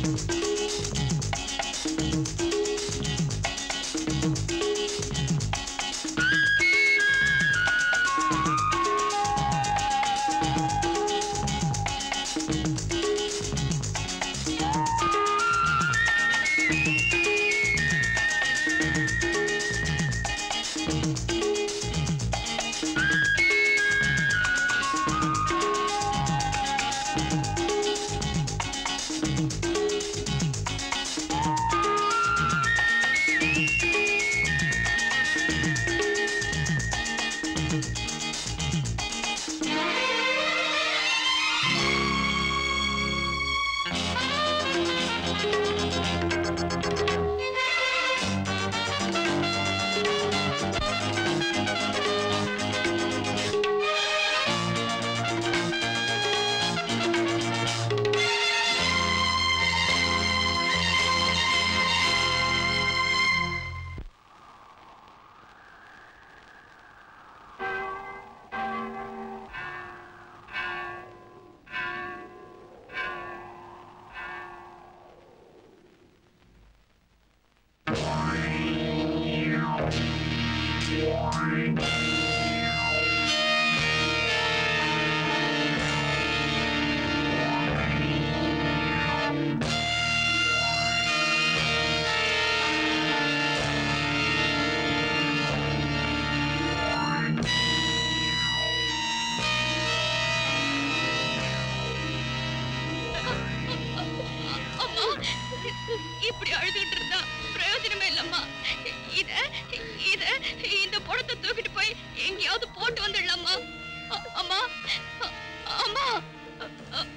அம்மா இப்படி அழுதுகிட்டு இருந்தா பிரயோஜனமே இல்லம்மா இத இத இந்த படத்தை தூக்கிட்டு போய் எங்கேயாவது போட்டு வந்துடலாமா அ- அம்மா அ- அம்மா அ- அ-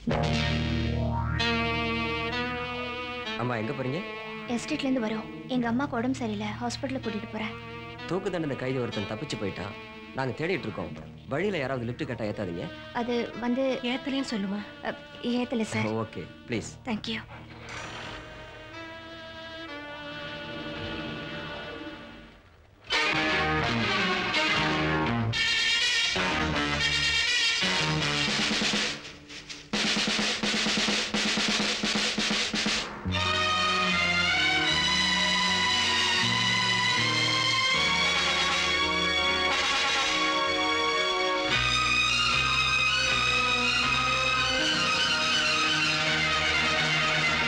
அம்மா எங்க போறீங்க எஸ்டேட்ல இருந்து வரோம் எங்க அம்மாக்கு உடம்பு சரியில்லை ஹாஸ்பிட்டலுக்கு கூட்டிட்டு போறேன் தூக்கு தண்டனை கைதி ஒருத்தன் தப்பிச்சு போயிட்டான் நாங்க தேடிட்டு இருக்கோம் வழியில யாராவது லிஃப்ட் கேட்டா ஏத்தாதீங்க அது வந்து ஏத்தலைன்னு சொல்லுமா அ, ஏத்தல சார் ஓகே ப்ளீஸ் தேங்க்யூ ஆ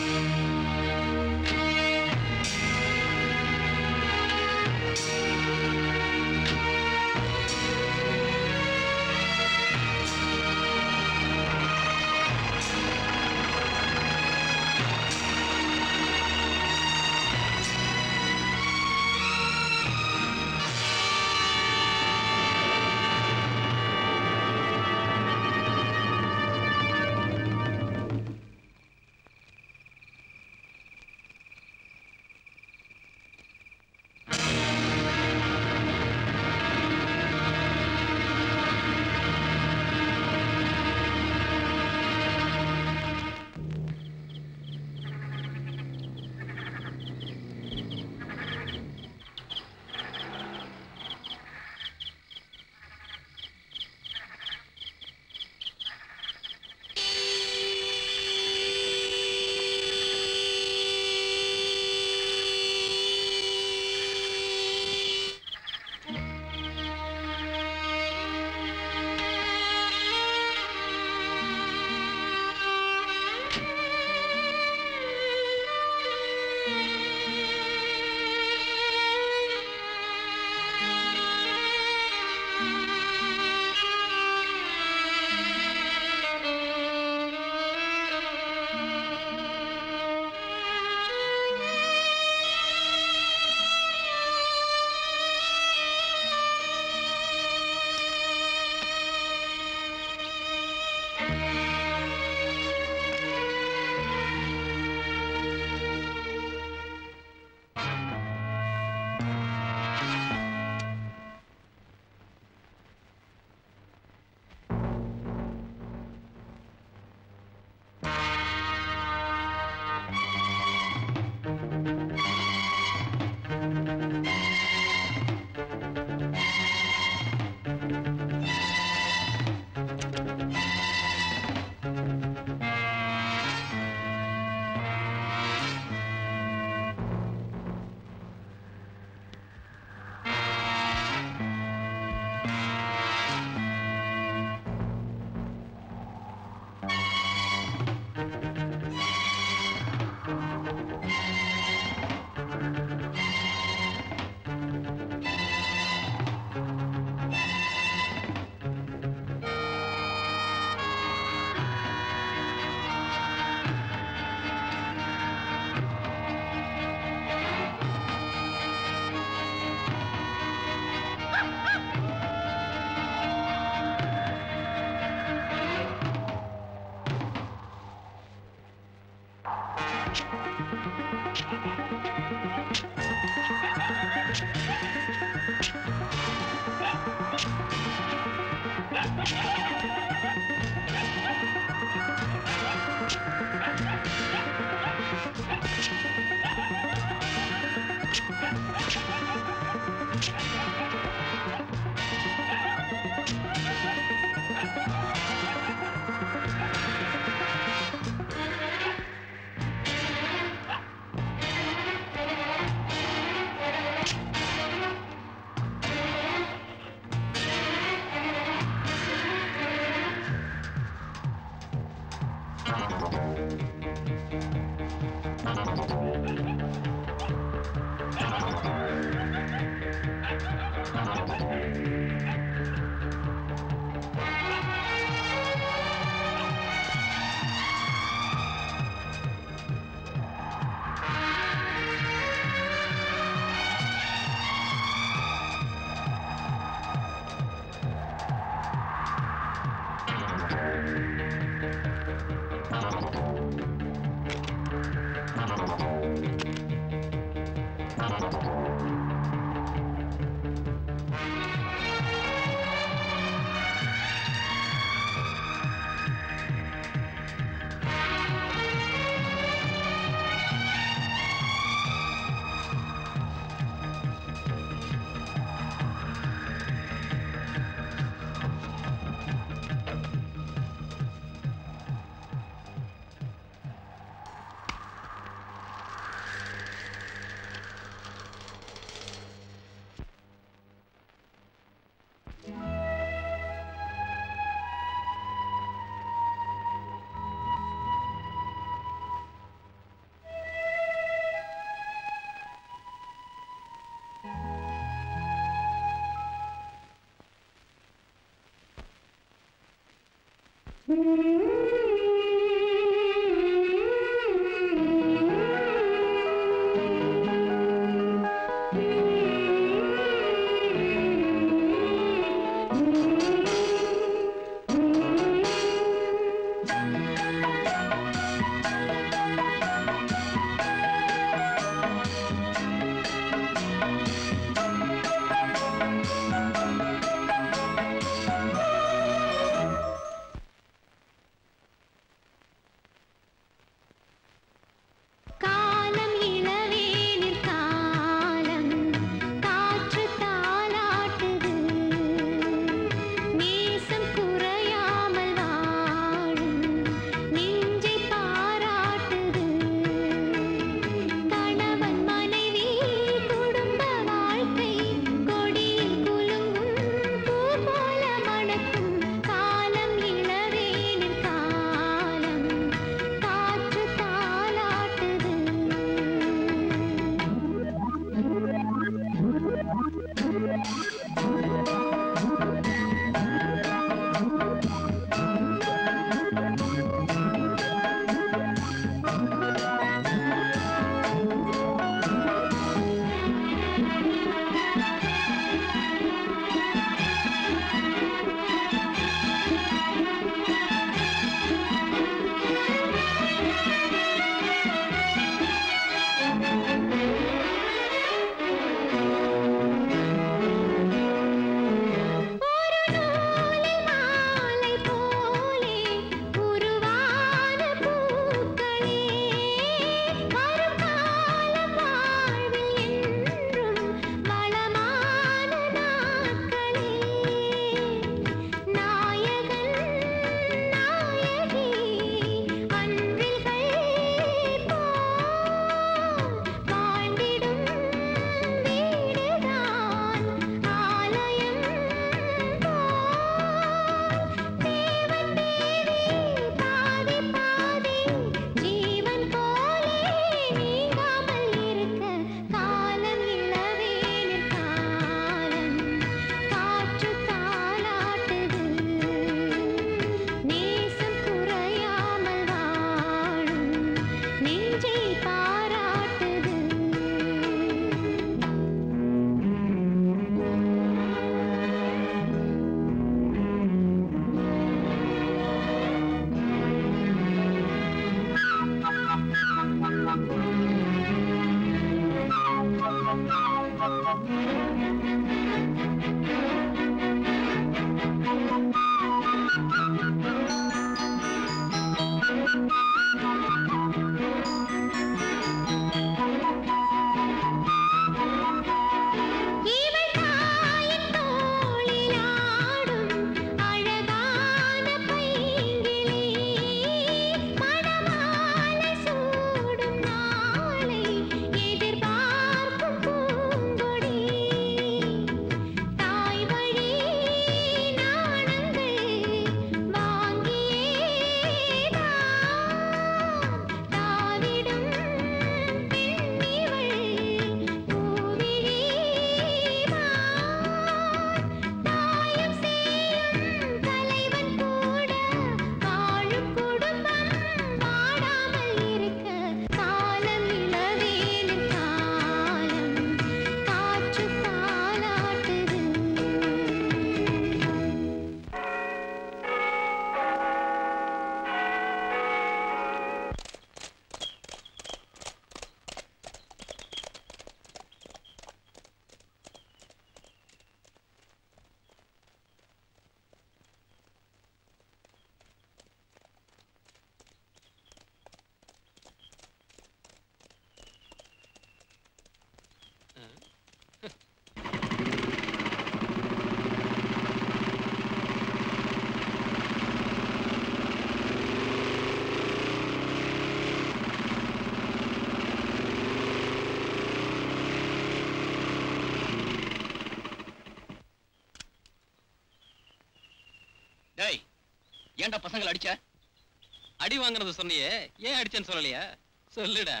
டேய் ஏன்டா பசங்களை அடிச்ச அடி வாங்குனது சொன்னியே ஏன் அடிச்சேன்னு சொல்லலையா சொல்லுடா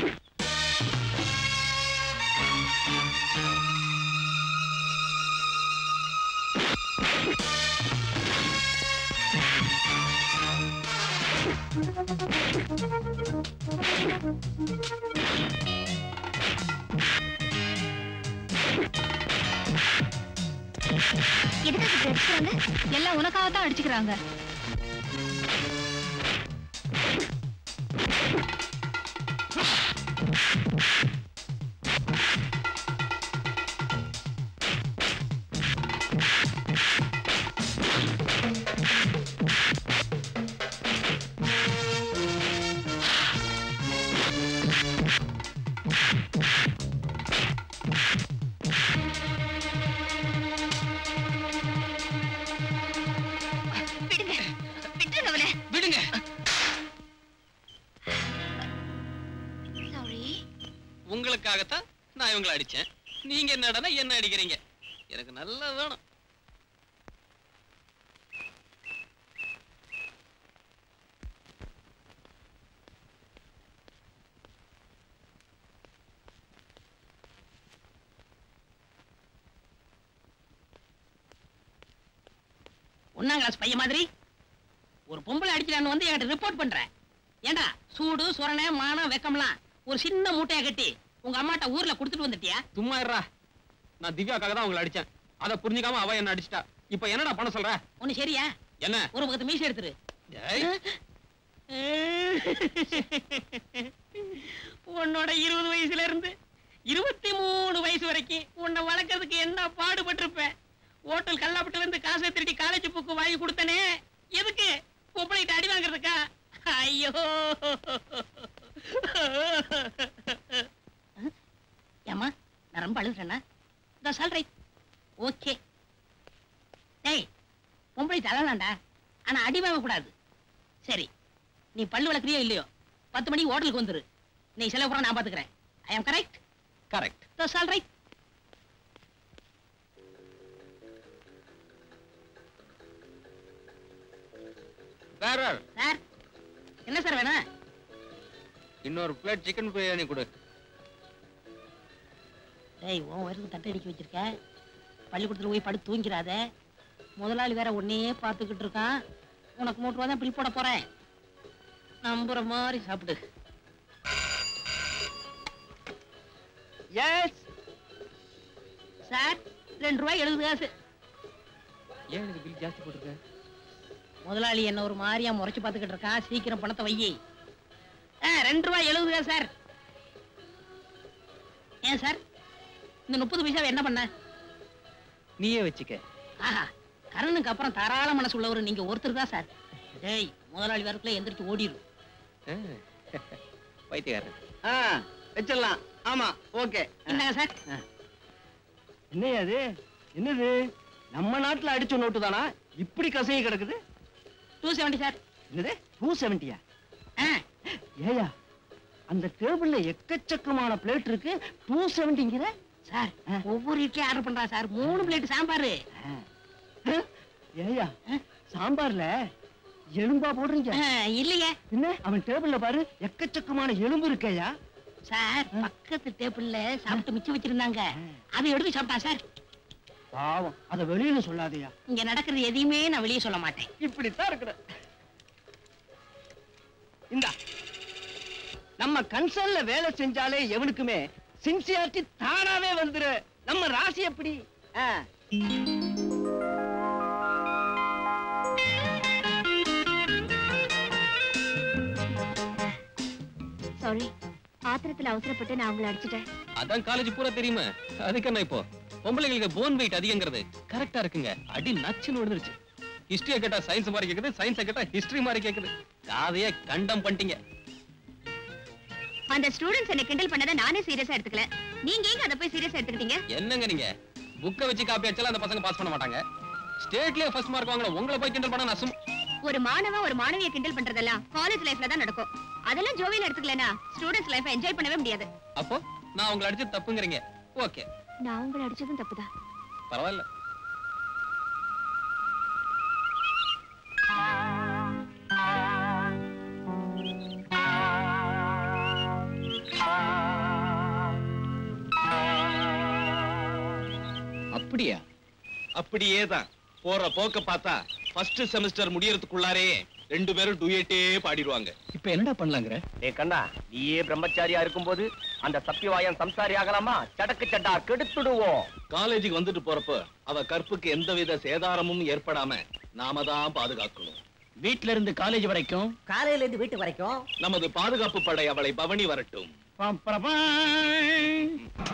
எதுக்காக இப்படி அடிச்சுக்கிறாங்க எல்லாம் உனக்காக தான் அடிச்சுக்கிறாங்க விடுங்க விட்டுருங்க அவனை விடுங்க சாரி உங்களுக்காகத்தான் நான் இவங்களை அடிச்சேன் நீங்க என்னடனா என்ன அடிக்கிறீங்க எனக்கு நல்லா வேணும் ஒன்னாம் கிளாஸ் பையன் மாதிரி ஒரு பொம்பளை அடிக்கிறான்னு வந்து என்கிட்ட ரிப்போர்ட் பண்ற ஏண்டா சூடு சுரணை மானம் வெக்கம்லாம் ஒரு சின்ன மூட்டையை கட்டி உங்க அம்மாட்ட ஊர்ல கொடுத்துட்டு வந்துட்டியா சும்மா இருடா நான் திவ்யாக்காக தான் உங்களை அடிச்சேன் அதை புரிஞ்சுக்காம அவ என்ன அடிச்சிட்டா இப்ப என்னடா பண்ண சொல்ற ஒண்ணு சரியா என்ன ஒரு பக்கத்து மீசை எடுத்துரு ஏய், உன்னோட இருபது வயசுல இருந்து இருபத்தி மூணு வயசு வரைக்கும் உன்னை வளர்க்கறதுக்கு என்ன பாடுபட்டிருப்ப ஹோட்டல் கல்லாப்பட்டுல இருந்து காசை திருடி காலேஜ் புக்கு வாங்கி கொடுத்தனே எதுக்கு பொம்பளைகிட்ட அடி வாங்குறதுக்கா ஐயோ ஏமா நான் ரொம்ப அழுகுறேன்னா இந்த சால்ரை ஓகே டேய் பொம்பளை தரலாம்டா ஆனா அடி வாங்க கூடாது சரி நீ பல்லு வளர்க்குறியோ இல்லையோ பத்து மணிக்கு ஹோட்டலுக்கு வந்துரு நீ செலவு பூரா நான் பாத்துக்கிறேன் I am correct correct that's all right வேற சார் என்ன சார் வேணும் இன்னொரு பிளேட் சிக்கன் பிரியாணி கொடு டேய் உன் வயிறுக்கு தட்டை அடிக்க வச்சிருக்க பள்ளிக்கூடத்துல போய் படுத்து தூங்கிறாத முதலாளி வேற உன்னையே பார்த்துக்கிட்டு இருக்கான் உனக்கு மூட்டு ரூபா தான் பில் போட போறேன் நம்புற மாதிரி சாப்பிடு எஸ் சார் ரெண்டு ரூபாய் எழுபது காசு ஏன் எனக்கு பில் ஜாஸ்தி போட்டிருக்க முதலாளி என்ன ஒரு மாதிரியா முறைச்சு பார்த்துக்கிட்டு இருக்கான் சீக்கிரம் பணத்தை வையி ஆ ரெண்டு ரூபாய் எழுபது காசு சார் ஏன் சார் இந்த முப்பது பைசாவை என்ன பண்ண நீயே வச்சுக்க ஆஹா கரனுக்கு அப்புறம் தாராள மனசு உள்ளவர் நீங்க ஒருத்தர் தான் சார் டேய் முதலாளி வரக்குள்ள எந்திரிச்சு ஓடிடும் வைத்தியக்காரன் ஆ வச்சிடலாம் ஆமா ஓகே என்னங்க சார் என்னையா அது என்னது நம்ம நாட்டுல அடிச்ச நோட்டு தானா இப்படி கசங்கி கிடக்குது டூ செவன்டி சார் என்னது டூ செவன்ட்டியா ஆ ஏயா அந்த டேபிள்ல எக்கச்சக்கமான பிளேட் இருக்கு டூ செவன்ட்டிங்கிற சார் ஒவ்வொரு இட்லியும் ஆர்டர் பண்றா சார் மூணு பிளேட் சாம்பார் ஏயா சாம்பார்ல எலும்பா போடுறீங்க இல்லையே என்ன அவன் டேபிள்ல பாரு எக்கச்சக்கமான எலும்பு இருக்கையா சார் பக்கத்து டேபிள்ல சாப்பிட்டு மிச்சம் வச்சிருந்தாங்க அதை எடுத்து சாப்பிட்டா சார் பாவம் அத வெளியில சொல்லாதயா இங்க நடக்கிறது எதையுமே நான் வெளியே சொல்ல மாட்டேன் இப்படித்தான் இருக்கிற இந்தா நம்ம கன்சர்ன்ல வேலை செஞ்சாலே எவனுக்குமே சின்சியாரிட்டி தானாவே வந்துரு நம்ம ராசி எப்படி ஆ. சாரி ஆத்திரத்துல அவசரப்பட்டு நான் உங்களை அடிச்சிட்டேன் அதான் காலேஜ் பூரா தெரியுமே அதுக்கு என்ன இப்போ பொம்பளைங்களுக்கு போன் வெயிட் அதிகங்கிறது கரெக்டா இருக்குங்க அடி நச்சுன்னு விழுந்துருச்சு ஹிஸ்டரியை கேட்டா சயின்ஸ் மாதிரி கேக்குது சயின்ஸை கேட்டா ஹிஸ்டரி மாதிரி கேக்குது காதையே கண்டம் பண்ணிட்டீங்க அந்த ஸ்டூடெண்ட்ஸ் என்ன கிண்டல் பண்ணதை நானே சீரியஸா எடுத்துக்கல நீங்க ஏங்க அதை போய் சீரியஸா எடுத்துக்கிட்டீங்க என்னங்க நீங்க புக்கை வச்சு காப்பி அடிச்சாலும் அந்த பசங்க பாஸ் பண்ண மாட்டாங்க ஸ்டேட்லயே ஃபர்ஸ்ட் மார்க் வாங்கல உங்களை போய் கிண்டல் பண்ண நான் சும்மா ஒரு மாணவன் ஒரு மாணவியை கிண்டல் பண்றதெல்லாம் காலேஜ் லைஃப்ல தான் நடக்கும் அதெல்லாம் ஜோவியல் எடுத்துக்கலனா ஸ்டூடெண்ட்ஸ் லைஃப் என்ஜாய் பண்ணவே முடியாது அப்போ நான் உங்களை அடிச்சு தப்புங்கிறீங்க ஓகே நான் உங்களை அடிச்சதும் தப்புதான் பரவாயில்ல அப்படியா அப்படியே தான் போற போக்க பார்த்தா ஃபர்ஸ்ட் செமஸ்டர் முடியறதுக்குள்ளாரே ரெண்டு பேரும் டூயட்டே பாடிடுவாங்க இப்ப என்னடா பண்ணலாங்கிற டே கண்ணா நீயே பிரம்மச்சாரியா இருக்கும்போது அந்த சத்தியவாயன் சம்சாரி ஆகலாமா சடக்கு சட்டா கெடுத்துடுவோம் காலேஜுக்கு வந்துட்டு போறப்ப அவ கற்புக்கு எந்தவித சேதாரமும் ஏற்படாம நாம தான் பாதுகாக்கணும் வீட்ல இருந்து காலேஜ் வரைக்கும் காலையில இருந்து வீட்டு வரைக்கும் நமது பாதுகாப்பு படை அவளை பவனி வரட்டும் பம், பரபாய்.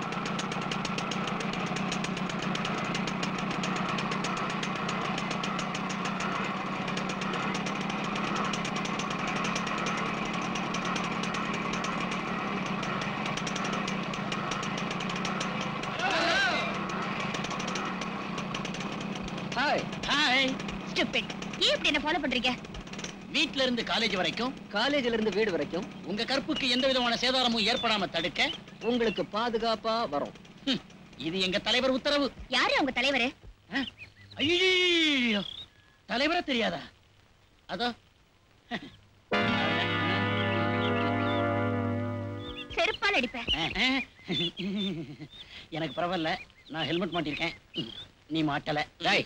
ஹாய் ஹாய் ஸ்டூபிட் ஏன் இப்படி என்ன ஃபாலோ பண்றீங்க வீட்ல இருந்து காலேஜ் வரைக்கும் காலேஜ்ல இருந்து வீடு வரைக்கும் உங்க கற்புக்கு எந்த விதமான சேதாரமும் ஏற்படாம தடுக்க உங்களுக்கு பாதுகாப்பா வரும் ஹம், இது எங்க தலைவர் உத்தரவு யாரு அவங்க தலைவரு ஐயோ தலைவரே தெரியாதா அதோ செருப்பால் அடிப்பேன் எனக்கு பரவாயில்ல நான் ஹெல்மெட் மாட்டிருக்கேன் நீ மாட்டல டேய்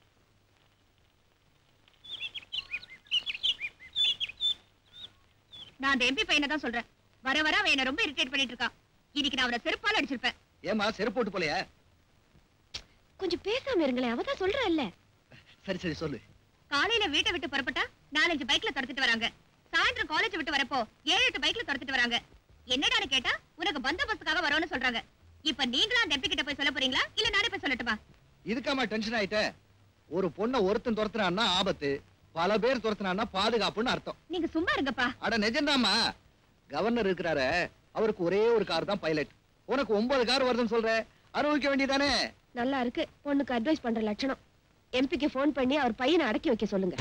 நான் அந்த எம்பி பையனை தான் சொல்றேன் வர வர அவன் என்ன ரொம்ப இரிட்டேட் பண்ணிட்டு இருக்கான் இன்னைக்கு நான் அவனை செருப்பால் அடிச்சிருப்பேன் ஏமா செருப்பு போட்டு போலையா கொஞ்சம் பேசாம இருங்களேன் அவ தான் சொல்றல்ல சரி சரி சொல்லு காலையில வீட்டை விட்டு புறப்பட்டா நாலஞ்சு பைக்ல துரத்திட்டு வராங்க சாயந்தரம் காலேஜ் விட்டு வரப்போ ஏழு எட்டு பைக்ல துரத்திட்டு வராங்க என்னடான்னு கேட்டா உனக்கு பந்தோபஸ்துக்காக வரோம்னு சொல்றாங்க இப்ப நீங்களா அந்த எம்பி கிட்ட போய் சொல்ல போறீங்களா இல்ல நானே போய் சொல்லட்டுமா இதுக்காமா டென்ஷன் ஆயிட்ட ஒரு பொண்ணை ஒருத்தன் துரத்துனான்னா ஆபத்து பல பேர் துரத்துனான்னா பாதுகாப்புன்னு அர்த்தம் நீங்க சும்மா இருங்கப்பா அட நிஜம்தாம்மா கவர்னர் இருக்கிறாரு அவருக்கு ஒரே ஒரு கார் தான் பைலட் உனக்கு ஒன்பது கார் வருதுன்னு சொல்ற அனுபவிக்க வேண்டியதானே நல்லா இருக்கு பொண்ணுக்கு அட்வைஸ் பண்ற லட்சணம் எம்பிக்கு ஃபோன் பண்ணி அவர் பையனை அடக்கி வைக்க சொல்லுங்க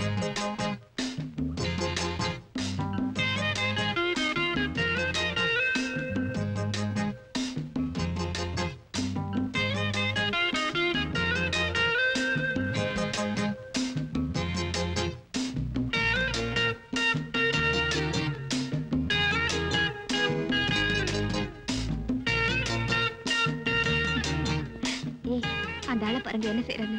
ஏய் அந்த ஆளை பாருங்க என்ன செய்யறன்னு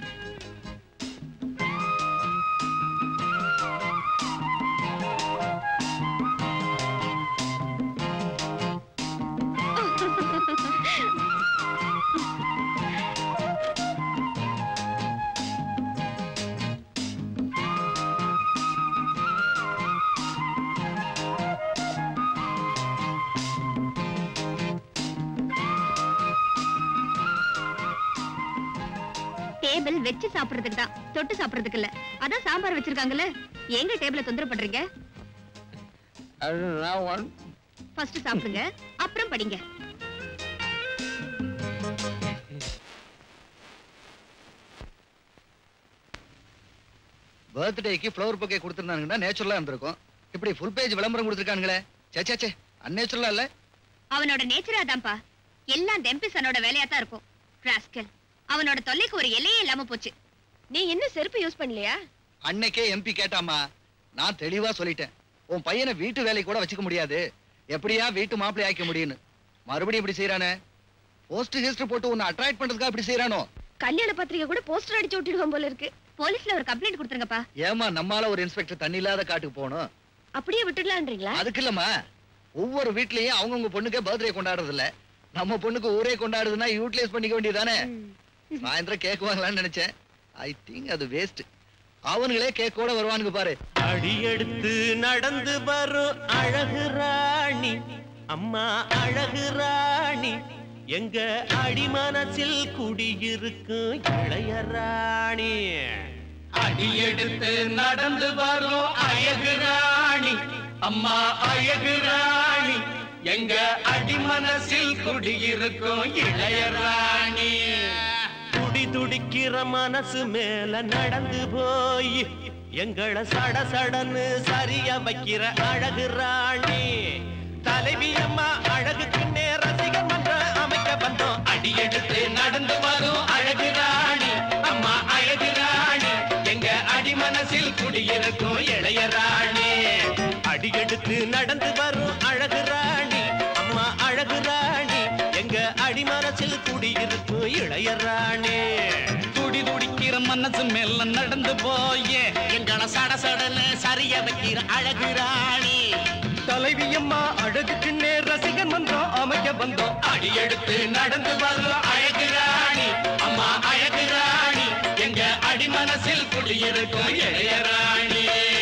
டேபிள் வச்சு சாப்பிடுறதுக்கு தான் தொட்டு சாப்பிடுறதுக்கு இல்ல அதான் சாம்பார் வச்சிருக்காங்கல்ல எங்க டேபிள தொந்தரவு பண்றீங்க ஃபர்ஸ்ட் சாப்பிடுங்க அப்புறம் படிங்க பர்த்டேக்கு ஃப்ளவர் பொக்கே கொடுத்துருந்தாங்கன்னா நேச்சுரலா இருந்திருக்கும் இப்படி ஃபுல் பேஜ் விளம்பரம் கொடுத்துருக்காங்களே சே சே சே அந்நேச்சுரலா இல்ல அவனோட நேச்சரா தான்ப்பா எல்லாம் டெம்பிசனோட வேலையா தான் இருக்கும் ராஸ்கல் அவனோட தொல்லைக்கு ஒரு எல்லையே இல்லாம போச்சு நீ என்ன செருப்பு யூஸ் பண்ணலையா அன்னைக்கே எம்பி கேட்டாமா நான் தெளிவா சொல்லிட்டேன் உன் பையனை வீட்டு வேலை கூட வச்சுக்க முடியாது எப்படியா வீட்டு மாப்பிள்ளை ஆக்க முடியும்னு மறுபடியும் இப்படி செய்யறானே போஸ்ட் ஹிஸ்டர் போட்டு உன்னை அட்ராக்ட் பண்றதுக்காக இப்படி செய்யறானோ கல்யாண பத்திரிக்கை கூட போஸ்டர் அடிச்சு விட்டுடுவோம் போல இருக்கு போலீஸ்ல ஒரு கம்ப்ளைண்ட் கொடுத்துருங்கப்பா ஏமா நம்மால ஒரு இன்ஸ்பெக்டர் தண்ணி இல்லாத காட்டுக்கு போகணும் அப்படியே விட்டுடலான்றீங்களா அதுக்கு இல்லம்மா ஒவ்வொரு வீட்லயும் அவங்கவுங்க பொண்ணுக்கே பர்த்டே கொண்டாடுறது இல்ல நம்ம பொண்ணுக்கு ஊரே கொண்டாடுதுன்னா யூட்டிலைஸ் பண்ணிக்க வேண்டியதானே சாயந்தரம் கேக் வாங்கலாம்னு நினைச்சேன் ஐ திங்க் அது வேஸ்ட் அவனுங்களே கேக்கோட வருவானுங்க பாரு அடியெடுத்து நடந்து வரும் அழகு ராணி அம்மா அழகு ராணி எங்க அடிமனசில் குடியிருக்கும் இளைய ராணி அடியெடுத்து நடந்து வரும் அழகு ராணி அம்மா அழகு ராணி எங்க அடிமனசில் குடியிருக்கும் இளையராணி துடி துடிக்கிற மனசு மேல நடந்து போய் எங்களை சட சடன்னு சரிய வைக்கிற அழகு ராணி தலைவி அம்மா அழகுக்கு ரசிகர் மன்ற அமைக்க வந்தோம் அடியெடுத்து நடந்து வரும் அழகு ராணி அம்மா அழகு ராணி எங்க அடிமனசில் குடியிருக்கும் இளையராணி அடியெடுத்து நடந்து வரும் அழகு ராணி அம்மா அழகு ராணி எங்க அடிமனசில் மனசில் குடியிருக்கும் இளையராணி துடி துடிக்கிற மனசு மேல நடந்து போயே எங்களை சடசடன்னு சரிய வைக்கிற அழகு ராணி தலைவி அம்மா அழகுக்கு நேர் ரசிகன் மன்றம் அமைக்க வந்தோம் அடி எடுத்து நடந்து வரும் அழகு ராணி அம்மா அழகு ராணி எங்க அடி மனசில் குடியிருக்கும் இளையராணி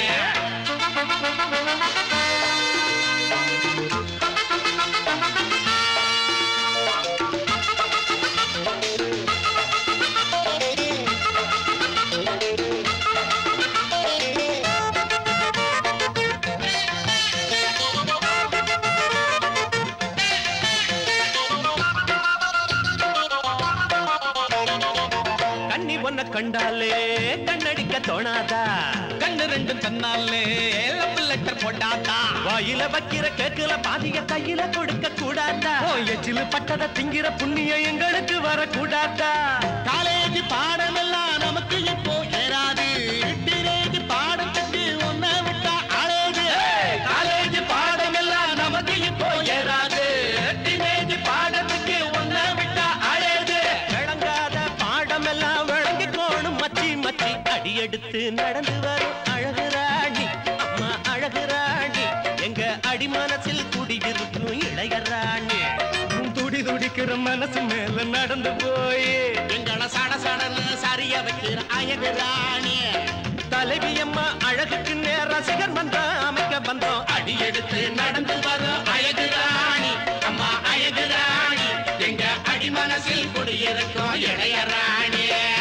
கண்ணி ஒன்ன கண்டாலே கண்ணடிக்க தோணாதா கண்ணு ரெண்டும் தன்னாலே லவ் லெட்டர் போட்டாத்தா வாயில வைக்கிற கேக்குல பாதிய கையில கொடுக்க கூடாதா ஓ எச்சிலு பட்டத திங்கிற புண்ணியம் எங்களுக்கு வரக்கூடாதா காலேஜ் பாடமெல்லாம் நமக்கு இப்போ ஏறாது டீனேஜ் பாடம் கட்டி ஒன்ன விட்டா அழகு காலேஜ் பாடமெல்லாம் நமக்கு இப்போ ஏறாது டீனேஜ் பாடத்துக்கு ஒன்ன விட்டா அழகு விளங்காத பாடமெல்லாம் விளங்கி கோணும் மச்சி மச்சி அடியெடுத்து நடந்து வரும் அழகு ராணி அம்மா அழகு ராணி எங்க அடிமனசில் குடியிருக்கும் இளைய ராணி உன் துடி துடிக்கிற மனசு மேல நடந்து போய் எங்களை சட சடன்னு சரிய வைக்கிற அழகு ராணி தலைவி அம்மா அழகுக்கு நேர ரசிகர் வந்தோம் அமைக்க வந்தோம் அடி எடுத்து நடந்து வரும் அழகு ராணி அம்மா அழகு ராணி எங்க அடி மனசில் குடியிருக்கும் இளையராணி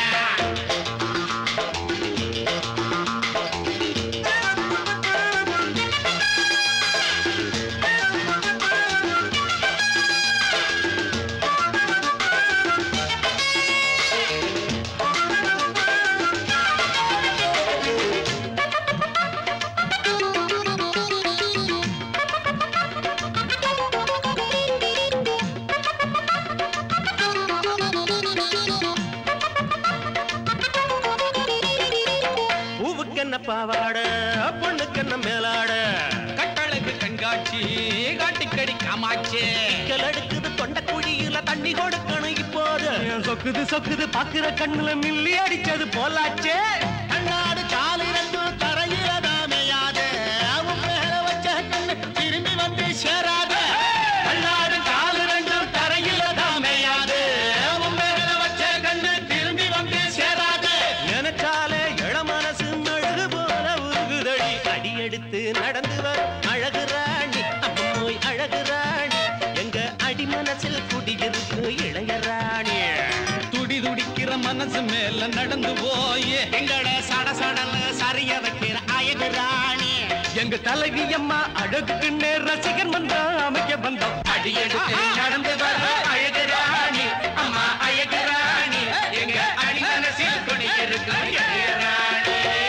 பூவுக்கு என்ன பாவாட பொண்ணுக்கு என்ன மேலாட கட்டழகு கண்காட்சி காட்டிக்கடி காமாட்சி கல் எடுக்குது தொண்ட குழியில தண்ணி கொடுக்கணும் இப்போது சொக்குது சொக்குது பாக்குற கண்ணுல மில்லி அடிச்சது போலாச்சே கண்ணாடு காலு ரெண்டும் தரையில தாமையாது அவன் மேல வச்ச கண்ணு திரும்பி வந்து சேராது கண்ணாடு காலு ரெண்டும் தரையில தாமையாது உன் மேல வச்ச கண்ணு திரும்பி வந்து சேராது நினைச்சாலே இள மனசு அழகு போல உருகுதடி அடி எடுத்து நடந்து வரும் அழகு ராணி அம்மோய் அழகு ராணி எங்க அடி மனசில் குடியிருக்கு இளைய ராணி துடி துடிக்கிற மனசு மேல நடந்து போயே எங்கட சட சடன்னு சரிய வைக்கிற அழகு ராணி எங்க தலைவி அம்மா அழகுக்கு நேர் ரசிகன் வந்தா அமைக்க வந்தோம் அடி எடுத்து நடந்து வர அழகு ராணி அம்மா அழகு ராணி எங்க அடி மனசில் குடியிருக்கும் இளையராணி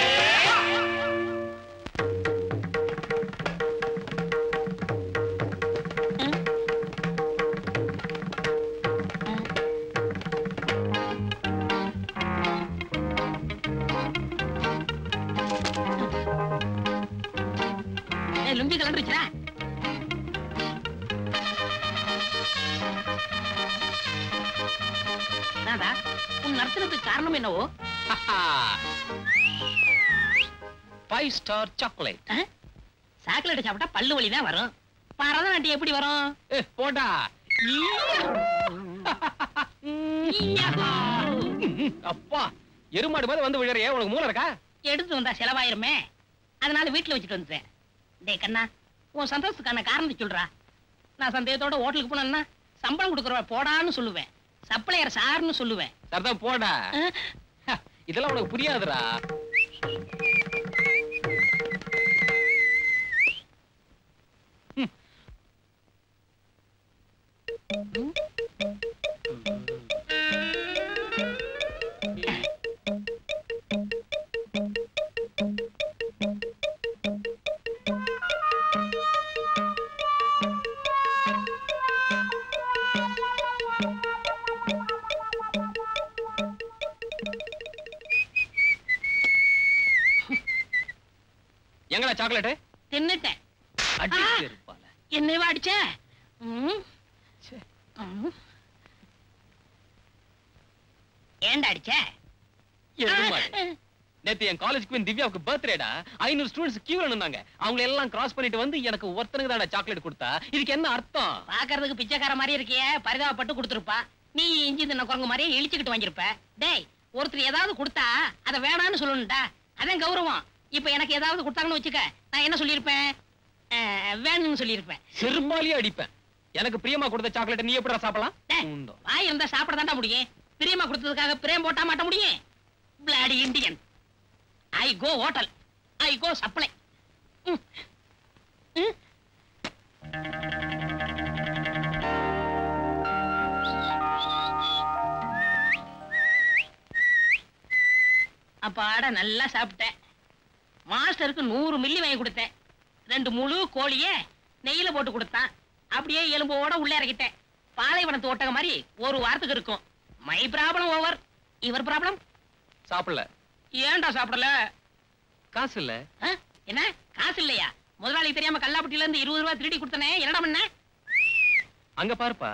ஏய், லுங்கி கலண்டுருச்சா நாதா உன் நர்த்தனத்துக்கு காரணம் என்னவோ ஃபைவ் ஸ்டார் சாக்லேட் சாக்லேட் சாப்பிட்டா பல்லு வலி தான் வரும் பரதநாட்டியம் எப்படி வரும் ஏ போடா அப்பா எருமாடு மாதிரி வந்து விழறிய உனக்கு மூளை இருக்கா எடுத்து வந்தா செலவாயிருமே அதனால வீட்டுல வச்சுட்டு வந்துட்டேன் டேய் கண்ணா உன் சந்தோஷத்துக்கான காரணத்தை சொல்றா நான் சந்தேகத்தோட ஹோட்டலுக்கு போனேன்னா சம்பளம் கொடுக்குறவ போடான்னு சொல்லுவேன் சப்ளையர் சார்னு சொல்லுவேன் சரிதான் போடா ஹ, இதெல்லாம் உனக்கு புரியாதுடா எங்கடா சாக்லேட் தின்னுட்டேன் அடிச்சு இருப்பால என்னைவா அடிச்ச ம். ம். அடிச்ச எருமாடு. நேத்து என் காலேஜ் குவீன் திவ்யாவுக்கு பர்த்டேடா ஐநூறு ஸ்டூடெண்ட்ஸ் கியூல நின்னாங்க அவங்க எல்லாம் கிராஸ் பண்ணிட்டு வந்து எனக்கு ஒருத்தனுக்கு தான் சாக்லேட் கொடுத்தா இதுக்கு என்ன அர்த்தம் பாக்குறதுக்கு பிச்சைக்கார மாதிரி இருக்கியே பரிதாபப்பட்டு கொடுத்துருப்பா நீ இஞ்சி தின்ன குரங்கு மாதிரியே இழிச்சுக்கிட்டு வாங்கியிருப்ப டேய் ஒருத்தர் ஏதாவது கொடுத்தா அதை வேணான்னு சொல்லணும்டா அதான் கௌரவம் இப்ப எனக்கு ஏதாவது கொடுத்தாங்கன்னு வச்சுக்க நான் என்ன சொல்லியிருப்பேன் அஹ், வேணும்னு சொல்லியிருப்பேன் செரும்பாலியே அடிப்பேன் எனக்கு பிரியமா கொடுத்த சாக்லேட் நீ எப்படி சாப்பிடலாம் டேய், வாய் இருந்தா சாப்பிட தாண்டா முடியும் பிரியமா கொடுத்ததுக்காக பிரேம் போட்டா மாட்ட முடியும் bloody Indian I go hotel I go supply அப்பாட நல்லா சாப்பிட்டேன் மாஸ்டருக்கு நூறு மில்லி வாங்கி கொடுத்தேன் ரெண்டு முழு கோழிய நெய்யில போட்டு கொடுத்தான் அப்படியே எலும்போட உள்ள இறக்கிட்டேன் பாலைவனத்து ஒட்டக மாதிரி ஒரு வாரத்துக்கு இருக்கும் மை ப்ராப்ளம் ஓவர் இவர் ப்ராப்ளம் சாப்பிடல ஏன்டா சாப்பிடல காசு இல்ல ஆ? என்ன காசு இல்லையா முதலாளி தெரியாம கல்லாப்பட்டியில இருந்து இருபது ரூபாய் திருடி கொடுத்தனே என்னடா பண்ண அங்க பாருப்பா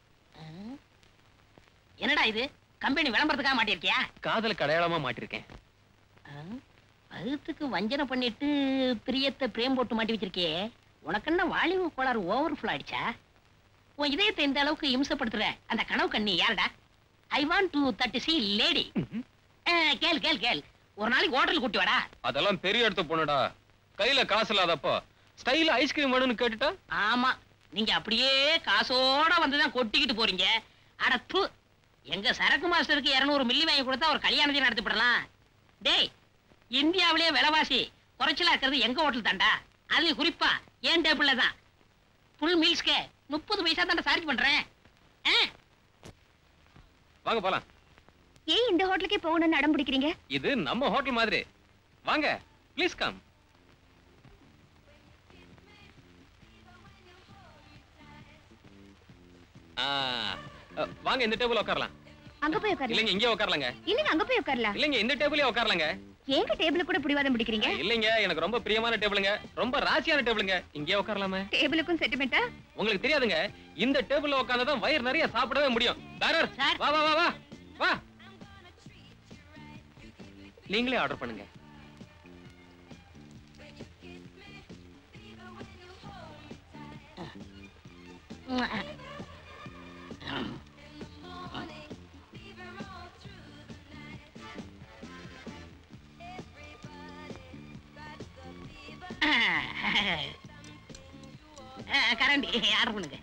என்னடா இது கம்பெனி விளம்பரத்துக்காக மாட்டிருக்கியா காதலுக்கு அடையாளமா மாட்டிருக்கேன் அழுத்துக்கு வஞ்சனை பண்ணிட்டு பிரியத்தை பிரேம் போட்டு மாட்டி வச்சிருக்கே உனக்கு என்ன வாலிப கோளாறு ஓவர் ஃபுல் ஆயிடுச்சா உன் இதயத்தை இந்த அளவுக்கு இம்சப்படுத்துற அந்த கனவு கண்ணி யாருடா ஐ வாண்ட் டு தட்டு சி லேடி கேள் கேள் கேள் ஒரு நாளைக்கு ஹோட்டல் கூட்டி வாடா அதெல்லாம் பெரிய இடத்து பொண்ணுடா கையில காசு இல்லாதப்போ ஸ்டைல் ஐஸ்கிரீம் வேணும்னு கேட்டுட்டா ஆமா நீங்க அப்படியே காசோட வந்துதான் கொட்டிக்கிட்டு போறீங்க அட து எங்க சரக்கு மாஸ்டருக்கு 200 மில்லி வாங்கி கொடுத்தா ஒரு கல்யாணத்தையும் நடத்திவிடலாம் டேய் இந்தியாவிலேயே விலைவாசி குறைச்சலா இருக்கிறது எங்க ஹோட்டல் தாண்டா அதுலயும் குறிப்பா ஏன் டேபிள்ல தான் ஃபுல் மீல்ஸ்க்கு முப்பது பைசா தாண்டா சார்ஜ் பண்றேன் ஆ? வாங்க போலாம் ஏன் இந்த ஹோட்டலுக்கே போகணும்னு அடம் பிடிக்கிறீங்க இது நம்ம ஹோட்டல் மாதிரி வாங்க ப்ளீஸ் கம் வாங்க இந்த டேபிள் உட்காரலாம் அங்க போய் உட்காருங்க இல்லைங்க இங்கே உட்காரலாங்க இல்லங்க அங்க போய் உட்காரலாம் இல்லைங்க இந்த டேபிளே உட்காரலாங்க ஏங்க டேபிள் கூட பிடிவாதம் பிடிக்கிறீங்க இல்லைங்க எனக்கு ரொம்ப பிரியமான டேபிளுங்க ரொம்ப ராசியான டேபிளுங்க இங்கே உட்காரலாமே டேபிளுக்கும் சென்டிமெண்டா உங்களுக்கு தெரியாதுங்க இந்த டேபிள்ல உட்கார்ந்தா வயிறு நிறைய சாப்பிடவே முடியும் பேரர் வா வா வா வா வா நீங்களே ஆர்டர் பண்ணுங்க கரண்டி ஆர்டர் பண்ணுங்க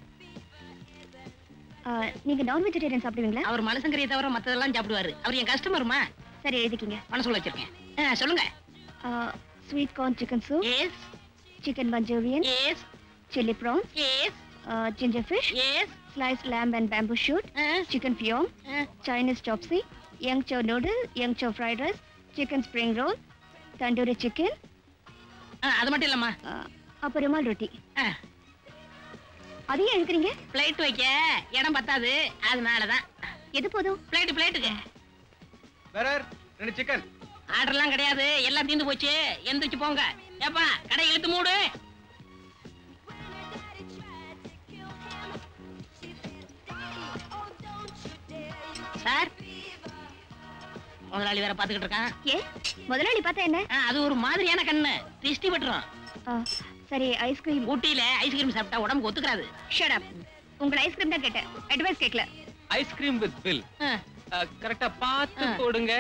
ஆ, நீங்க நான் வெஜிடேரியன் சாப்பிடுவீங்களா அவர் மனசங்கரியை தவிர மத்ததெல்லாம் சாப்பிடுவாரு அவர் என் கஸ்டமருமா சரி எழுதிக்கிங்க மனசுல வச்சிருக்கேன் ஆ, சொல்லுங்க sweet corn chicken soup yes chicken Manchurian yes chili prawns yes ginger fish yes sliced lamb and bamboo shoot chicken fion chinese chopsy young chow noodle young chow fried rice chicken spring roll tandoori chicken அது மட்டும் இல்லம்மா அப்ப ருமால் ரொட்டி அதையும் எழுதுறீங்க plate வைக்க இடம் பத்தாது அதனாலதான் எது போதும் பிளேட் பிளேட்டுக்கு வேறர் ரெண்டு சிக்கன் ஆர்டர்லாம் கிடையாது எல்லாம் தீந்து போச்சு எந்திரிச்சு போங்க ஏப்பா கடை இழுத்து மூடு சார் முதலாளி வேற பாத்துக்கிட்டு இருக்கான் ஏ முதலாளி பார்த்தா என்ன ஆ, அது ஒரு மாதிரியான கண்ணு திருஷ்டி பட்டுரும் ஆ, சரி ஐஸ்கிரீம் ஊட்டியில ஐஸ்கிரீம் சாப்பிட்டா உடம்புக்கு ஒத்துக்கிறாது ஷட் அப் உங்களை ஐஸ்கிரீம் தான் கேட்டேன் அட்வைஸ் கேட்கல ஐஸ்கிரீம் வித் பில் கரெக்டா பார்த்து ஆ. போடுங்க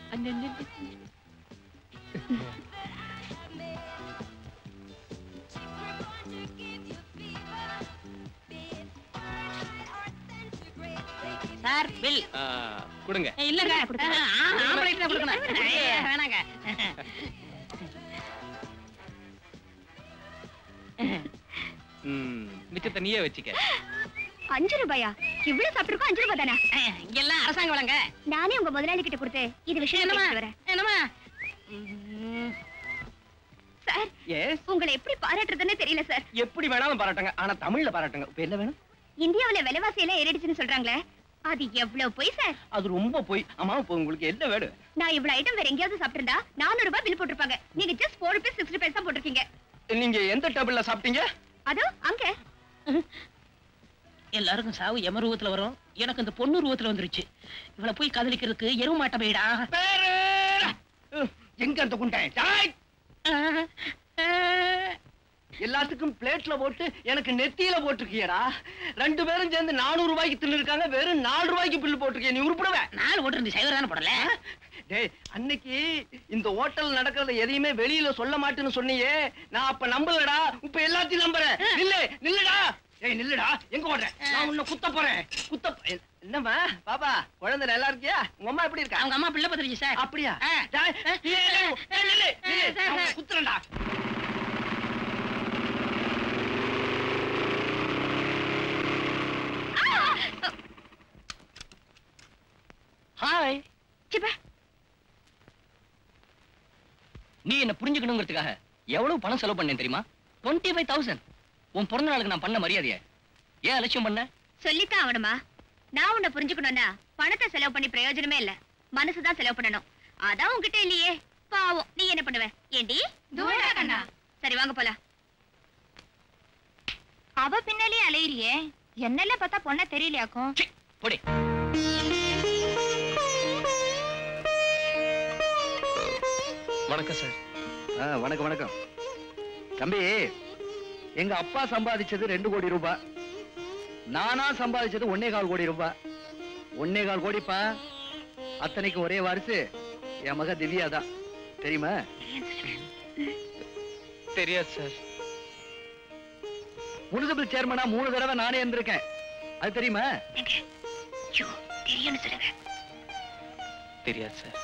சார் பில் ஆ, கொடுங்க இல்லங்க ஆம்பளை தான் கொடுக்கணும் ஐயா, வேணாங்க ம், மிச்சத்தை நீயே வச்சுக்க அஞ்சு ரூபாயா இவ்வளவு சாப்பிட்டுருக்கோம் அஞ்சு ரூபாய் தானே இங்கெல்லாம் அரசாங்க வழங்க நானே உங்க முதலாளி கிட்ட கொடுத்து இது விஷயம் என்னம்மா? பேசிட்டு வரேன் என்னம்மா சார் எஸ் உங்களை எப்படி பாராட்டுறதுன்னு தெரியல சார் எப்படி வேணாலும் பாராட்டுங்க ஆனா தமிழ்ல பாராட்டுங்க இப்ப என்ன வேணும் இந்தியாவுல விலைவாசி எல்லாம் ஏறிடுச்சுன்னு சொல்றாங்களே அது எவ்வளவு பொய் சார் அது ரொம்ப போய் ஆமா இப்போ உங்களுக்கு என்ன வேணும் நான் இவ்வளவு ஐட்டம் வேற எங்கேயாவது சாப்பிட்டிருந்தா நானூறு ரூபாய் பில் போட்டிருப்பாங்க நீங்க just four rupees six rupees தான் போட்டிருக்கீங்க நீங்க எந்த டேபிள்ல சாப்பிட்டீங்க அதோ அங்க எல்லாருக்கும் சாவு எமர் ரூபத்துல வரும் எனக்கு இந்த பொண்ணு ரூபத்துல வந்துருச்சு இவளை போய் காதலிக்கிறதுக்கு எருவு மாட்ட போயிடா எங்க அந்த குண்டை டாய்! எல்லாத்துக்கும் பிளேட்ல போட்டு எனக்கு நெத்தியில போட்டிருக்கியடா ரெண்டு பேரும் சேர்ந்து நானூறு ரூபாய்க்கு தின்னு இருக்காங்க வெறும் நாலு ரூபாய்க்கு பில்லு போட்டிருக்கிய நீ உருப்பிடுவ நாலு போட்டு சைவர் தானே போடல டேய் அன்னைக்கு இந்த ஹோட்டல் நடக்கிறத எதையுமே வெளியில சொல்ல மாட்டேன்னு சொன்னியே நான் அப்ப நம்பலடா இப்ப எல்லாத்தையும் நம்புறேன் நில்லு நில்லுடா ஏய் நில்லுடா எங்க ஓடுற நான் உன்னை குத்த போறேன் குத்த போ- எ- என்னம்மா பாப்பா குழந்தை நல்லா இருக்கியா உங்க அம்மா எப்படி இருக்கா அவங்க அம்மா பிள்ளை பத்திரிச்சு சார் அப்படியா டேய், நீ நில்லு, ஏய், நில்லு, நில்லு. நான் உன்னை குத்துறேன்டா ஹாய் நீ என்ன புரிஞ்சுக்கணுங்கிறதுக்காக எவ்வளவு பணம் செலவு பண்ணேன் தெரியுமா டுவெண்ட்டி ஃபைவ் தௌசண்ட் உன் பிறந்த நாளுக்கு நான் பண்ண மரியாதைய ஏன் அலட்சியம் பண்ண சொல்லித்தான் ஆகணுமா நான் உன்னை புரிஞ்சுக்கணும்னா பணத்தை செலவு பண்ணி பிரயோஜனமே இல்ல மனசுதான் செலவு பண்ணணும் அதான் உன்கிட்ட இல்லையே பாவம் நீ என்ன பண்ணுவ ஏண்டி தூரா கண்ணா. சரி வாங்க போலாம் அவ பின்னாலே அலையிறியே என்னெல்லாம் பார்த்தா பொண்ண தெரியலையாக்கும் போடி வணக்கம் சார் ஆ, வணக்கம் வணக்கம் தம்பி எங்க அப்பா சம்பாதிச்சது ரெண்டு கோடி ரூபாய் நானா சம்பாதிச்சது ஒன்னே கால் கோடி ரூபாய் ஒன்னே கால் கோடிப்பா அத்தனைக்கு ஒரே வாரிசு என் மக திவ்யா தான் தெரியுமா தெரியாது சார் முனிசிபல் சேர்மனா மூணு தடவை நானே இருந்திருக்கேன் அது தெரியுமா தெரியும்னு சொல்லுங்க தெரியாது சார்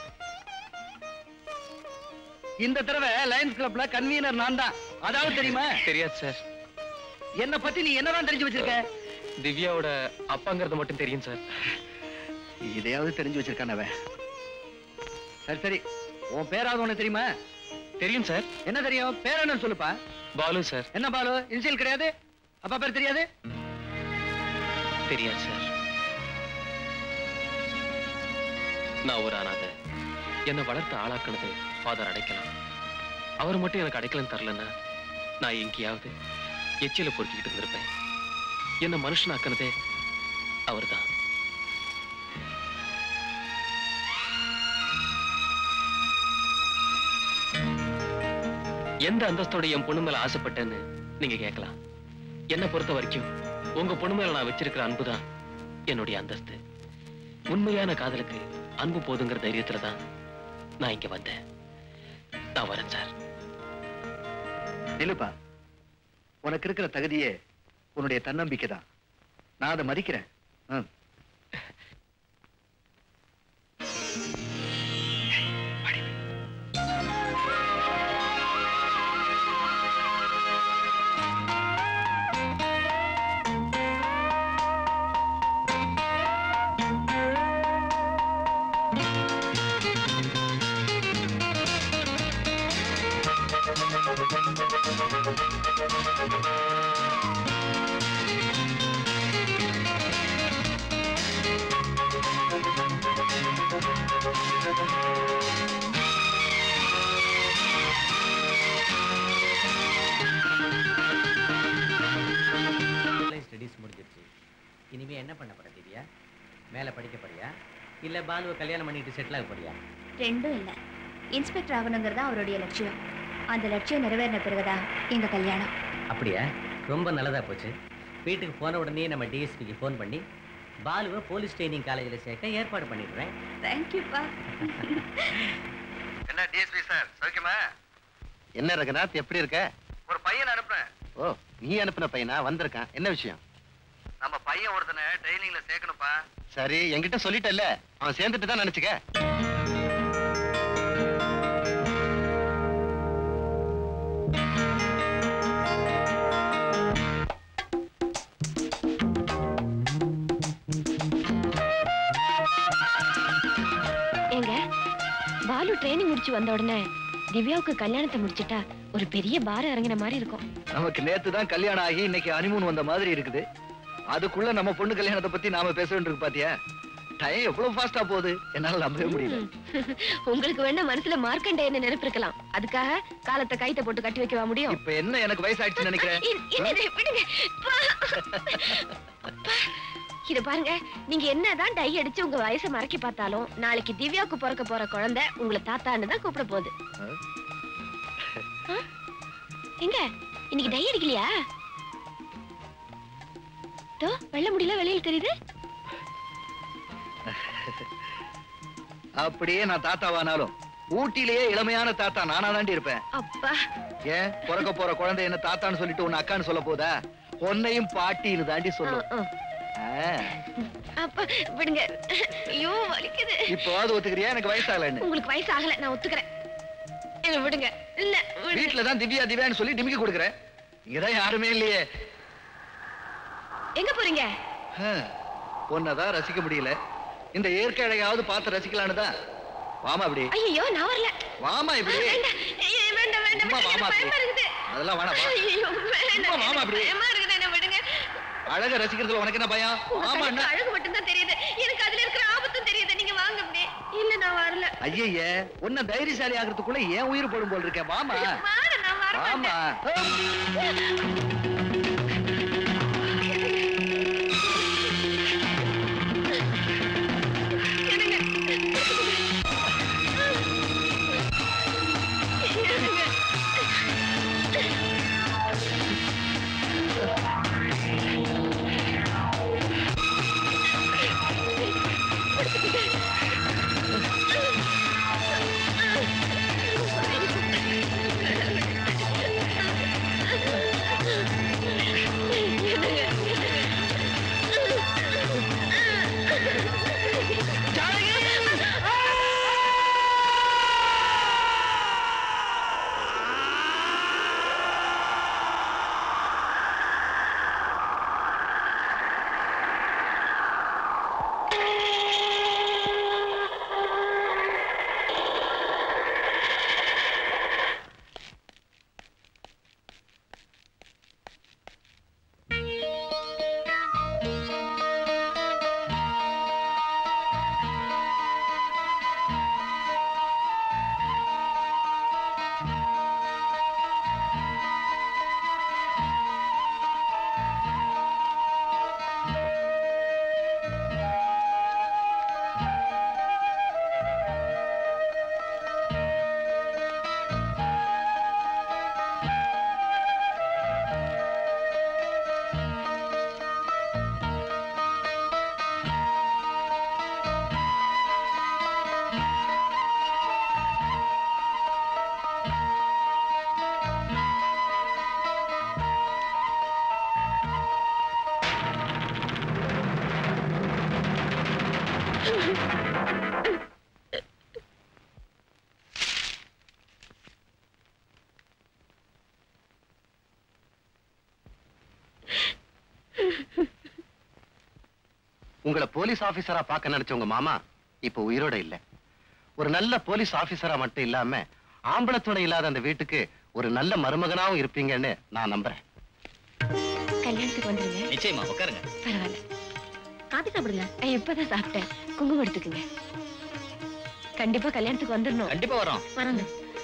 இந்த தடவை லயன்ஸ் கிளப்ல கன்வீனர் நான் தான் அதாவது தெரியுமா தெரியாது சார் என்ன பத்தி நீ என்னதான் தெரிஞ்சு வச்சிருக்க திவ்யாவோட அப்பாங்கிறது மட்டும் தெரியும் சார் இதையாவது தெரிஞ்சு வச்சிருக்கான் அவன் சரி சரி உன் பேராவது உனக்கு தெரியுமா தெரியும் சார் என்ன தெரியும் பேர் என்ன சொல்லுப்பா பாலு சார் என்ன பாலு இன்சியல் கிடையாது அப்பா பேர் தெரியாது தெரியாது சார் நான் ஒரு அனாதை என்னை வளர்த்து ஆளாக்குனது ஃபாதர் அடைக்கலாம் அவர் மட்டும் எனக்கு அடைக்கலம் தரலன்னா நான் எங்கேயாவது எச்சில பொறுக்கிக்கிட்டு இருந்திருப்பேன் என்ன மனுஷனாக்குனதே அவர்தான் எந்த அந்தஸ்தோட என் பொண்ணு மேல ஆசைப்பட்டேன்னு நீங்க கேட்கலாம் என்னை பொறுத்த வரைக்கும் உங்க பொண்ணு மேல நான் வச்சிருக்கிற அன்புதான் என்னுடைய அந்தஸ்து உண்மையான காதலுக்கு அன்பு போதுங்கிற தைரியத்துல தான் நான் இங்க வந்தேன் நான் வரேன் சார் நிலுப்பா உனக்கு இருக்கிற தகுதியே உன்னுடைய தன்னம்பிக்கை தான் நான் அதை மதிக்கிறேன் ம். ஸ்டடீஸ் முடிஞ்சிருச்சு இனிமே என்ன பண்ண போற திவ்யா மேலே படிக்க போறியா இல்ல பாலுவை கல்யாணம் பண்ணிட்டு செட்டில் ஆக போறியா ரெண்டும் இல்ல இன்ஸ்பெக்டர் ஆகணுங்கிறது அவருடைய லட்சியம் அந்த லட்சியம் நிறைவேறின பிறகுதான் எங்க கல்யாணம் அப்படியா ரொம்ப நல்லதா போச்சு வீட்டுக்கு போன உடனே நம்ம டிஎஸ்பிக்கு ஃபோன் பண்ணி பாலுவை போலீஸ் ட்ரைனிங் காலேஜில் சேர்க்க ஏற்பாடு பண்ணிடுறேன் தேங்க்யூப்பா என்ன டிஎஸ்பி சார் சௌக்கியமா என்ன ரங்கநாத் எப்படி இருக்க ஒரு பையன் அனுப்புறேன் ஓ நீ அனுப்புன பையனா வந்திருக்கான் என்ன விஷயம் நம்ம பையன் ஒருத்தனை ட்ரைனிங்ல சேர்க்கணும்ப்பா சரி என்கிட்ட சொல்லிட்டல்ல அவன் சேர்ந்துட்டு தான் நினைச்சுக்க ஏங்க பாலு ட்ரைனிங் முடிச்சு வந்த உடனே திவ்யாவுக்கு கல்யாணத்தை முடிச்சிட்டா ஒரு பெரிய பாரம் இறங்கின மாதிரி இருக்கும் நமக்கு நேத்து தான் கல்யாணம் ஆகி இன்னைக்கு அனிமூன் வந்த மாதிரி இருக்குது அதுக்குள்ள நம்ம பொண்ணு கல்யாணத்தை பத்தி நாம பேச வேண்டியிருக்கு பாத்தியா டைம் எவ்வளவு ஃபாஸ்டா போகுது என்னால நம்பவே முடியல உங்களுக்கு வேணா மனசுல மார்க்கண்டேயன்னு நினைப்பு இருக்கலாம் அதுக்காக காலத்தை கைத்த போட்டு கட்டி வைக்கவா முடியும் இப்ப என்ன எனக்கு வயசாயிடுச்சுன்னு நினைக்கிறேன் இ- இல்ல, இல்ல, விடுங்க. பா. இத பாருங்க நீங்க என்னதான் டை அடிச்சு உங்க வயசை மறைக்க பார்த்தாலும் நாளைக்கு திவ்யாவுக்கு பிறக்க போற குழந்தை உங்களை தாத்தான்னு தான் கூப்பிட போகுது ஆ? எங்க இன்னைக்கு டை அடிக்கலையா தோ வெள்ள முடியல வெளியில தெரியுது அப்படியே நான் தாத்தாவானாலும் ஊட்டிலேயே இளமையான தாத்தா நானா தாண்டி இருப்பேன் அப்பா ஏன் பிறக்க போற குழந்தை என்ன தாத்தான்னு சொல்லிட்டு உன்னை அக்கான்னு சொல்ல போதா உன்னையும் பாட்டின்னு தாண்டி சொல்லும் ஆ, ஆ. அப்பா விடுங்க ஐயோ வலிக்குது இப்போவாது ஒத்துக்கிறியா எனக்கு வயசாகலன்னு உங்களுக்கு வயசு ஆகல நான் ஒத்துக்கிறேன் என்ன விடுங்க இல்ல விடுங்க. வீட்டுல தான் திவ்யா திவ்யான்னு சொல்லி டிமிக்கி கொடுக்குறேன் இங்கதான் யாருமே இல்லையே எங்க போறீங்க உன்னதான் ரசிக்க முடியல இந்த இயற்கை அழகாவது பார்த்து ரசிக்கலான்னு தான் வாமா இப்படி ஐயோ நான் வரல வாமா இப்படி வேண்டாம் ஐயோ, வேண்டாம் வேண்டாம் சும்மா விடுங்க, வாமா எனக்கு பயமா அப்படி. இருக்குது அதெல்லாம் வேணாம் வா. ஐயோ வேண்டாம் சும்மா வாமா எனக்கு அப்படி. பயமா இருக்குது என்ன விடுங்க அழக ரசிக்கிறதுல உனக்கு என்ன பயம் உங்க ஆமா கண்ணுக்கு என்ன அழகு மட்டும் தான் தெரியுது எனக்கு அதுல இருக்கிற ஆபத்தும் தெரியுது நீங்க வாங்க அப்படி இல்ல நான் வரல ஐயய்ய உன்ன தைரியசாலி ஆகிறதுக்குள்ள ஏன் உயிர் போடும் போல் இருக்கேன் வாமா வாட நான் வர வாமா உங்களை போலீஸ் ஆபீசரா பார்க்க நினைச்ச உங்க மாமா இப்ப உயிரோட இல்ல ஒரு நல்ல போலீஸ் ஆபீசரா மட்டும் இல்லாம ஆம்பளை துணை இல்லாத அந்த வீட்டுக்கு ஒரு நல்ல மருமகனாவும் இருப்பீங்கன்னு நான் நம்புறேன் கல்யாணத்துக்கு வந்துருங்க நிச்சயமா உட்காருங்க பரவாயில்ல காபி சாப்பிடுங்க ஐ, இப்பதான் சாப்பிட்டேன் குங்குமம் எடுத்துக்குங்க கண்டிப்பா கல்யாணத்துக்கு வந்துடணும் கண்டிப்பா வரோம் வரங்க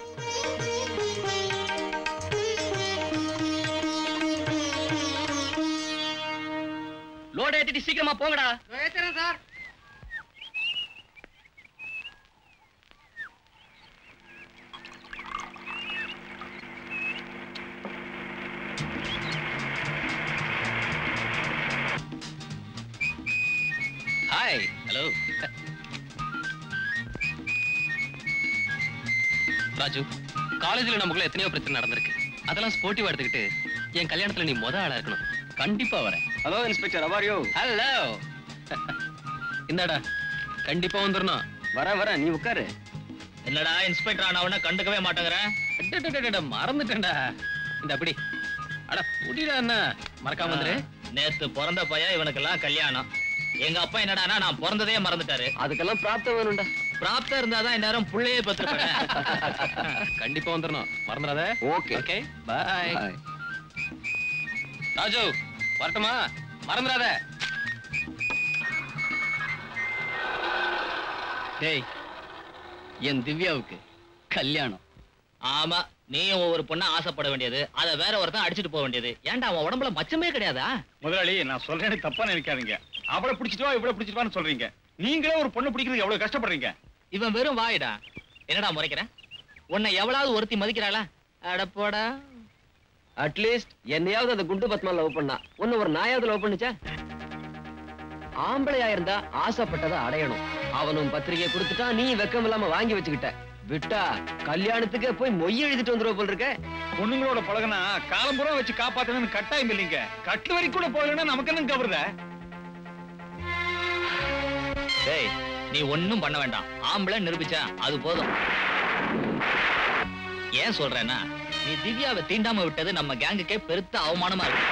லோட ஏத்திட்டு சீக்கிரமா போங்கடா சார் ஹாய் ஹலோ ராஜு காலேஜ்ல நமக்குள்ள எத்தனையோ பிரச்சனை நடந்திருக்கு அதெல்லாம் ஸ்போர்ட்டிவா எடுத்துக்கிட்டு என் கல்யாணத்துல நீ முத ஆளா இருக்கணும் கண்டிப்பா வரேன் ஹலோ இன்ஸ்பெக்டர் அவாரியோ ஹலோ இந்தாடா கண்டிப்பா வந்துடணும் வரேன் வரேன் நீ உட்காரு என்னடா இன்ஸ்பெக்டர் ஆனவன கண்டுக்கவே மாட்டேங்கிறேன் அடடடடட, மறந்துட்டேன்டா இந்த அப்படி அட புடிடா என்ன மறக்காம வந்துரு நேத்து பிறந்த பையன் இவனுக்கெல்லாம் கல்யாணம் எங்க அப்பா என்னடானா நான் பிறந்ததே மறந்துட்டாரு அதுக்கெல்லாம் பிராப்தம் வேணும்டா பிராப்தம் இருந்தாதான் இந்நேரம் புள்ளையே பத்திருப்பேன் கண்டிப்பா வந்துடணும் மறந்துடாத ஓகே ஓகே பாய் ராஜு வரட்டுமா மறந்துடாத டேய் என் திவ்யாவுக்கு கல்யாணம் ஆமா நீயும் ஒவ்வொரு பொண்ணா ஆசைப்பட வேண்டியது அதை வேற ஒருத்தன் அடிச்சிட்டு போக வேண்டியது ஏன்டா அவன் உடம்புல மச்சமே கிடையாதா முதலாளி நான் சொல்றேன்னு தப்பா நினைக்காதீங்க அவளை பிடிச்சிட்டு வா இவ்வளவு பிடிச்சிட்டு வான்னு சொல்றீங்க நீங்களே ஒரு பொண்ணு பிடிக்கிறதுக்கு எவ்வளவு கஷ்டப்படுறீங்க இவன் வெறும் வாயிடா என்னடா முறைக்கிற உன்னை எவ்வளவு ஒருத்தி மதிக்கிறாளா அடப்போடா அட்லீஸ்ட் என்னையாவது அந்த குண்டு பத்மா லவ் பண்ணா உன்னை ஒரு நாயாவது லவ் பண்ணுச்சா ஆம்பளையா இருந்தா ஆசைப்பட்டதை அடையணும் அவனும் பத்திரிகை கொடுத்துட்டா நீ வெக்கம் இல்லாம வாங்கி வச்சுக்கிட்ட விட்டா கல்யாணத்துக்கு போய் மொய் எழுதிட்டு வந்துருவ போல் இருக்க பொண்ணுங்களோட பழகுனா காலம்புறம் வச்சு காப்பாத்தணும்னு கட்டாயம் இல்லைங்க கட்டு வரைக்கும் கூட போகலன்னா நமக்கு என்ன கவருத டேய் நீ ஒண்ணும் பண்ண வேண்டாம் ஆம்பளை நிரூபிச்சா அது போதும் ஏன் சொல்றேன்னா நீ திவ்யாவை தீண்டாம விட்டது நம்ம கேங்குக்கே பெருத்த அவமானமா இருக்கு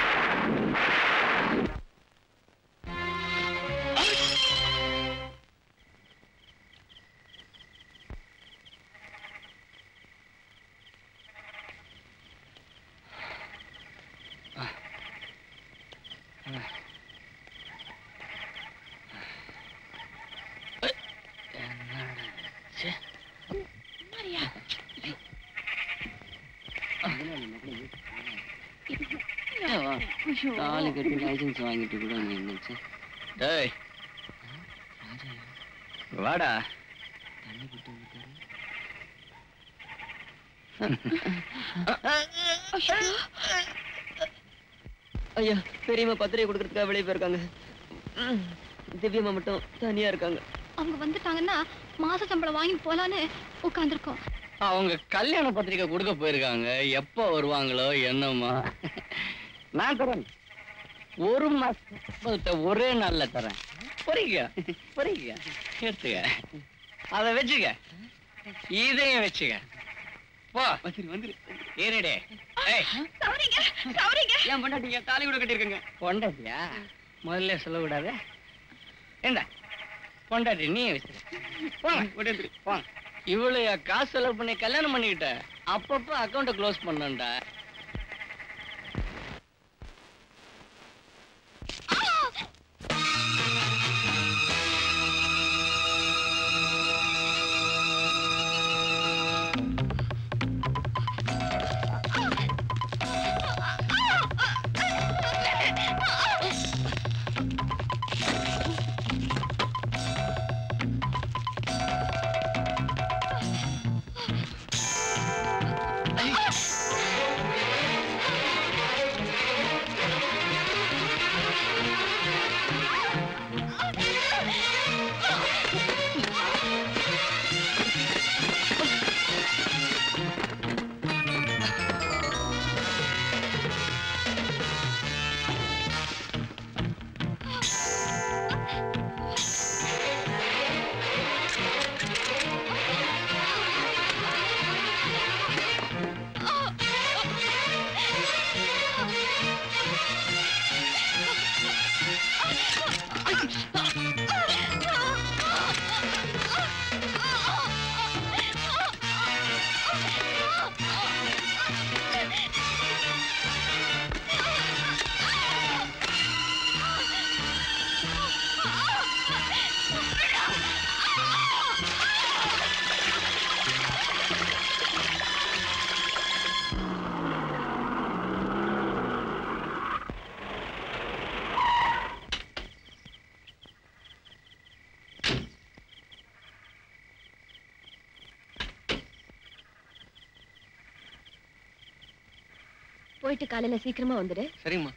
தாலி கட்டி லைசன்ஸ் வாங்கிட்டு கூட அங்க இருந்துச்சு டேய் வாடா ஐயா பெரியம்மா பத்திரிகை கொடுக்கறதுக்காக வெளியே போயிருக்காங்க ம், திவ்யம்மா மட்டும் தனியா இருக்காங்க அவங்க வந்துட்டாங்கன்னா மாச சம்பளம் வாங்கி போலான்னு உட்கார்ந்துருக்கோம் அவங்க கல்யாண பத்திரிக்கை கொடுக்க போயிருக்காங்க எப்போ வருவாங்களோ என்னம்மா நான் தரேன் ஒரு மாசத்தை ஒரே நாள்ல தரேன் பொறிக்க பொறிக்க எடுத்துக்க அதை வச்சுக்க இதையும் வச்சுக்க போ வந்துரு வந்துரு ஏறிடே ஏய் சௌரிங்க சௌரிங்க ஏன் பொண்டாட்டிங்க தாலி கூட கட்டியிருக்கங்க பொண்டாட்டியா முதல்ல சொல்லக்கூடாது என்ன பொண்டாட்டி நீ வச்சிரு போங்க விட்டு போங்க இவ்வளவு காசு செலவு பண்ணி கல்யாணம் பண்ணிக்கிட்ட அப்பப்போ அக்கௌண்ட்டை க்ளோஸ் பண்ணண்டா போயிட்டு காலையில சீக்கிரமா வந்துடு சரிங்கம்மா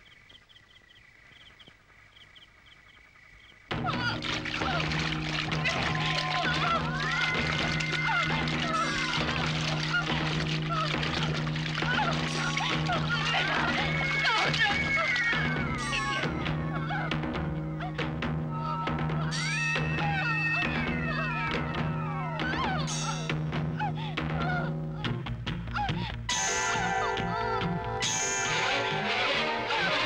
ஆ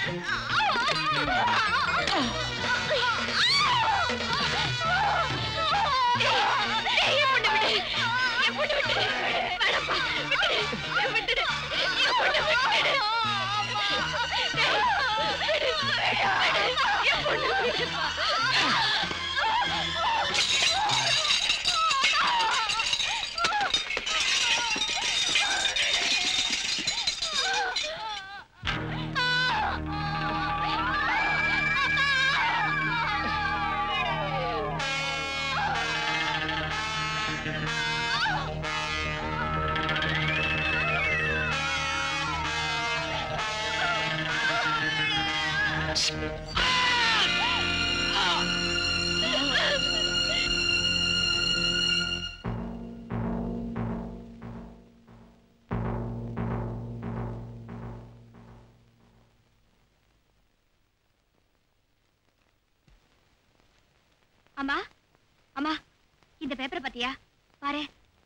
அம்மா அம்மா இந்த பேப்பரை பாத்தியா பாரு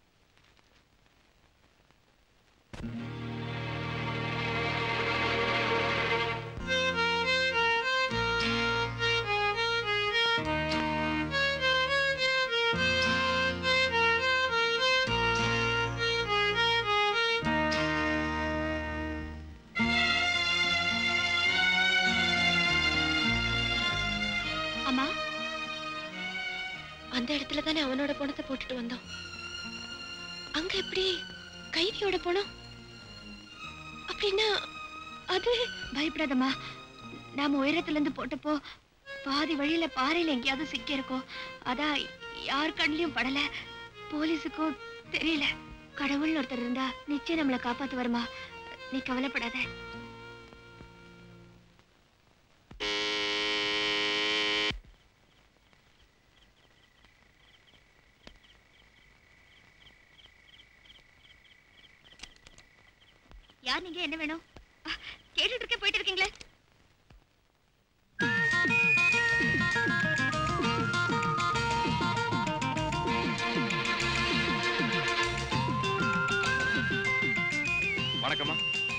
அம்மா அந்த இடத்துல தானே அவனோட பணத்தை போட்டுட்டு வந்தோம் அங்க எப்படி கைதியோட பணம் அப்படின்னா அது பயப்படாதம்மா நாம உயரத்துல இருந்து போட்டப்போ பாதி வழியில பாறையில எங்கேயாவது சிக்கி இருக்கோம் அதான் யார் கண்ணிலையும் படல போலீஸுக்கும் தெரியல கடவுள்னு ஒருத்தர் இருந்தா நிச்சயம் நம்மளை காப்பாத்து வருமா நீ கவலைப்படாத யார் நீங்க என்ன வேணும் அஹ், கேட்டுட்டு இருக்கே போயிட்டு இருக்கீங்களே வணக்கம்மா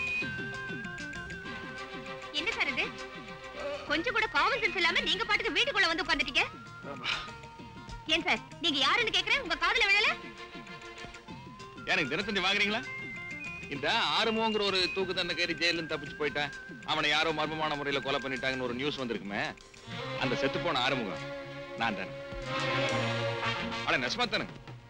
என்ன சார் இது கொஞ்சம் கூட காமன் சென்ஸ் இல்லாம நீங்க பாட்டுக்கு வீட்டுக்குள்ள வந்து உட்கார்ந்துட்டீங்க ஏன் சார் நீங்க யாருன்னு கேக்குறேன் உங்க காதுல விழல எனக்கு தினத்தந்தி வாங்குறீங்களா இந்த ஆறுமோங்கிற ஒரு தூக்கு தண்டனை கைதி ஜெயிலும் தப்பிச்சு போயிட்டேன் அவனை யாரோ மர்மமான முறையில கொலை பண்ணிட்டாங்கன்னு ஒரு நியூஸ் வந்திருக்குமே அந்த செத்து போன ஆறுமுகம் நான் தானே அட நெசமா தானே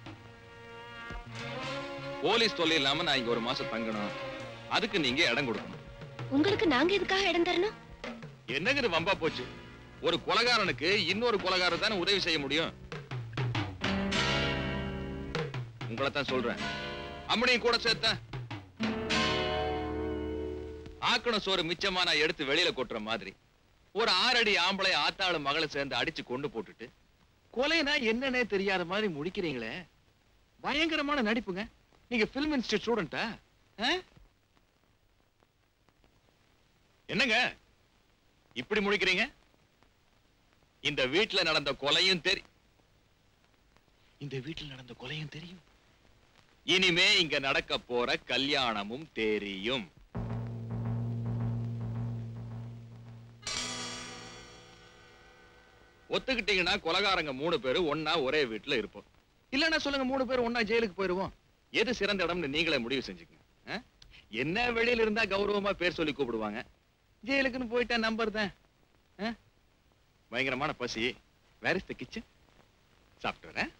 போலீஸ் தொல்லை இல்லாம நான் இங்க ஒரு மாசம் தங்கணும் அதுக்கு நீங்க இடம் கொடுக்கணும் உங்களுக்கு நாங்க எதுக்காக இடம் தரணும் என்னங்க இது வம்பா போச்சு ஒரு கொலகாரனுக்கு இன்னொரு கொலகாரன் தானே உதவி செய்ய முடியும் உங்களை தான் சொல்றேன் அம்மனையும் கூட சேர்த்தேன் ஆக்கண சோறு மிச்சமா நான் எடுத்து வெளியில கொட்டுற மாதிரி ஒரு ஆறடி ஆம்பளை ஆத்தாளு மகளை சேர்ந்து அடிச்சு கொண்டு போட்டுட்டு கொலைனா என்னன்னே தெரியாத மாதிரி முடிக்கிறீங்களே பயங்கரமான நடிப்புங்க நீங்க பிலிம் இன்ஸ்டியூட் ஸ்டூடெண்டா என்னங்க இப்படி முடிக்கிறீங்க இந்த வீட்டுல நடந்த கொலையும் தெரி இந்த வீட்டில் நடந்த கொலையும் தெரியும் இனிமே இங்க நடக்க போற கல்யாணமும் தெரியும் ஒத்துக்கிட்டீங்கன்னா கொலகாரங்க மூணு பேரு ஒன்னா ஒரே வீட்டுல இருப்போம் இல்லன்னா சொல்லுங்க மூணு பேர் ஒன்னா ஜெயிலுக்கு போயிருவோம் எது சிறந்த இடம்னு நீங்களே முடிவு செஞ்சுக்கங்க ஆ? என்ன வெளியில இருந்தா கௌரவமா பேர் சொல்லி கூப்பிடுவாங்க ஜெயிலுக்குன்னு போயிட்டா நம்பர் தான் ஆ? பயங்கரமான பசி வேர் இஸ் த கிச்சன் சாப்பிட்டு வரேன்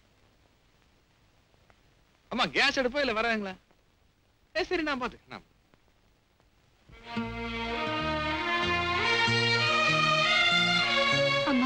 அம்மா கேஸ் எடுப்பா இல்ல வராங்களா ஏ சரி நான் பாத்து நான் அம்மா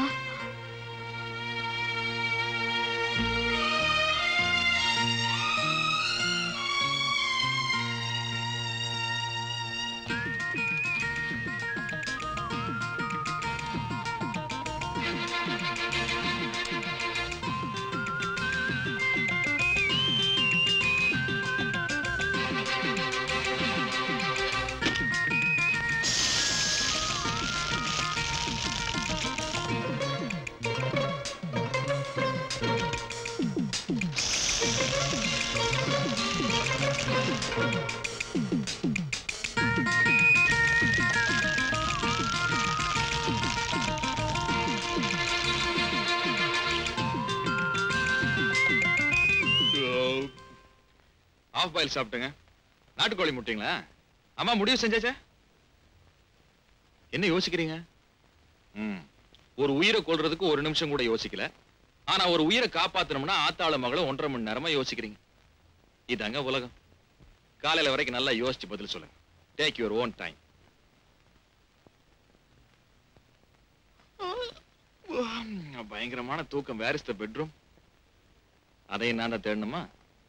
ஆஃப் பாயில் சாப்பிட்டுங்க நாட்டுக்கோழி முட்டைங்களா அம்மா முடிவு செஞ்சாச்சா என்ன யோசிக்கிறீங்க ம் ஒரு உயிரை கொல்றதுக்கு ஒரு நிமிஷம் கூட யோசிக்கல ஆனா ஒரு உயிரை காப்பாத்தணும்னா ஆத்தாள மகளும் ஒன்றரை மணி நேரமா யோசிக்கிறீங்க இதாங்க உலகம் காலையில வரைக்கும் நல்லா யோசிச்சு பதில் சொல்லுங்க டேக் யுவர் ஓன் டைம் பயங்கரமான தூக்கம் வேர் இஸ் த பெட்ரூம் அதையும் நான் தான் தேடணுமா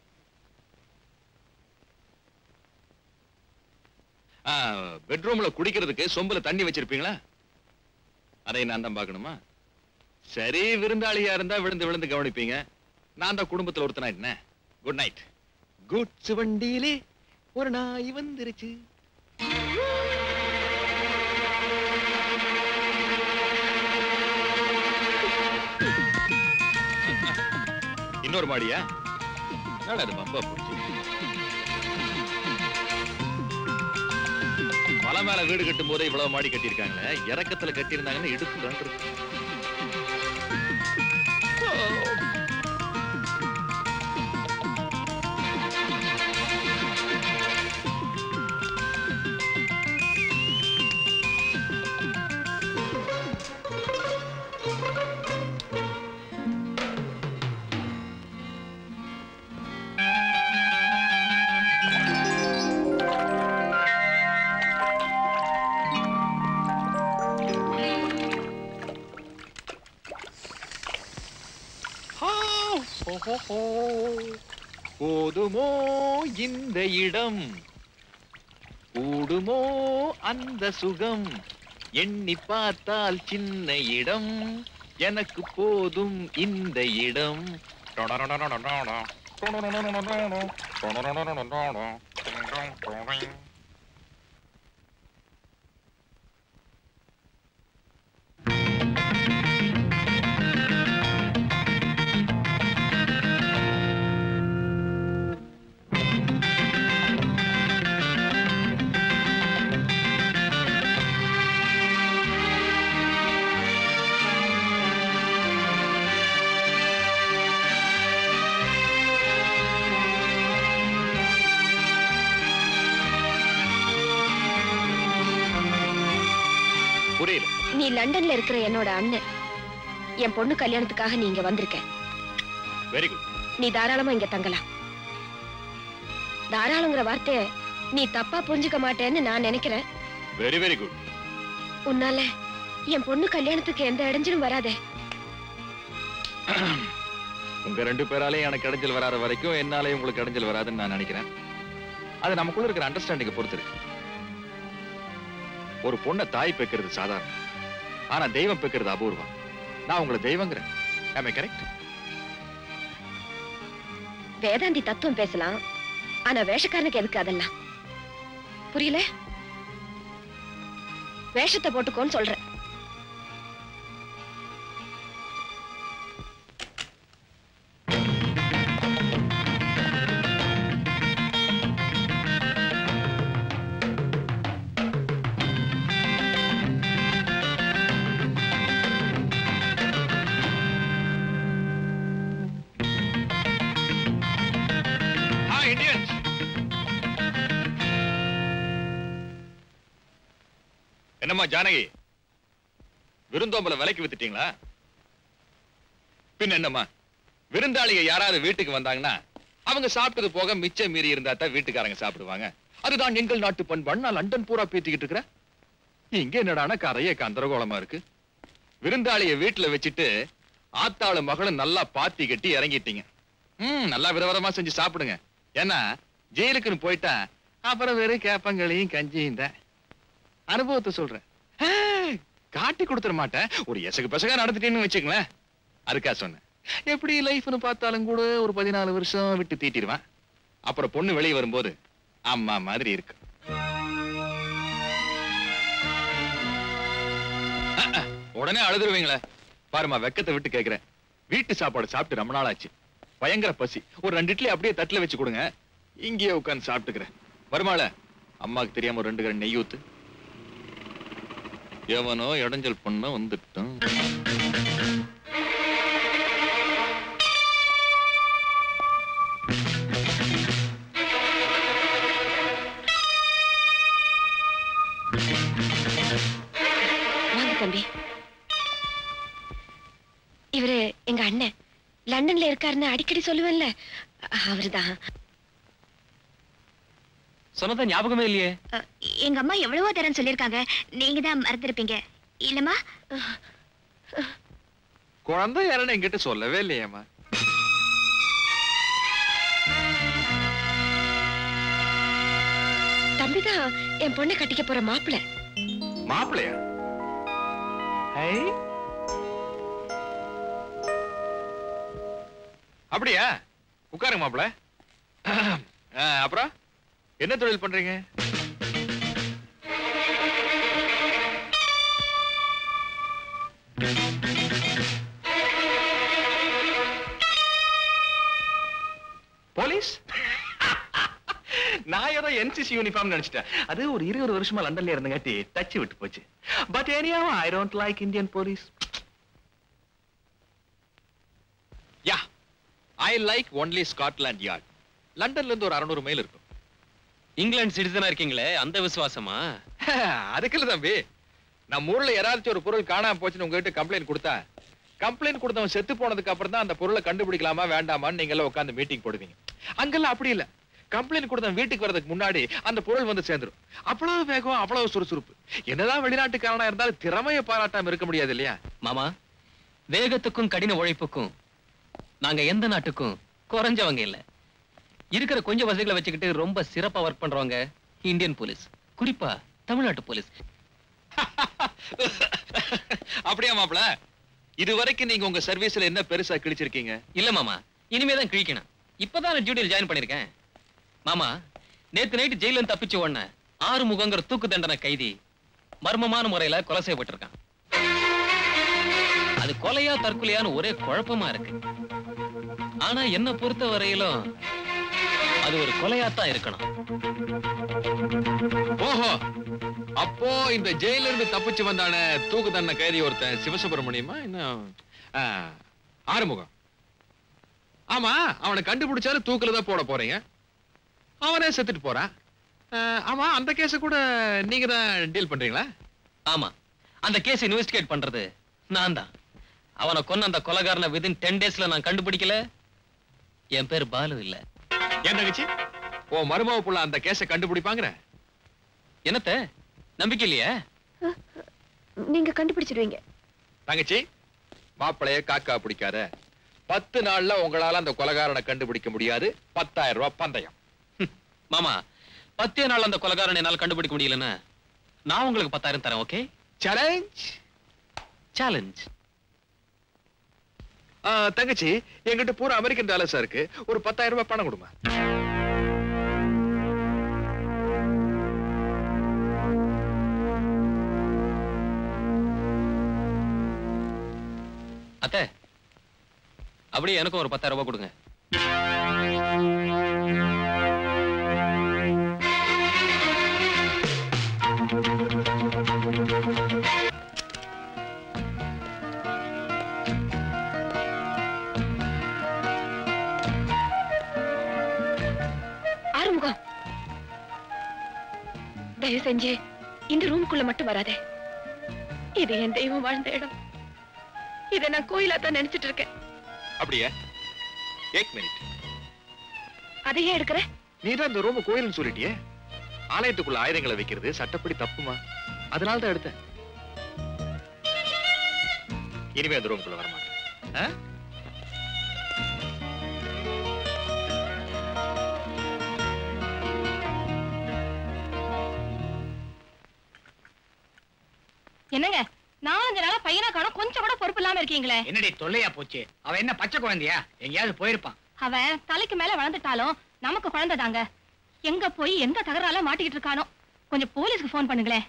பெட்ரூம்ல குடிக்கிறதுக்கு சொம்புல தண்ணி வச்சிருப்பீங்களா அதையும் நான் தான் பார்க்கணுமா சரி விருந்தாளியா இருந்தா விழுந்து விழுந்து கவனிப்பீங்க நான் தான் குடும்பத்துல ஒருத்தனாயிட்டேன் குட் நைட் குட்ஸ் வண்டியிலே ஒரு நாய் வந்துருச்சு இன்னொரு மாடியா என்னடா இது பம்பா போச்சு மலை மேல வீடு கட்டும் போதே இவ்வளவு மாடி கட்டியிருக்காங்களே இறக்கத்துல கட்டியிருந்தாங்கன்னா இடுப்பு ரெண்டு இருக்கும் போதுமோ இந்த இடம் கூடுமோ அந்த சுகம் எண்ணி பார்த்தால் சின்ன இடம் எனக்கு போதும் இந்த இடம் புரியல நீ லண்டன்ல இருக்கிற என்னோட அண்ணன் என் பொண்ணு கல்யாணத்துக்காக நீ இங்க வந்திருக்க வெரி குட் நீ தாராளமா இங்க தங்கலாம் தாராளங்கிற வார்த்தைய நீ தப்பா புரிஞ்சுக்க மாட்டேன்னு நான் நினைக்கிறேன் வெரி வெரி குட் உன்னால என் பொண்ணு கல்யாணத்துக்கு எந்த இடைஞ்சலும் வராதே உங்க ரெண்டு பேராலையும் எனக்கு இடைஞ்சல் வராத வரைக்கும் என்னாலையும் உங்களுக்கு இடைஞ்சல் வராதுன்னு நான் நினைக்கிறேன் அது நமக்குள்ள இருக்கிற அண்டர்ஸ்டாண்டிங்க பொறுத்து இருக்கு ஒரு பொண்ணை தாய் பெக்கிறது சாதாரணம் ஆனா தெய்வம் பெக்கிறது அபூர்வம் நான் உங்களை தெய்வங்கிறேன் am I correct வேதாந்தி தத்துவம் பேசலாம் ஆனா வேஷக்காரனுக்கு எதுக்கு அதெல்லாம் புரியல வேஷத்தை போட்டுக்கோன்னு சொல்றேன் Hi, Indians. என்னம்மா ஜானகி விருந்தோம்பல விலைக்கு வித்துட்டீங்களா பின்ன என்னம்மா விருந்தாளிக யாராவது வீட்டுக்கு வந்தாங்கன்னா அவங்க சாப்பிட்டது போக மிச்சம் மீறி இருந்தா தான் வீட்டுக்காரங்க சாப்பிடுவாங்க அதுதான் எங்கள் நாட்டு பண்பாடு நான் லண்டன் பூரா பேத்திக்கிட்டு இருக்கிறேன் இங்க என்னடானா கரைய கந்தரகோலமா இருக்கு விருந்தாளிய வீட்டுல வச்சுட்டு ஆத்தாளு மகளும் நல்லா பாத்தி கட்டி இறங்கிட்டீங்க ம் நல்லா விதவிதமா செஞ்சு சாப்பிடுங்க ஏன்னா ஜெயிலுக்குன்னு போயிட்டா அப்புறம் வெறும் கேப்பங்களையும் கஞ்சியும் தான் அனுபவத்தை சொல்றேன் ஆ, காட்டி கொடுத்துட மாட்டேன் ஒரு எசகு பெசகா நடந்துட்டேன்னு வச்சுக்கங்களேன் அதுக்கா சொன்னேன் எப்படி லைஃப்னு பார்த்தாலும் கூட ஒரு பதினாலு வருஷம் விட்டு தீட்டிடுவேன் அப்புறம் பொண்ணு வெளியே வரும்போது அம்மா மாதிரி இருக்கு அஹ், அஹ், உடனே அழுதுருவீங்களே பாருமா வெக்கத்தை விட்டு கேக்குறேன் வீட்டு சாப்பாடு சாப்பிட்டு ரொம்ப நாள் ஆச்சு பயங்கர பசி ஒரு ரெண்டு இட்லி அப்படியே தட்டுல வச்சு கொடுங்க இங்கேயே உட்கார்ந்து சாப்பிட்டுக்கிறேன் வருமாள அம்மாக்கு தெரியாம ஒரு ரெண்டு கரண்ட் நெய் ஊத்து எவனோ இடைஞ்சல் பண்ண வந்துட்டான் தம்பி இவரு எங்க அண்ணன் லண்டன்ல இருக்காருன்னு அடிக்கடி சொல்லுவேன்ல அவருதான் சொன்னதா ஞாபகமே இல்லையே எங்க அம்மா எவ்வளவோ தரம் சொல்லிருக்காங்க நீங்க தான் மறந்துருப்பீங்க இல்லம்மா குழந்தை யாருன்னு என்கிட்ட சொல்லவே இல்லையேம்மா தம்பிதான் என் பொண்ணை கட்டிக்க போற மாப்பிள்ளை மாப்பிள்ளையா ஐ அப்படியா உட்காருங்க மாப்பிள்ள அப்புறம் என்ன தொழில் பண்றீங்க போலீஸ் நான் ஏதோ என்சிசி யூனிஃபார்ம் நினைச்சிட்டேன் அது ஒரு இருபது வருஷமா லண்டன்ல இருந்தங்காட்டி டச் விட்டு போச்சு but anyway I don't like Indian police yeah I like only Scotland Yard லண்டன்ல இருந்து ஒரு அறுநூறு மைல் இருக்கும் இங்கிலாந்து சிட்டிசனா இருக்கீங்களே அந்த விசுவாசமா அதுக்கு இல்ல தம்பி நம்ம ஊர்ல யாராச்சும் ஒரு பொருள் காணாம போச்சுன்னு உங்ககிட்ட கம்ப்ளைண்ட் கொடுத்தா கம்ப்ளைண்ட் கொடுத்தவன் செத்து போனதுக்கு அப்புறம் தான் அந்த பொருளை கண்டுபிடிக்கலாமா வேண்டாமான்னு நீங்க எல்லாம் உட்காந்து மீட்டிங் போடுவீங்க அங்கெல்லாம் அப்படி இல்ல கம்ப்ளைண்ட் கொடுத்தவன் வீட்டுக்கு வர்றதுக்கு முன்னாடி அந்த பொருள் வந்து சேர்ந்துரும் அவ்வளவு வேகம் அவ்வளவு சுறுசுறுப்பு என்னதான் வெளிநாட்டுக்காரனா இருந்தாலும் திறமையை பாராட்டாம இருக்க முடியாது இல்லையா மாமா வேகத்துக்கும் கடின உழைப்புக்கும் நாங்க எந்த நாட்டுக்கும் குறைஞ்சவங்க இல்ல இருக்கிற கொஞ்சம் வசதிகளை வச்சுக்கிட்டு ரொம்ப சிறப்பா ஒர்க் பண்றவங்க இந்தியன் போலீஸ் குறிப்பா தமிழ்நாட்டு போலீஸ் அப்படியா மாப்ள இது வரைக்கும் நீங்க உங்க சர்வீஸ்ல என்ன பெருசா கிழிச்சிருக்கீங்க இல்ல மாமா இனிமே தான் கிழிக்கணும் இப்பதான் நான் டியூட்டியில் ஜாயின் பண்ணிருக்கேன் மாமா நேத்து நைட்டு ஜெயில இருந்து தப்பிச்ச உடனே ஆறு முகங்கிற தூக்கு தண்டனை கைதி மர்மமான முறையில கொலை செய்யப்பட்டிருக்கான் அது கொலையா தற்கொலையான்னு ஒரே குழப்பமா இருக்கு ஆனா என்ன பொறுத்த வரையிலும் அது ஒரு கொலையாத்தான் இருக்கணும் ஓஹோ அப்போ இந்த ஜெயில இருந்து தப்பிச்சு வந்தானே தூக்கு தண்டனை கைதி ஒருத்தன் சிவசுப்பிரமணியமா என்ன ஆ, ஆறுமுகம் ஆமா அவனை கண்டுபிடிச்சாலும் தூக்குல தான் போட போறீங்க அவனே செத்துட்டு போறான் ஆ, ஆமா அந்த கேஸ கூட நீங்க தான் டீல் பண்றீங்களா ஆமா அந்த கேஸ் இன்வெஸ்டிகேட் பண்றது நான் தான் அவனை கொன்ன அந்த கொலைகாரனை விதின் டென் டேஸ்ல நான் கண்டுபிடிக்கல என் பேர் பாலு இல்ல ஏன் தங்கச்சி ஓ மருமக புள்ள அந்த கேஸ கண்டுபிடிப்பாங்கற என்னத்த நம்பிக்கை இல்லையா நீங்க கண்டுபிடிச்சிடுவீங்க தங்கச்சி மாப்பிளைய காக்கா பிடிக்காத பத்து நாள்ல உங்களால அந்த கொலைகாரனை கண்டுபிடிக்க முடியாது பத்தாயிரம் ரூபாய் பந்தயம் மாமா பத்தே நாள் அந்த கொலைகாரனை என்னால கண்டுபிடிக்க முடியலன்னா நான் உங்களுக்கு பத்தாயிரம் தரேன் ஓகே சேலஞ்ச் சேலஞ்ச் தங்கச்சி என்கிட்ட பூரா அமெரிக்கன் டாலர்ஸா இருக்கு ஒரு பத்தாயிரம் ரூபாய் பணம் கொடுங்க அத்தை அப்படியே எனக்கும் ஒரு பத்தாயிரம் ரூபாய் கொடுங்க ஆறுமுகம் தயவு செஞ்சு இந்த ரூமுக்குள்ள மட்டும் வராதே இது என் தெய்வம் வாழ்ந்த இடம் இதை நான் கோயிலா தான் நினைச்சிட்டு இருக்கேன் அப்படியே ஏக் மினிட் அதையே எடுக்கிற நீ தான் இந்த ரூம் கோயில்னு சொல்லிட்டியே ஆலயத்துக்குள்ள ஆயுதங்களை வைக்கிறது சட்டப்படி தப்புமா அதனால தான் எடுத்தேன் இனிமே அந்த ரூமுக்குள்ள வரமாட்டேன் ஆ? என்னங்க நாலஞ்சு நாளா பையனை காணோம் கொஞ்சம் கூட பொறுப்பு இல்லாம இருக்கீங்களே என்னடி தொல்லையா போச்சு அவன் என்ன பச்சை குழந்தையா எங்கேயாவது போயிருப்பான் அவன் தலைக்கு மேல வளர்ந்துட்டாலும் நமக்கு குழந்தை தாங்க எங்க போய் எந்த தகரால மாட்டிக்கிட்டு இருக்கானோ கொஞ்சம் போலீஸ்க்கு ஃபோன் பண்ணுங்களேன்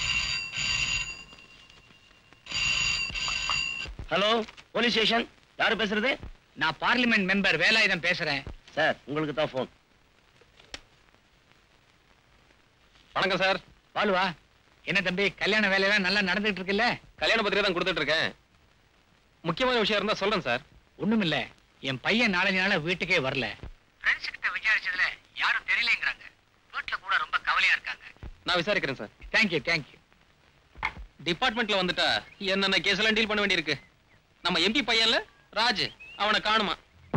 ஹலோ போலீஸ் ஸ்டேஷன் யாரு பேசுறது நான் பார்லிமெண்ட் மெம்பர் வேலாயுதம் பேசுறேன் சார் உங்களுக்கு தான் ஃபோன் வணக்கம் சார் பாலுவா என்ன தம்பி கல்யாண வேலையெல்லாம் நல்லா நடந்துட்டு இருக்குல்ல கல்யாண பத்திரிகை தான் கொடுத்துட்டு இருக்கேன் முக்கியமான விஷயம் இருந்தா சொல்றேன் சார் ஒண்ணுமில்ல என் பையன் நாலஞ்சு நாளா வீட்டுக்கே வரல ஃப்ரெண்ட்ஸ் கிட்ட விசாரிச்சதுல யாரும் தெரியலங்கிறாங்க வீட்டுல கூட ரொம்ப கவலையா இருக்காங்க நான் விசாரிக்கிறேன் சார் தேங்க்யூ தேங்க்யூ டிபார்ட்மெண்ட்ல வந்துட்டா என்னென்ன கேஸ் எல்லாம் டீல் பண்ண வேண்டியிருக்கு நம்ம எம்பி பையன்ல ராஜ் அவனை காணுமா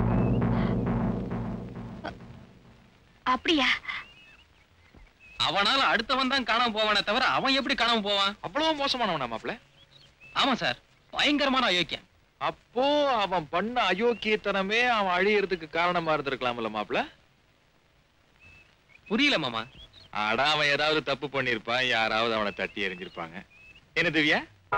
அப்படியா அவனால அடுத்தவன் தான் காணாம போவானே தவிர அவன் எப்படி காணாம போவான் அவ்வளவு மோசமானவனா மாப்ள ஆமா சார் பயங்கரமான அயோக்கியன் அப்போ அவன் பண்ண அயோக்கியத்தனமே அவன் அழியறதுக்கு காரணமா இருந்திருக்கலாம்ல மாப்ள புரியல மாமா அட அவன் ஏதாவது தப்பு பண்ணிருப்பான் யாராவது அவனை தட்டி எறிஞ்சிருப்பாங்க என்ன திவ்யா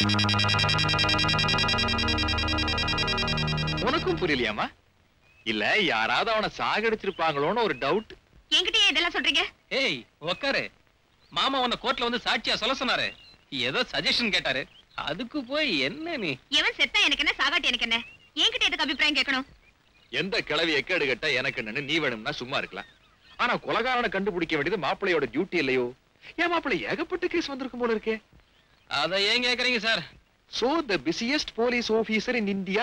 உனக்கும் புரியலையாமா இல்ல யாராவது அவனை சாகடிச்சிருப்பாங்களோன்னு ஒரு டவுட் என்கிட்டயே இதெல்லாம் சொல்றீங்க ஏய் உக்காரு மாமா உன்னை கோர்ட்ல வந்து சாட்சியா சொல்ல சொன்னாரு ஏதோ சஜஷன் கேட்டாரு அதுக்கு போய் என்ன நீ எவன் செத்தா எனக்கு என்ன சாகாட்டி எனக்கு என்ன என்கிட்ட எதுக்கு அபிப்பிராயம் கேட்கணும் எந்த கிளவி எக்கேடு கட்ட எனக்கு என்னன்னு நீ வேணும்னா சும்மா இருக்கலாம் ஆனா கொலகாரனை கண்டுபிடிக்க வேண்டியது மாப்பிள்ளையோட டியூட்டி இல்லையோ ஏன் மாப்பிள்ளை ஏகப்பட்ட கேஸ் வந்திருக்கும் போல இருக்கே அதை ஏன் கேக்குறீங்க sir so the busiest police officer in India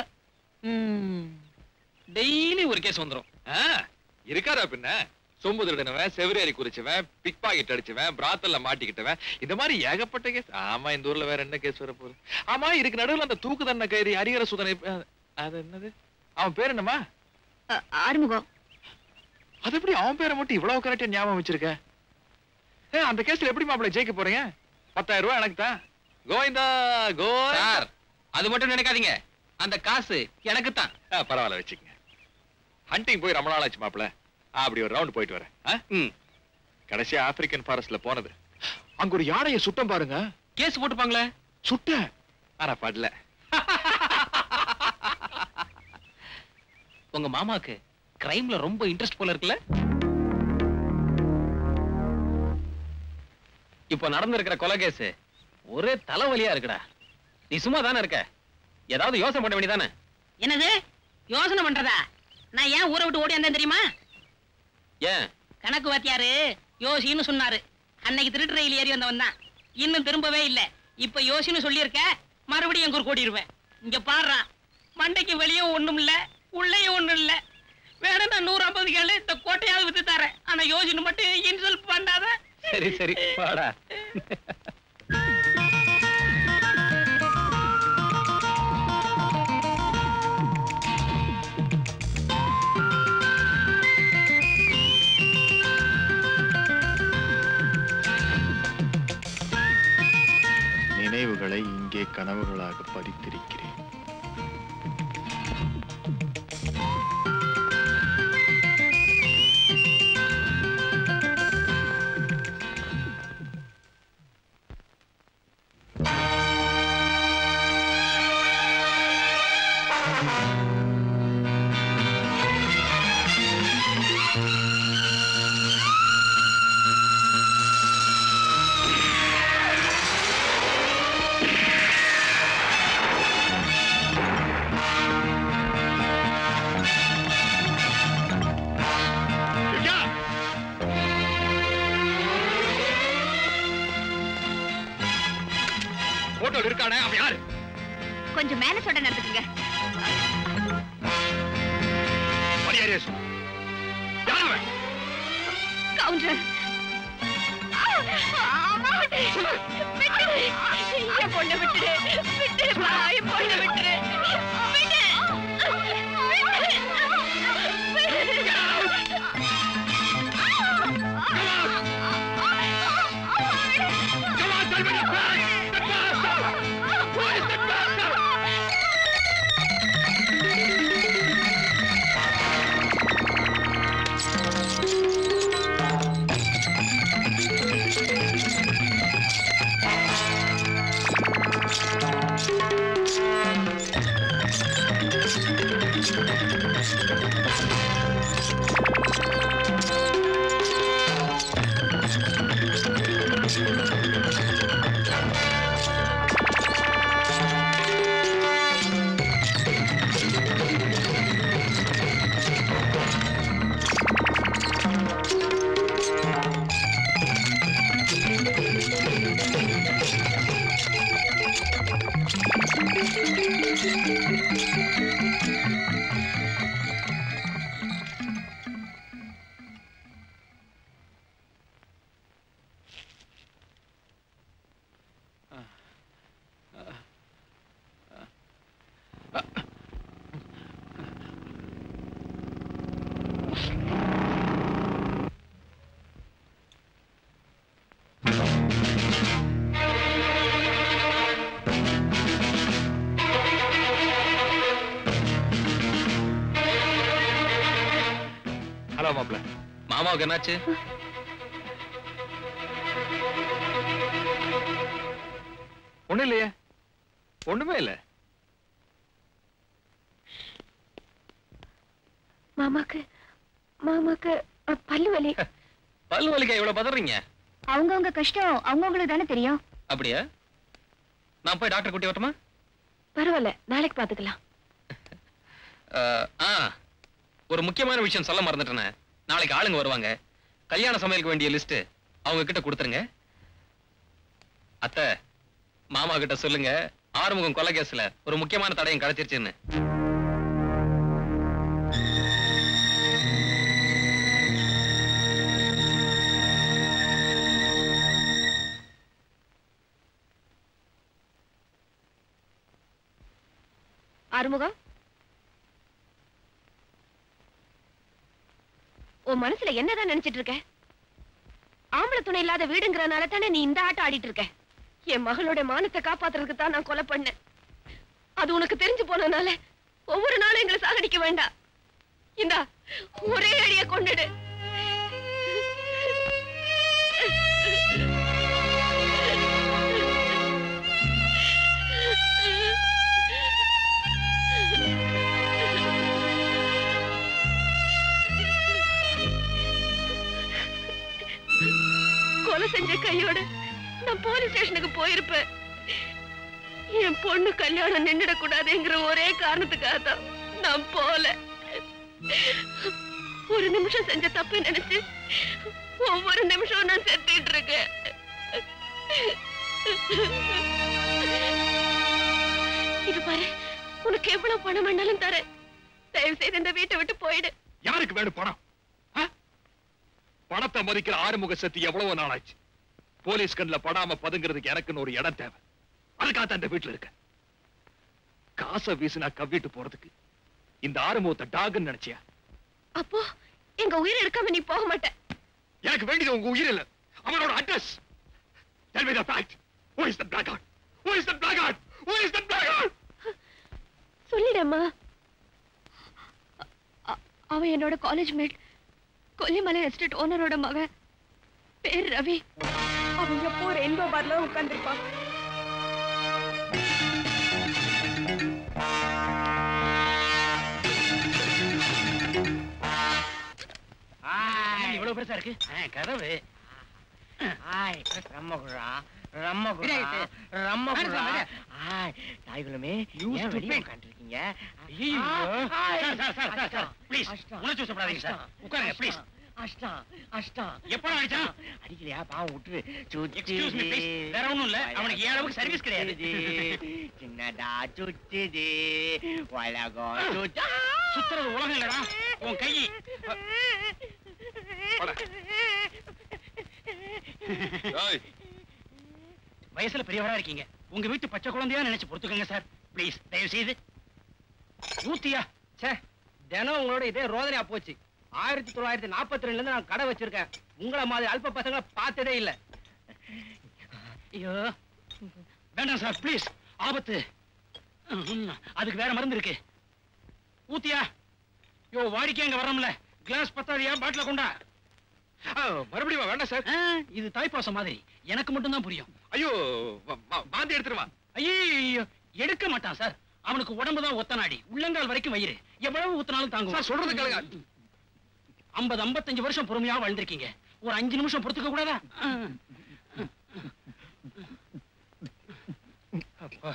daily ஒரு கேஸ் வந்துரும் இருக்காரா பின்ன சொம்பு திருடினவன் செவிரேறி குறிச்சவன் பிக் பாக்கெட் அடிச்சவன் பிராத்தல்ல மாட்டிக்கிட்டவன் இந்த மாதிரி ஏகப்பட்ட கேஸ் ஆமா இந்த ஊர்ல வேற என்ன கேஸ் வர போகுது ஆமா இதுக்கு நடுவுல அந்த தூக்கு தண்டனை கைதி ஹரிஹர சுதனை அஹ், அது என்னது அவன் பேர் என்னமா ஆறுமுகம் அது எப்படி அவன் பேரை மட்டும் இவ்வளவு கரெக்டா ஞாபகம் வச்சிருக்க ஏ அந்த கேஸ்ல எப்படி மாப்பிள்ளை ஜெயிக்க போறீங்க பத்தாயிரம் ரூபாய் எனக்கு தான் கோவிந்தா கோவிந்தா சார் அது மட்டும் நினைக்காதீங்க அந்த காசு எனக்கு தான் ஆ, பரவாயில்ல வச்சுக்கங்க ஹண்டிங் போய் ரொம்ப நாள் ஆச்சு மாப்பிள அப்படி ஒரு ரவுண்ட் போயிட்டு வரேன் ஆ? கடைசியா ஆப்பிரிக்கன் ஃபாரஸ்ட்ல போனது அங்க ஒரு யானையை சுட்டம் பாருங்க கேஸ் போட்டுப்பாங்களே சுட்ட ஆனா படல உங்க மாமாக்கு கிரைம்ல ரொம்ப இன்ட்ரெஸ்ட் போல இருக்குல்ல இப்போ நடந்திருக்கிற கொலை கேஸ் ஒரே தலைவலியா இருக்குடா நீ சும்மா தானே இருக்க ஏதாவது யோசனை பண்ண வேண்டியதானே என்னது யோசனை பண்றதா நான் ஏன் ஊரை விட்டு ஓடி வந்தேன் தெரியுமா ஏன் கணக்கு வாத்தியாரு யோசின்னு சொன்னாரு அன்னைக்கு திருட்டு ரயில் ஏறி வந்தவன் தான் இன்னும் திரும்பவே இல்ல இப்ப யோசின்னு சொல்லியிருக்க மறுபடியும் எங்க ஊர் கூட்டிடுவேன் இங்க பாடுறா மண்டைக்கு வெளியே ஒண்ணும் இல்ல உள்ளேயும் ஒண்ணும் இல்ல வேணும் நான் நூறு ஐம்பது கேளு இந்த கோட்டையாவது வித்து தரேன் ஆனா யோசின்னு மட்டும் இன்சல்ட் பண்ணாத சரி சரி வாடா நினைவுகளை இங்கே கனவுகளாக பதித்திருக்கிறேன் போட்டோல இருக்கானே அவன் யாரு கொஞ்சம் மேல சொல்ல நடந்துக்குங்க மரியாதையா சொல்லு. யார் அவன் கவுண்டர் என் பொண்ணை விட்டுடு விட்டுடுப்பா என் பொண்ணை விட்டுடு விடு. Thank you. மாப்ள மாமாவுக்கு என்னாச்சு ஒண்ணும் இல்லையே ஒண்ணுமே இல்ல மாமாக்கு மாமாக்கு அ, பல்லு வலி பல்லு வலிக்க இவ்வளவு பதறீங்க அவங்கவங்க கஷ்டம் அவங்கவுங்களுக்கு தானே தெரியும் அப்படியா நான் போய் டாக்டர் கூட்டி வரட்டுமா பரவாயில்ல நாளைக்கு பாத்துக்கலாம் அஹ், ஆ ஒரு முக்கியமான விஷயம் சொல்ல மறந்துட்டேனே நாளைக்கு ஆளுங்க வருவாங்க கல்யாண சமையலுக்கு வேண்டிய லிஸ்ட் அவங்க கிட்ட கொடுத்துருங்க அத்தை மாமா கிட்ட சொல்லுங்க ஆறுமுகம் கொலை கேஸ்ல ஒரு முக்கியமான தடயம் கிடைச்சிருச்சுன்னு ஆறுமுகம் உன் மனசுல என்னதான் நினைச்சிட்டு இருக்க ஆம்பளை துணை இல்லாத வீடுங்கிறனால தானே நீ இந்த ஆட்டம் ஆடிட்டு இருக்க என் மகளோட மானத்தை காப்பாத்துறதுக்கு தான் நான் கொலை பண்ணேன் அது உனக்கு தெரிஞ்சு போனனால ஒவ்வொரு நாளும் எங்களை சாகடிக்க வேண்டாம் இந்தா ஒரே அடிய கொண்டுடு கொலை செஞ்ச கையோட நான் போலீஸ் ஸ்டேஷனுக்கு போயிருப்பேன் என் பொண்ணு கல்யாணம் நின்றுடக்கூடாதுங்கிற ஒரே காரணத்துக்காக தான் நான் போல ஒரு நிமிஷம் செஞ்ச தப்பு நினைச்சு ஒவ்வொரு நிமிஷம் நான் செத்துட்டு இருக்கேன் இது பாரு உனக்கு எவ்வளவு பணம் வேணாலும் தரேன் தயவு செய்து இந்த வீட்டை விட்டு போயிடு யாருக்கு வேணும் பணம் ஆ? பணத்தை மதிக்கிற ஆறுமுக சக்தி எவ்வளவு நாளாச்சு போலீஸ் கண்ணுல படாம பதுங்கிறதுக்கு எனக்குன்னு ஒரு இடம் தேவை அதுக்காக தான் இந்த வீட்டுல இருக்க காசை வீசினா கவ்விட்டு போறதுக்கு இந்த ஆறுமுகத்தை டாகுன்னு நினைச்சியா அப்போ எங்க உயிர் எடுக்காம நீ போக மாட்ட எனக்கு வேண்டியது உங்க உயிர் இல்ல அவனோட address tell me the fact who is the blackguard who is the blackguard who is the blackguard சொல்லிடம்மா அ- அவன் என்னோட காலேஜ் மேட் கொல்லிமலை எஸ்டேட் ஓனரோட மகன் பேர் ரவி அவன் எப்போ ரெயின்போ பார்ல உட்கார்ந்துருப்பான் இவ்வளவு பெருசா இருக்கு கதவு ஆய் ரம்மகுழா ரம்மகுழா ரம்மகுழா ஆய் தாய்குலமே ஏன் வெளியே உட்காந்துருக்கீங்க ப்ளீஸ் உணர்ச்சி வசப்படாதீங்க சார் உட்காருங்க ப்ளீஸ் அஷ்டம் அஷ்டம் எப்போ அடிச்சா அடிக்கலையா பாவம் விட்டுரு எக்ஸ்கியூஸ் மீ ப்ளீஸ் வேற ஒண்ணும் இல்ல அவனுக்கு ஏன் அளவுக்கு சர்வீஸ் கிடையாது சின்னதா சுத்துது உலகம் சுத்து சுத்துறது உலகம் இல்லடா உன் கை வயசுல பெரியவரா இருக்கீங்க உங்க வீட்டு பச்சை குழந்தையா நினைச்சு பொறுத்துக்கங்க சார் ப்ளீஸ் தயவு செய்து ஊத்தியா ச்சே தினம் உங்களோட இதே ரோதனையா போச்சு ஆயிரத்தி தொள்ளாயிரத்தி நாற்பத்தி ரெண்டுல இருந்து நான் கடை வச்சிருக்கேன் உங்களை மாதிரி அல்ப பசங்களை பார்த்ததே இல்ல ஐயோ வேண்டாம் சார் ப்ளீஸ் ஆபத்து ம், அதுக்கு வேற மருந்து இருக்கு ஊத்தியா யோ வாடிக்கை அங்க வரோம்ல கிளாஸ் பத்தாதியா பாட்டில கொண்டா மறுபடியும் வேண்டாம் சார் இது தாய்ப்பாசம் மாதிரி எனக்கு மட்டும் தான் புரியும் ஐயோ வாந்தி எடுத்துருவா ஐயோ எடுக்க மாட்டான் சார் அவனுக்கு உடம்பு தான் ஒத்த நாடி உள்ளங்கால் வரைக்கும் வயிறு எவ்வளவு ஊத்தினாலும் தாங்கும் சார், சொல்றது கேளுங்க. ஐம்பது ஐம்பத்தஞ்சு வருஷம் பொறுமையா வாழ்ந்திருக்கீங்க ஒரு அஞ்சு நிமிஷம் பொறுத்துக்க கூடாதா அப்பா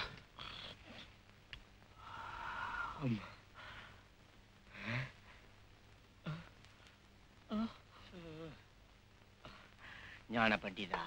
ஞான பண்டிதா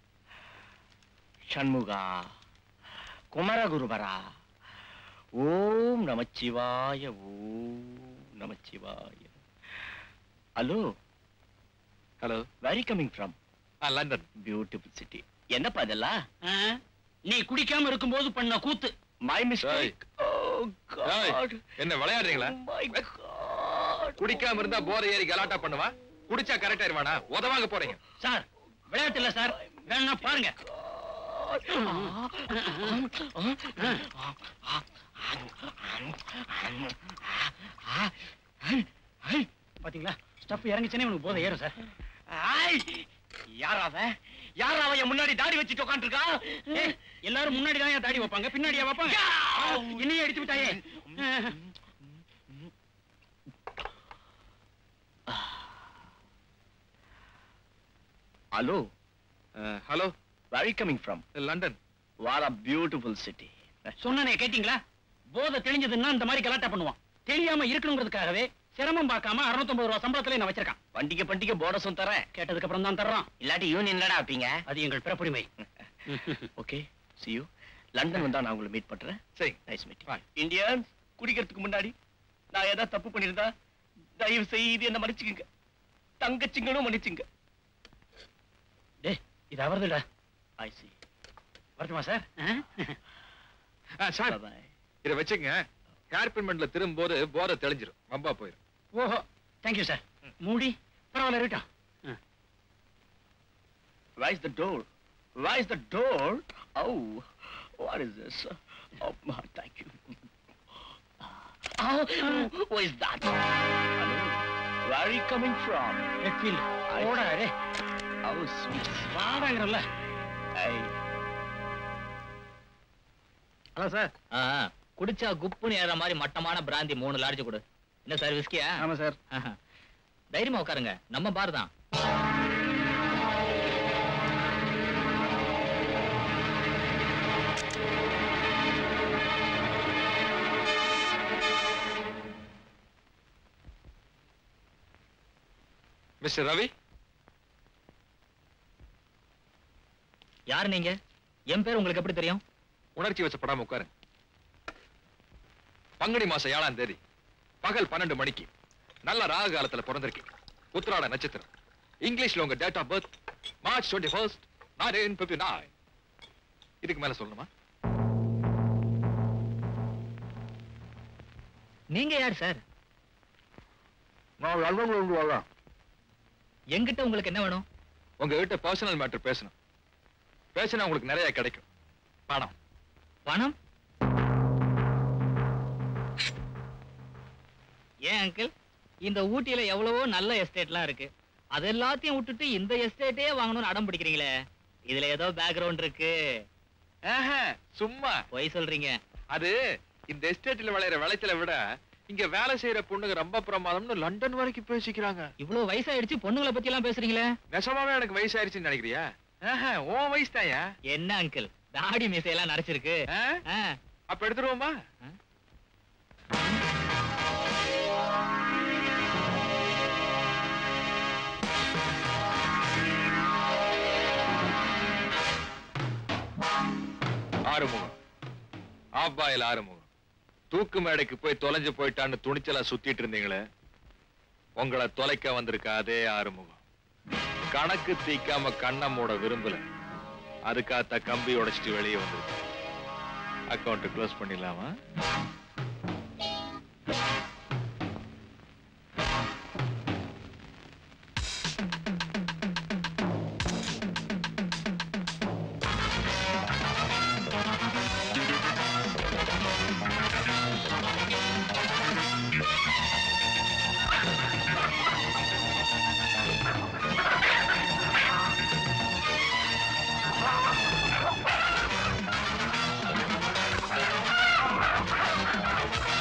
ஷண்முகா குமரகுருபரா ஓம் நமச்சிவாய ஓம் நமச்சிவாய hello hello very coming from London beautiful city என்னப்பா இதெல்லாம் நீ குடிக்காம இருக்கும்போது பண்ண கூத்து மை மிஸ்டேக் ஏய், என்ன விளையாடுறீங்களா குடிக்காம இருந்தா போற ஏறி கலாட்டா பண்ணுவா குடிச்சா கரெக்டா இருவானா உதவாங்க போறீங்க சார் விளையாட்டு இல்ல சார் வேணா பாருங்க பாத்தீங்களா ஸ்டஃப் ஸ்டஃப் இறங்குச்சுனே உனக்கு போதை ஏறும் சார் ஆய் யாரா அவன் யாரா அவன் என் முன்னாடி தாடி வச்சுட்டு உட்காந்துருக்கா ஏய், எல்லாரும் முன்னாடி தான் ஏன் தாடி வைப்பாங்க பின்னாடியா வைப்பாங்க என்னையே அடிச்சு விட்டாயே hello hello where are you coming from London what a beautiful city சொன்னனே கேட்டீங்களா போதை தெளிஞ்சதுன்னா இந்த மாதிரி கலாட்டா பண்ணுவான் தெரியாம இருக்கணுங்கிறதுக்காகவே சிரமம் பார்க்காம 650 ரூபாய் சம்பளத்துல நான் வச்சிருக்கான் வண்டிக்கு பண்டிகை போனஸும் தரேன் கேட்டதுக்கு அப்புறம் தான் தர்றான் இல்லாட்டி யூனியன்லடா வைப்பீங்க அது எங்கள் பிறப்புரிமை ஓகே see you லண்டன் வந்தா நான் உங்களை மீட் பண்றேன் சரி நைஸ் மீட் இந்தியன்ஸ் குடிக்கிறதுக்கு முன்னாடி நான் ஏதாவது தப்பு பண்ணிருந்தா தயவு செய்து என்ன மன்னிச்சுக்குங்க தங்கச்சிங்களும் மன்னிச்சுங்க டேய் இது அவர்துடா ஐ சி வரட்டுமா சார் சார் இதை வச்சுங்க ஹேர் பின்மெண்ட்ல திரும்பும்போது போதை தெளிஞ்சிரும் வம்பா போயிரும் ஓஹோ தேங்க்யூ சார் மூடி பரவாயில்ல இருக்கட்டும் Where is the door? Where is the door? Oh, what is this? Oh, my, thank you. Oh, who is that? Hello, where are you coming from? Redfield ஓடா ரே Oh, sweet. வாடாங்கிறல்ல Hey. Hello sir குடிச்சா குப்புன்னு ஏற மாதிரி மட்டமான பிராந்தி மூணு large கொடு என்ன சார் விஸ்கியா ஆமா சார் தைரியமா உட்காருங்க நம்ம பார் தான் மிஸ்டர் ரவி யார் நீங்க என் பேர் உங்களுக்கு எப்படி தெரியும் உணர்ச்சி வசப்படாம உட்காரு பங்குனி மாசம் ஏழாம் தேதி பகல் பன்னெண்டு மணிக்கு நல்ல ராகு காலத்துல பிறந்திருக்கீங்க உத்திராட நட்சத்திரம் இங்கிலீஷ்ல உங்க date of birth March twenty first nineteen fifty nine இதுக்கு மேல சொல்லணுமா நீங்க யார் சார் நான் லண்டன் இருந்து வரேன் என்கிட்ட உங்களுக்கு என்ன வேணும் உங்ககிட்ட பர்சனல் மேட்டர் பேசணும் பேசினா உங்களுக்கு நிறைய கிடைக்கும் பணம் பணம் ஏன் அங்கிள் இந்த ஊட்டியில எவ்வளவோ நல்ல எஸ்டேட்லாம் இருக்கு அது எல்லாத்தையும் விட்டுட்டு இந்த எஸ்டேட்டே வாங்கணும்னு அடம் பிடிக்கிறீங்களே இதுல ஏதோ பேக்ரவுண்ட் இருக்கு ஆஹா, சும்மா பொய் சொல்றீங்க அது இந்த எஸ்டேட்ல விளையிற விளைச்சலை விட இங்க வேலை செய்யற பொண்ணுங்க ரொம்ப பிரமாதம்னு லண்டன் வரைக்கும் பேசிக்கிறாங்க இவ்வளவு வயசாயிடுச்சு பொண்ணுங்களை பத்தி எல்லாம் பேசுறீங்களே நெசமாவே எனக்கு வயசாயிருச்சுன்னு நினைக்கிறியா ஆஹா, உன் வயசு தாயா என்ன அங்கிள் தாடி மீசையெல்லாம் நரைச்சிருக்கு ஆ. அப்ப எடுத்துருவோமா ஆறுமுகம் ஆப்பாயில் ஆறுமுகம் தூக்கு மேடைக்கு போய் தொலைஞ்சு போயிட்டான்னு துணிச்சலா சுத்திட்டு இருந்தீங்களே உங்களை தொலைக்க வந்திருக்க அதே ஆறுமுகம் கணக்கு தீக்காம கண்ணை மூட விரும்பல அதுக்காத்த கம்பி உடைச்சிட்டு வெளியே வந்திருக்கு அக்கௌண்ட் க்ளோஸ் பண்ணிடலாமா Ah!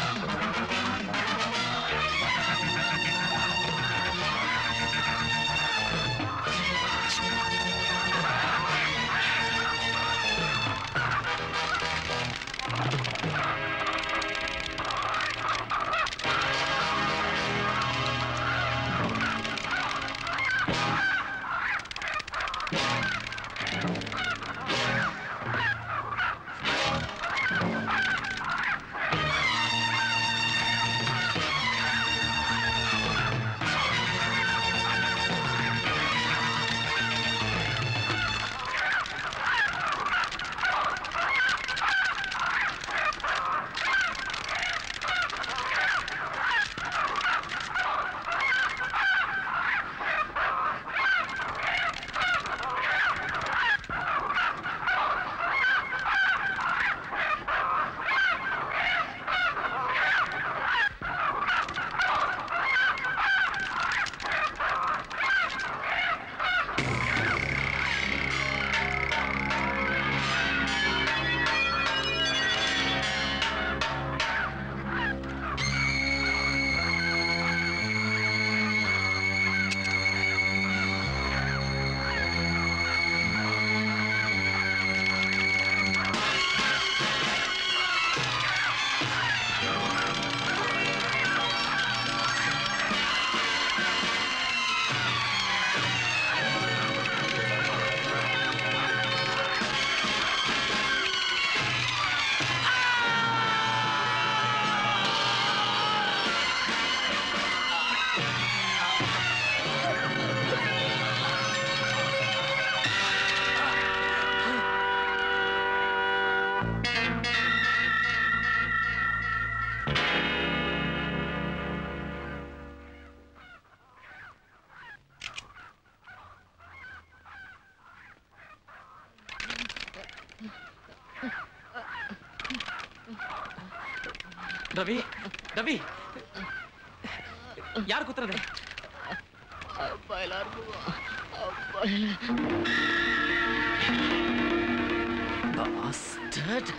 ரவி ரவி யார் குத்துறது Bastard.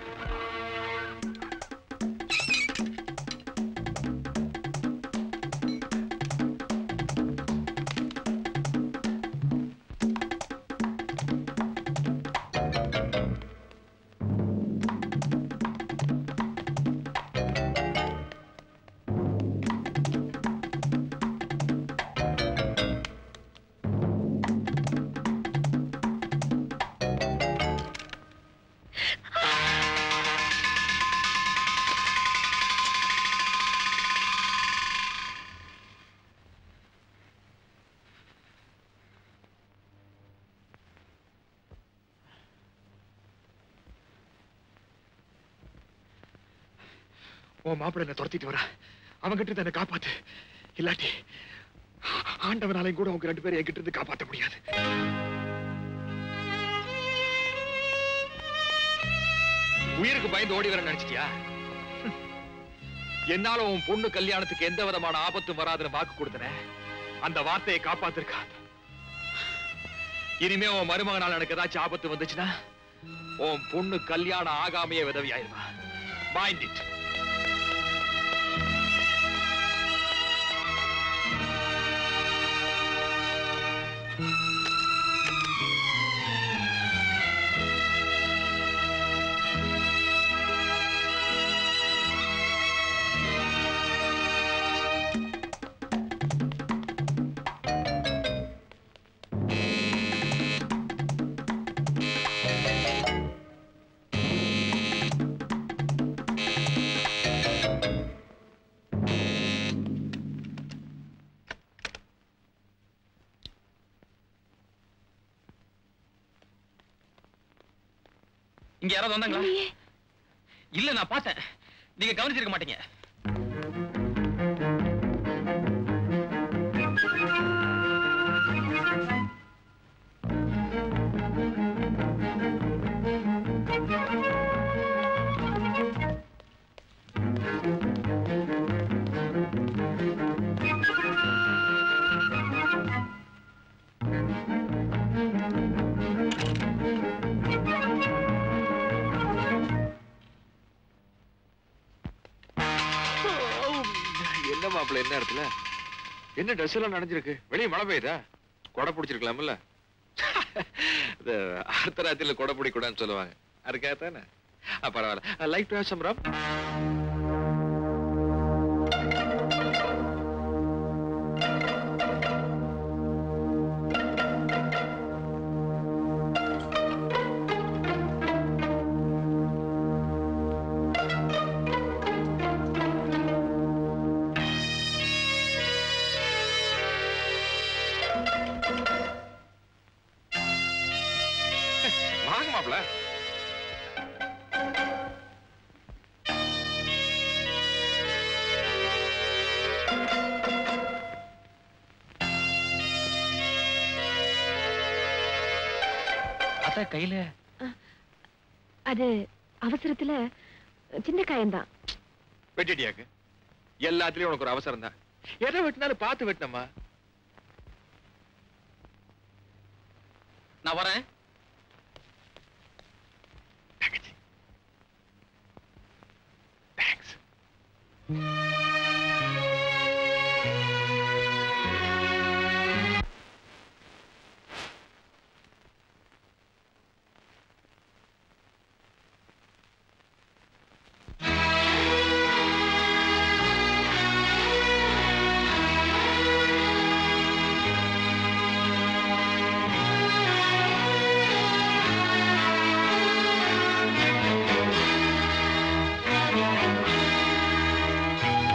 உன் மாப்பிள்ளை என்ன துரத்திட்டு வரா அவன் கிட்ட இருந்து என்னை காப்பாத்து இல்லாட்டி ஆண்டவனாலையும் கூட உங்க ரெண்டு பேரும் என்கிட்ட இருந்து காப்பாத்த முடியாது உயிருக்கு பயந்து ஓடி வர நினைச்சிட்டியா என்னால உன் பொண்ணு கல்யாணத்துக்கு எந்த விதமான ஆபத்தும் வராதுன்னு வாக்கு கொடுத்தன அந்த வார்த்தையை காப்பாத்திருக்கா இனிமே உன் மருமகனால எனக்கு ஏதாச்சும் ஆபத்து வந்துச்சுன்னா உன் பொண்ணு கல்யாணம் ஆகாமையே விதவி ஆயிருவா மைண்ட் இட் இங்க யாராவது வந்தாங்களா இல்ல நான் பார்த்தேன் நீங்க கவனிச்சிருக்க மாட்டீங்க என்ன மாப்பிள்ள என்ன இடத்துல என்ன ட்ரெஸ் எல்லாம் நனைஞ்சிருக்கு வெளியே மழை பெய்யுதா கொடை பிடிச்சிருக்கலாம்ல இந்த அடுத்த ராத்திரில கொடை பிடிக்கூடாதுன்னு சொல்லுவாங்க அதுக்காக தானே பரவாயில்ல லைக் டு சம்ராம் வாங்க மாப்பிள்ள அத்த கையில அது அவசரத்துல சின்ன காயம்தான் வெட்டிட்டியாக்கு எல்லாத்துலயும் உனக்கு ஒரு அவசரம் தான் எதை வெட்டினாலும் பார்த்து வெட்டினம்மா நான் வரேன் ஆ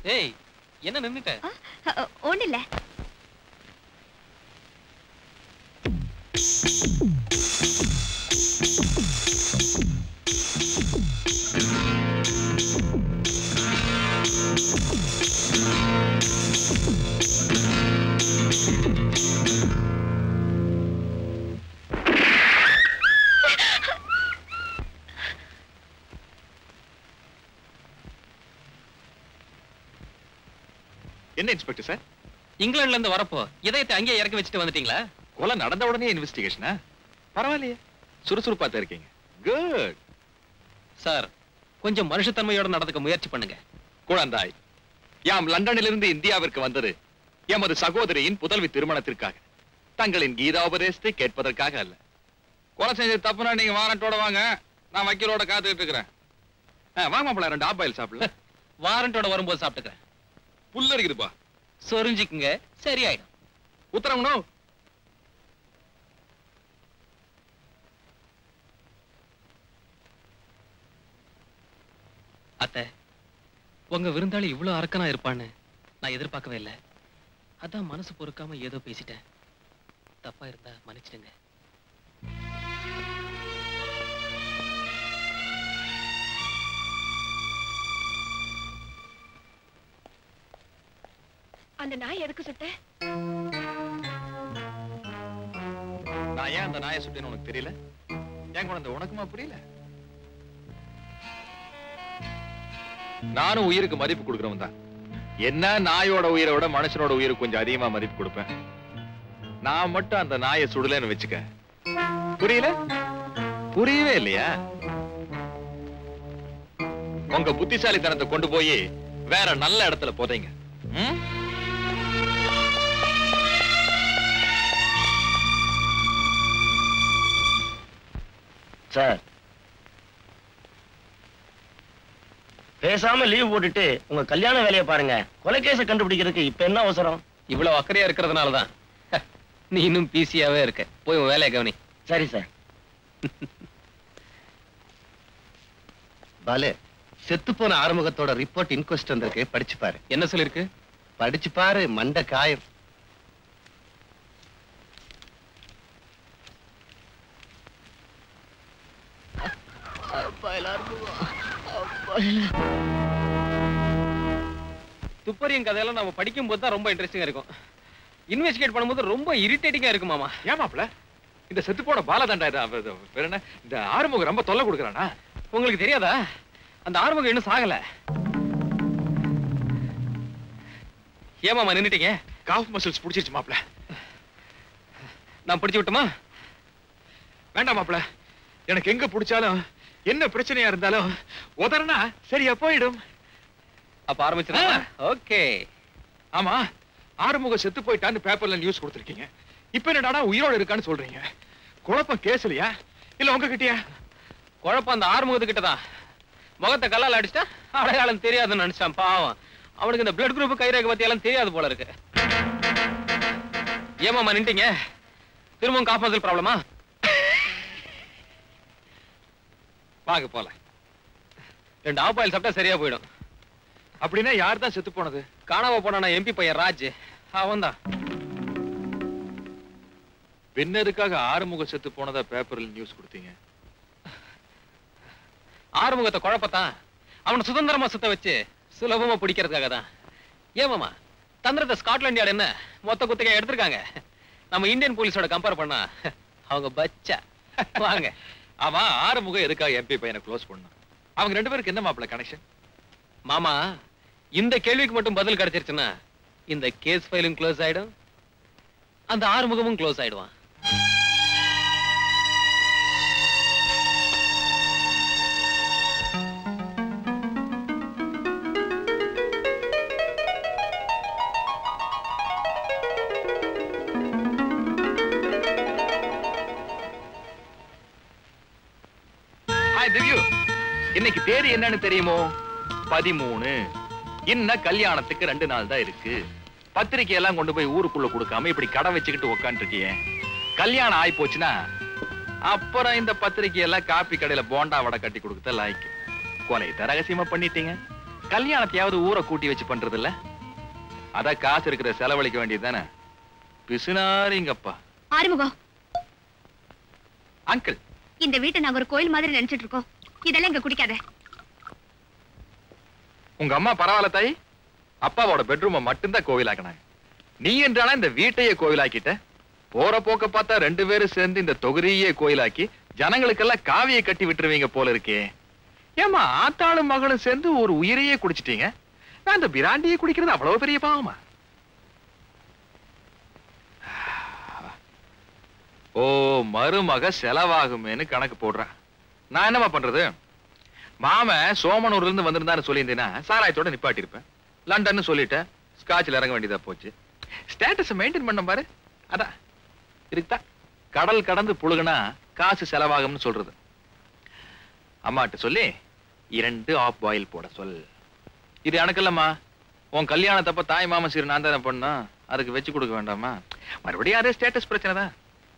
ஏய் என்ன நின்னுட்ட ஒண்ணு இல்ல என்ன இன்ஸ்பெக்டர் சார் இங்கிலாந்துல இருந்து வரப்போ இதயத்தை அங்கேயே இறக்கி வச்சுட்டு வந்துட்டீங்களா கொலை நடந்த உடனே இன்வெஸ்டிகேஷனா பரவாயில்லையே சுறுசுறுப்பா தான் இருக்கீங்க குட் சார் கொஞ்சம் மனுஷத்தன்மையோட நடந்துக்க முயற்சி பண்ணுங்க குழந்தாய் யாம் லண்டனிலிருந்து இந்தியாவிற்கு வந்தது எமது சகோதரியின் புதல்வி திருமணத்திற்காக தங்களின் கீதாபதேசத்தை கேட்பதற்காக அல்ல கொலை செஞ்சது தப்புனா நீங்க வாரண்டோட வாங்க நான் வக்கீலோட காத்துக்கிட்டு இருக்கிறேன் ஆ, வாங்க மாப்பிள்ள ரெண்டு ஆப்பாயில் சாப்பிடல வாரண்டோட வரும்போது சாப்பிட்டுக்கிறேன் புல்ல இருக்குதுப்பா சொரிஞ்சுக்குங்க சரியாயிடும் உத்தரவுனோ அத்தை உங்க விருந்தாளி இவ்வளவு அரக்கனா இருப்பான்னு நான் எதிர்பார்க்கவே இல்லை அதான் மனசு பொறுக்காம ஏதோ பேசிட்டேன் தப்பா இருந்தா மன்னிச்சிடுங்க அந்த நாய் எதுக்கு சுட்ட நான் ஏன் அந்த நாயை சுட்டேன்னு உனக்கு தெரியல ஏன் குழந்தை உனக்குமா புரியல நானும் உயிருக்கு மதிப்பு கொடுக்கறவன் தான் என்ன நாயோட உயிரை விட மனுஷனோட உயிருக்கு கொஞ்சம் அதிகமா மதிப்பு கொடுப்பேன் நான் மட்டும் அந்த நாயை சுடலைன்னு வச்சுக்க புரியல புரியவே இல்லையா உங்க புத்திசாலித்தனத்தை கொண்டு போய் வேற நல்ல இடத்துல போதைங்க ம்? சார் பேசாம லீவ் போட்டுட்டு உங்க கல்யாண வேலையை பாருங்க கொலைகேச கண்டுபிடிக்கிறதுக்கு இப்ப என்ன அவசரம் இவ்வளவு அக்கறையா இருக்கிறதுனால தான் நீ இன்னும் பிசியாவே இருக்க போய் உன் வேலையை கவனி சரி சார் பாலு செத்து போன ஆறுமுகத்தோட ரிப்போர்ட் இன்கொஸ்ட் வந்திருக்கு படிச்சு பாரு என்ன சொல்லிருக்கு படிச்சு பாரு மண்ட காயம் துப்பறியும் கதையெல்லாம் நம்ம படிக்கும் போது தான் ரொம்ப இன்ட்ரெஸ்டிங்கா இருக்கும் இன்வெஸ்டிகேட் பண்ணும்போது ரொம்ப இரிட்டேட்டிங்கா இருக்கு மாமா ஏன் மாப்ள இந்த செத்து போன பாலதண்டா இது, அவ- இது, பேர் என்ன இந்த ஆறுமுகம் ரொம்ப தொல்லை கொடுக்குறானா உங்களுக்கு தெரியாதா அந்த ஆறுமுகம் இன்னும் சாகல ஏமாமா நின்னுட்டீங்க காஃப் மசில்ஸ் பிடிச்சிருச்சு மாப்ள நான் பிடிச்சு விட்டுமா வேண்டாம் மாப்ள எனக்கு எங்க பிடிச்சாலும் என்ன பிரச்சனையா இருந்தாலும் உதறனா சரியா போயிடும் அப்ப ஆரம்பிச்சிடலாமா ஓகே ஆமா ஆறுமுகம் செத்து போயிட்டான்னு பேப்பர்ல நியூஸ் கொடுத்திருக்கீங்க இப்ப என்னடா உயிரோட இருக்கான்னு சொல்றீங்க குழப்பம் கேசலையா இல்ல உங்க கிட்டயா குழப்பம் அந்த ஆறுமுகத்துக்கிட்ட தான் முகத்தை கல்லால் அடிச்சிட்டா அடையாளம் தெரியாதுன்னு நினைச்சான் பாவம் அவனுக்கு இந்த பிளட் குரூப் கைரேகை பத்தி எல்லாம் தெரியாது போல இருக்கு ஏமாமா நின்ட்டீங்க திரும்பவும் காப்பாசல் ப்ராப்ளமா வாங்க போல ரெண்டு ஆப்பாயில் சாப்பிட்டா சரியா போயிடும் அப்படின்னா யார் தான் செத்து போனது காணாம போனா எம்பி பையன் ராஜ் அவன் தான் பின்னருக்காக ஆறுமுகம் செத்து போனதா பேப்பர்ல நியூஸ் கொடுத்தீங்க ஆறுமுகத்தை குழப்பத்தான் அவனை சுதந்திரமா சுத்த வச்சு சுலபமா பிடிக்கிறதுக்காக தான் ஏமாமா தந்திரத்தை ஸ்காட்லாண்ட் யார்டு என்ன மொத்த குத்தகை எடுத்திருக்காங்க நம்ம இந்தியன் போலீஸோட கம்பேர் பண்ணா அவங்க பச்சா வாங்க ஆமா ஆறுமுகம் எதுக்காக எம்பி பையனை க்ளோஸ் பண்ணா அவங்க ரெண்டு பேருக்கு என்ன மாப்பிள்ள கனெக்ஷன் மாமா இந்த கேள்விக்கு மட்டும் பதில் கிடைச்சிருச்சுன்னா இந்த கேஸ் ஃபைலும் க்ளோஸ் ஆயிடும் அந்த ஆறுமுகமும் க்ளோஸ் ஆயிடுவான் ஹாய் திவ்யூ இன்னைக்கு தேதி என்னன்னு தெரியுமோ பதிமூணு இன்ன கல்யாணத்துக்கு ரெண்டு நாள் தான் இருக்கு பத்திரிக்கை எல்லாம் கொண்டு போய் ஊருக்குள்ள கொடுக்காம இப்படி கடை வச்சுக்கிட்டு உட்காந்துருக்கியே கல்யாணம் ஆயி போச்சுன்னா அப்புறம் இந்த பத்திரிக்கை எல்லாம் காப்பி கடையில போண்டா வடை கட்டி கொடுக்கத்த லாய்க்கு கொலையத்தை ரகசியமா பண்ணிட்டீங்க கல்யாணத்தையாவது ஊரை கூட்டி வச்சு பண்றது இல்ல அத காசு இருக்கிற செலவழிக்க வேண்டியது தானே பிசுனாரிங்கப்பா ஆறுமுகம் அங்கிள் இந்த வீட்டை நாங்க ஒரு கோயில் மாதிரி நினைச்சிட்டு இருக்கோம் இதெல்லாம் இங்க குடிக்காத உங்க அம்மா பரவாயில்ல தாய் அப்பாவோட பெட்ரூமை மட்டும்தான் கோவிலாக்கினாங்க நீ என்றாலும் இந்த வீட்டையே கோவிலாக்கிட்ட போற போக்க பார்த்தா ரெண்டு பேரும் சேர்ந்து இந்த தொகுதியே கோயிலாக்கி ஜனங்களுக்கெல்லாம் காவியை கட்டி விட்டுருவீங்க போல இருக்கே ஏமா ஆத்தாளும் மகளும் சேர்ந்து ஒரு உயிரையே குடிச்சிட்டீங்க நான் இந்த பிராண்டியை குடிக்கிறது அவ்வளவு பெரிய பாவமா ஓ மருமக செலவாகுமேன்னு கணக்கு போடுறேன் நான் என்னமா பண்றது மாமன் சோமனூர்ல இருந்து வந்திருந்தான்னு சொல்லியிருந்தேன்னா சாராயத்தோட நிப்பாட்டி இருப்பேன் லண்டன் சொல்லிட்டேன் ஸ்காட்ச்ல இறங்க வேண்டியதா போச்சு ஸ்டேட்டஸ் மெயின்டைன் பண்ண பாரு அதான் இருக்குதா கடல் கடந்து புழுகுனா காசு செலவாகும்னு சொல்றது அம்மாட்ட சொல்லி இரண்டு ஆஃப் பாயில் போட சொல் இது எனக்கு இல்லம்மா உன் கல்யாணத்தப்ப தாய் மாமன் சீர் நான் தானே பண்ணா அதுக்கு வச்சு கொடுக்க வேண்டாமா மறுபடியும் அதே ஸ்டேட்டஸ் பிரச்சனை தான்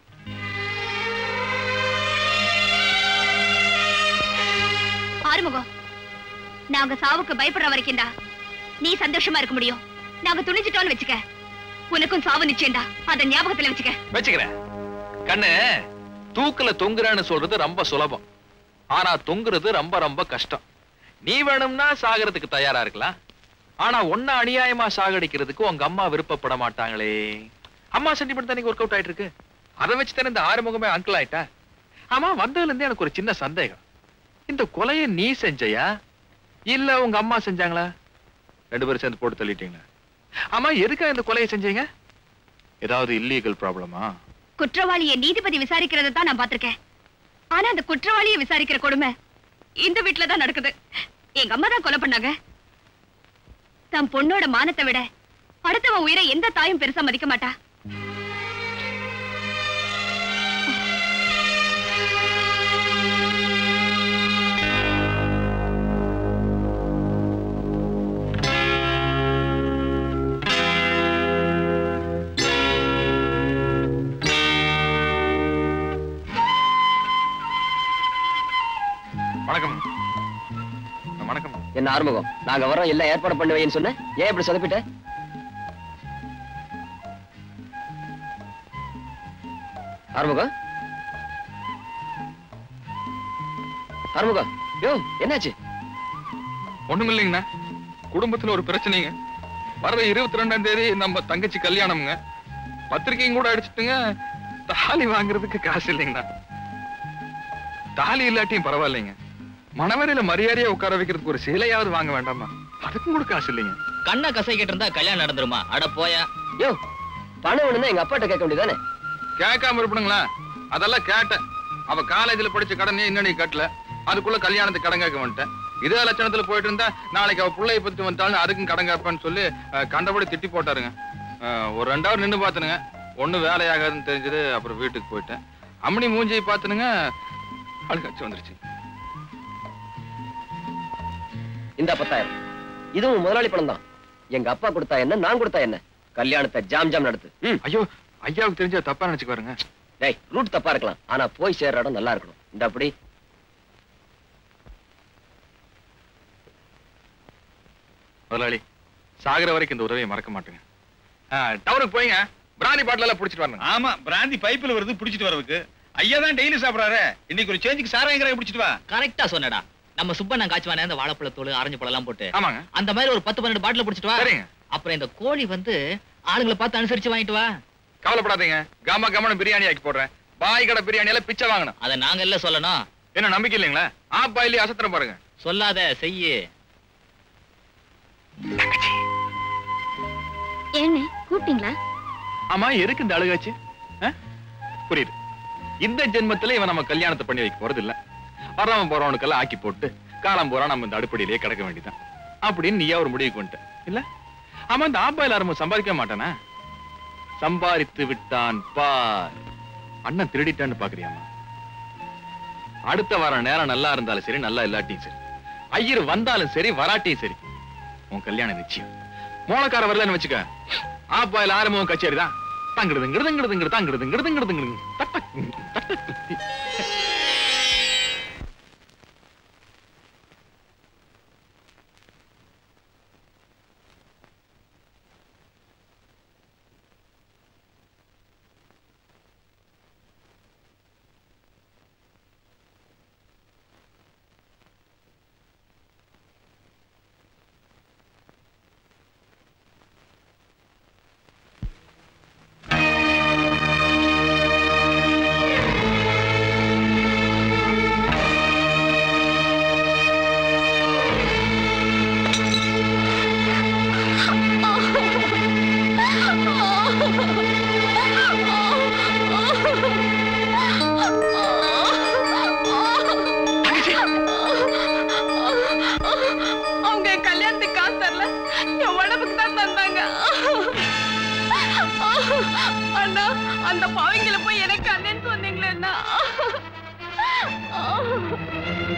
ஆறுமுகம் நாங்க சாவுக்கு பயப்படுற வரைக்கும் தான் நீ சந்தோஷமா இருக்க முடியும் நாங்க துணிஞ்சிட்டோம்னு வச்சுக்க உனக்கும் சாவு நிச்சயம்டா அத ஞாபகத்துல வச்சுக்க வச்சுக்கிறேன் கண்ணு தூக்குல தொங்குறேன்னு சொல்றது ரொம்ப சுலபம் ஆனா தொங்குறது ரொம்ப ரொம்ப கஷ்டம் நீ வேணும்னா சாகறதுக்கு தயாரா இருக்கலாம் ஆனா ஒன்ன அநியாயமா சாகடிக்கிறதுக்கு உங்க அம்மா விருப்பப்பட மாட்டாங்களே அம்மா சென்டிமெண்ட் தான் ஒர்க் அவுட் ஆயிட்டு இருக்கு அதை வச்சு தானே இந்த ஆறுமுகமே அங்கிள் ஆயிட்டா ஆமா வந்ததுல இருந்தே எனக்கு ஒரு சின்ன சந்தேகம் இந்த கொலையை நீ செஞ்சையா இல்ல உங்க அம்மா செஞ்சாங்களா ரெண்டு பேரும் சேர்ந்து போட்டு தள்ளிட்டீங்களா ஆமா எதுக்கா இந்த கொலையை செஞ்சீங்க ஏதாவது இல்லீகல் ப்ராப்ளமா குற்றவாளியை நீதிபதி விசாரிக்கிறத தான் நான் பாத்திருக்கேன் ஆனா அந்த குற்றவாளியை விசாரிக்கிற கொடுமை இந்த வீட்டுல தான் நடக்குது எங்க அம்மா தான் கொலை பண்ணாங்க தன் பொண்ணோட மானத்தை விட அடுத்தவன் உயிரை எந்த தாயும் பெருசா மதிக்க மாட்டா வணக்கம் வணக்கம் என்ன ஆறுமுகம் நாங்க வரோம் எல்லாம் ஏற்பாடு பண்ண வைன்னு சொன்ன ஏன் இப்படி சொதப்பிட்ட ஆறுமுகம் ஆறுமுகம் யோ என்னாச்சு ஒண்ணும் இல்லைங்கண்ணா குடும்பத்துல ஒரு பிரச்சனைங்க வர்ற இருபத்தி ரெண்டாம் தேதி நம்ம தங்கச்சி கல்யாணம்ங்க பத்திரிக்கையும் கூட அடிச்சுட்டுங்க தாலி வாங்குறதுக்கு காசு இல்லைங்கண்ணா தாலி இல்லாட்டியும் பரவாயில்லைங்க மணவரையில மரியாதையா உட்கார வைக்கிறதுக்கு ஒரு சேலையாவது வாங்க வேண்டாமா அதுக்கும் கூட காசு இல்லைங்க கண்ணை கசைக்கிட்டு இருந்தா கல்யாணம் நடந்துருமா அட போயா யோ பணம் வேணும்னா எங்க அப்பாட்ட கேட்க வேண்டியதானே கேட்காம இருப்பணுங்களா அதெல்லாம் கேட்டேன் அவ காலேஜ்ல படிச்ச கடனே இன்னும் நீ கட்டல அதுக்குள்ள கல்யாணத்துக்கு கடன் கேட்க வந்துட்டேன் இதே லட்சணத்துல போயிட்டு இருந்தா நாளைக்கு அவ பிள்ளைய பத்தி வந்தாலும் அதுக்கும் கடன் கேட்பேன்னு சொல்லி அஹ், கண்டபடி திட்டி போட்டாருங்க அஹ், ஒரு ரெண்டாவது நின்னு பாத்துனுங்க ஒண்ணு வேலையாகாதுன்னு தெரிஞ்சது அப்புறம் வீட்டுக்கு போயிட்டேன் அம்மனி மூஞ்சியை பாத்துனுங்க அழுகாச்சு வந்துருச்சு இந்த பத்தாயிரம் இதுவும் முதலாளி பணம் தான் எங்க அப்பா கொடுத்தா என்ன நான் கொடுத்தா என்ன கல்யாணத்தை ஜாம் ஜாம் நடத்து ம். ஐயோ ஐயாவுக்கு தெரிஞ்சா தப்பா நினைச்சுக்கு பாருங்க டேய் ரூட் தப்பா இருக்கலாம் ஆனா போய் சேர்ற இடம் நல்லா இருக்கணும் இந்த அப்படி முதலாளி சாகுற வரைக்கும் இந்த உதவியை மறக்க மாட்டேங்க டவுனுக்கு போய்ங்க பிராணி பாட்டில் எல்லாம் பிடிச்சிட்டு வரணும் ஆமா பிராந்தி பைப்பில் வருது பிடிச்சிட்டு வரதுக்கு ஐயா தான் டெய்லி சாப்பிடறாரு இன்னைக்கு ஒரு சேஞ்சுக்கு சாராயங்கிற பிடிச்சிட்டு வா கரெக்டா சொன்னடா நம்ம சுப்பண்ணன் காய்ச்சுவானே அந்த வாழைப்பழத்தூள் ஆரஞ்சு பழம் எல்லாம் போட்டு ஆமாங்க அந்த மாதிரி ஒரு பத்து பன்னெண்டு பாட்டில் பிடிச்சிட்டு வா சரிங்க. அப்புறம் இந்த கோழி வந்து ஆளுங்களை பார்த்து அனுசரிச்சு வாங்கிட்டு வா கவலைப்படாதீங்க கம கமன பிரியாணி ஆக்கி போடுறேன் பாய் கடை பிரியாணி எல்லாம் பிச்சை வாங்கணும் அதை நாங்க எல்லாம் சொல்லணும் என்ன நம்பிக்கை இல்லைங்களா ஆ பாயிலே அசத்திரம் பாருங்க சொல்லாத செய்யு ஏன்னு கூப்பிட்டீங்களா ஆமா எதுக்கு இந்த அழுகாச்சு ஆ? புரியுது இந்த ஜென்மத்துல இவன் நம்ம கல்யாணத்தை பண்ணி வைக்க போறது இல்ல வர்றவன் போறவனுக்கெல்லாம் ஆக்கி போட்டு காலம் பூரா நம்ம இந்த அடுப்படியிலேயே கிடக்க வேண்டியதான் அப்படின்னு நீயா ஒரு முடிவுக்கு வந்துட்ட இல்ல ஆமா இந்த ஆப்பாயில் ஆரம்பம் சம்பாதிக்க மாட்டானா சம்பாதித்து விட்டான் பார் அண்ணன் திருடிட்டான்னு பாக்குறியாமா அடுத்த வாரம் நேரம் நல்லா இருந்தாலும் சரி நல்லா இல்லாட்டியும் சரி ஐயர் வந்தாலும் சரி வராட்டியும் சரி உன் கல்யாணம் நிச்சயம் மோளக்கார வரலன்னு வச்சுக்க ஆப்பாயில் ஆரம்பம் கச்சேரி தான் தங்கிடுதுங்கிறதுங்கிறதுங்கிறது தங்கிடுதுங்கிறதுங்கிறதுங்கிறது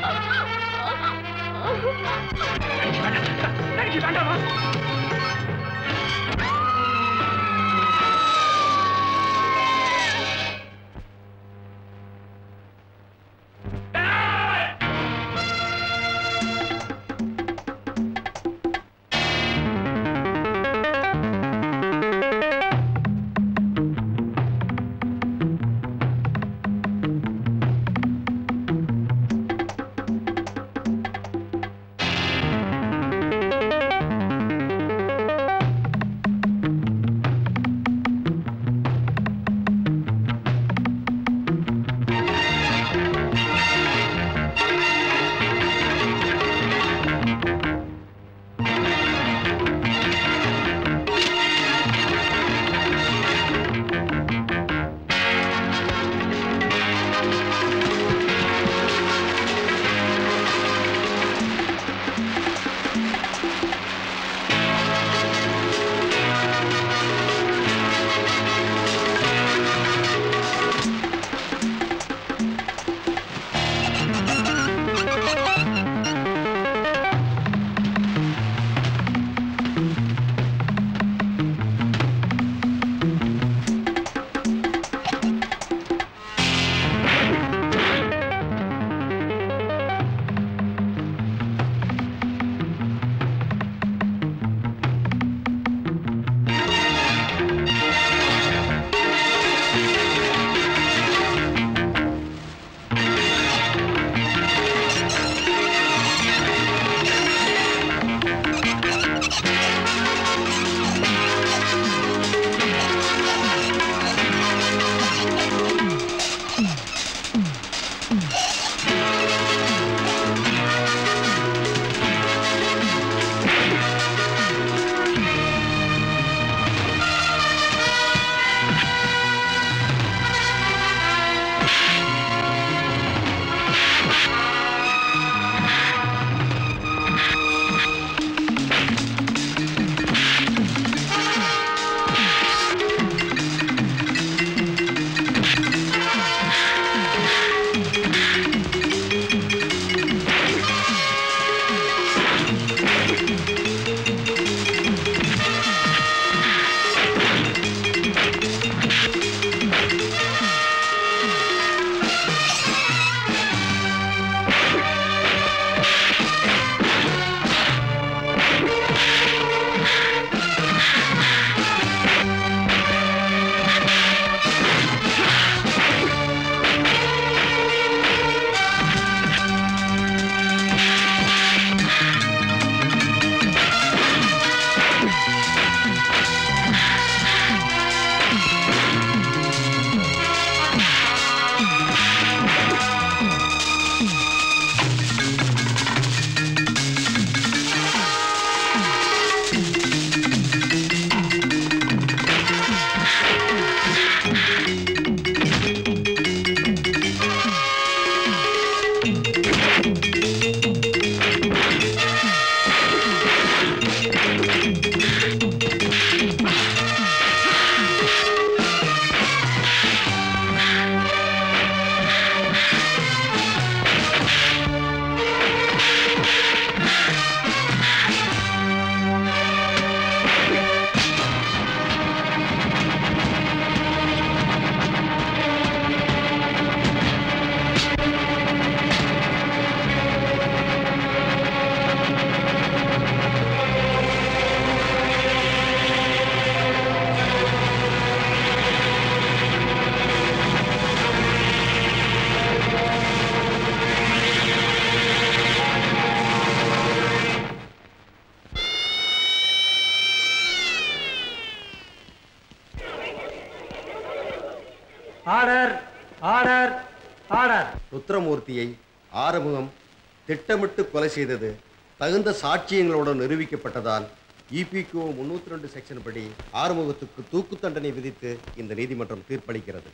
ஆர்டர் ஆர்டர் ஆர்டர் ருத்ரமூர்த்தியை ஆறுமுகம் திட்டமிட்டு கொலை செய்தது தகுந்த சாட்சியங்களுடன் நிரூபிக்கப்பட்டதால் இபிகோ முன்னூத்தி ரெண்டு செக்ஷன் படி ஆறுமுகத்துக்கு தூக்கு தண்டனை விதித்து இந்த நீதிமன்றம் தீர்ப்பளிக்கிறது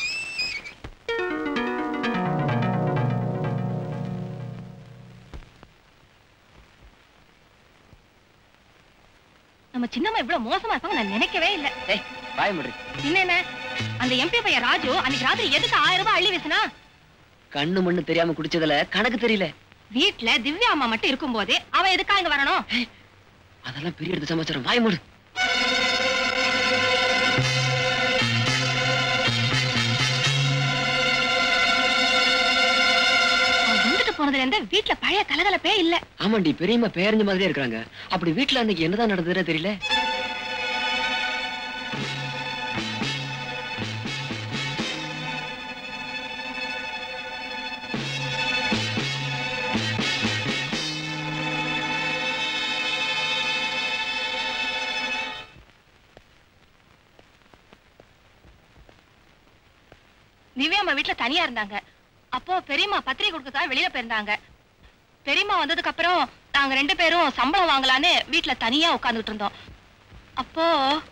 நம்ம சின்னம்மா இவ்வளவு மோசமா இருப்பாங்க நான் நினைக்கவே இல்ல பாய முடி இன்ன என்ன அந்த எம்பி பையன் ராஜு அன்னைக்கு ராத்திரி எதுக்கு ஆயிரம் ரூபாய் அள்ளி வீசினா கண்ணு மண்ணு தெரியாம குடிச்சதுல கணக்கு தெரியல வீட்ல திவ்யா அம்மா மட்டும் இருக்கும்போது அவ எதுக்கா இங்க வரணும் அதெல்லாம் பெரிய எடுத்து சமாச்சாரம் வாய் மூடு அவ வந்துட்டு போனதுல இருந்து வீட்ல பழைய கலகலப்பே இல்ல ஆமாண்டி பெரியம்மா பேரஞ்ச மாதிரியே இருக்கிறாங்க அப்படி வீட்டுல அன்னைக்கு என்னதான் நடந்ததுன்னு தெரியல திவ்யா அம்மா வீட்ல தனியா இருந்தாங்க அப்போ பெரியம்மா பத்திரிகை கொடுக்கறதுக்காக வெளியில போயிருந்தாங்க பெரியம்மா வந்ததுக்கு அப்புறம் நாங்க ரெண்டு பேரும் சம்பளம் வாங்கலான்னு வீட்ல தனியா உட்கார்ந்துட்டு இருந்தோம் அப்போ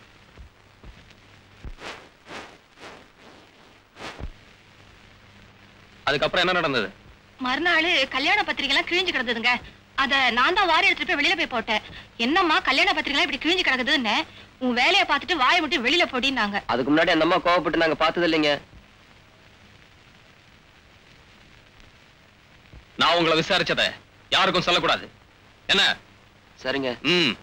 அதுக்கப்புறம் என்ன நடந்தது மறுநாள் கல்யாண பத்திரிகை எல்லாம் கிழிஞ்சு கிடந்ததுங்க அத நான் தான் வாரி எடுத்துட்டு போய் வெளியில போய் போட்டேன் என்னம்மா கல்யாண பத்திரிகை எல்லாம் இப்படி கிழிஞ்சு கிடக்குதுன்னு உன் வேலையை பார்த்துட்டு வாயை விட்டு வெளியில போடினாங்க அதுக்கு முன்னாடி அந்த அம்மா கோவப்பட்டு நாங்க பார்த்தது இல்லைங்க நான் உங்களை விசாரிச்சத யாருக்கும் சொல்லக்கூடாது என்ன சரிங்க ம்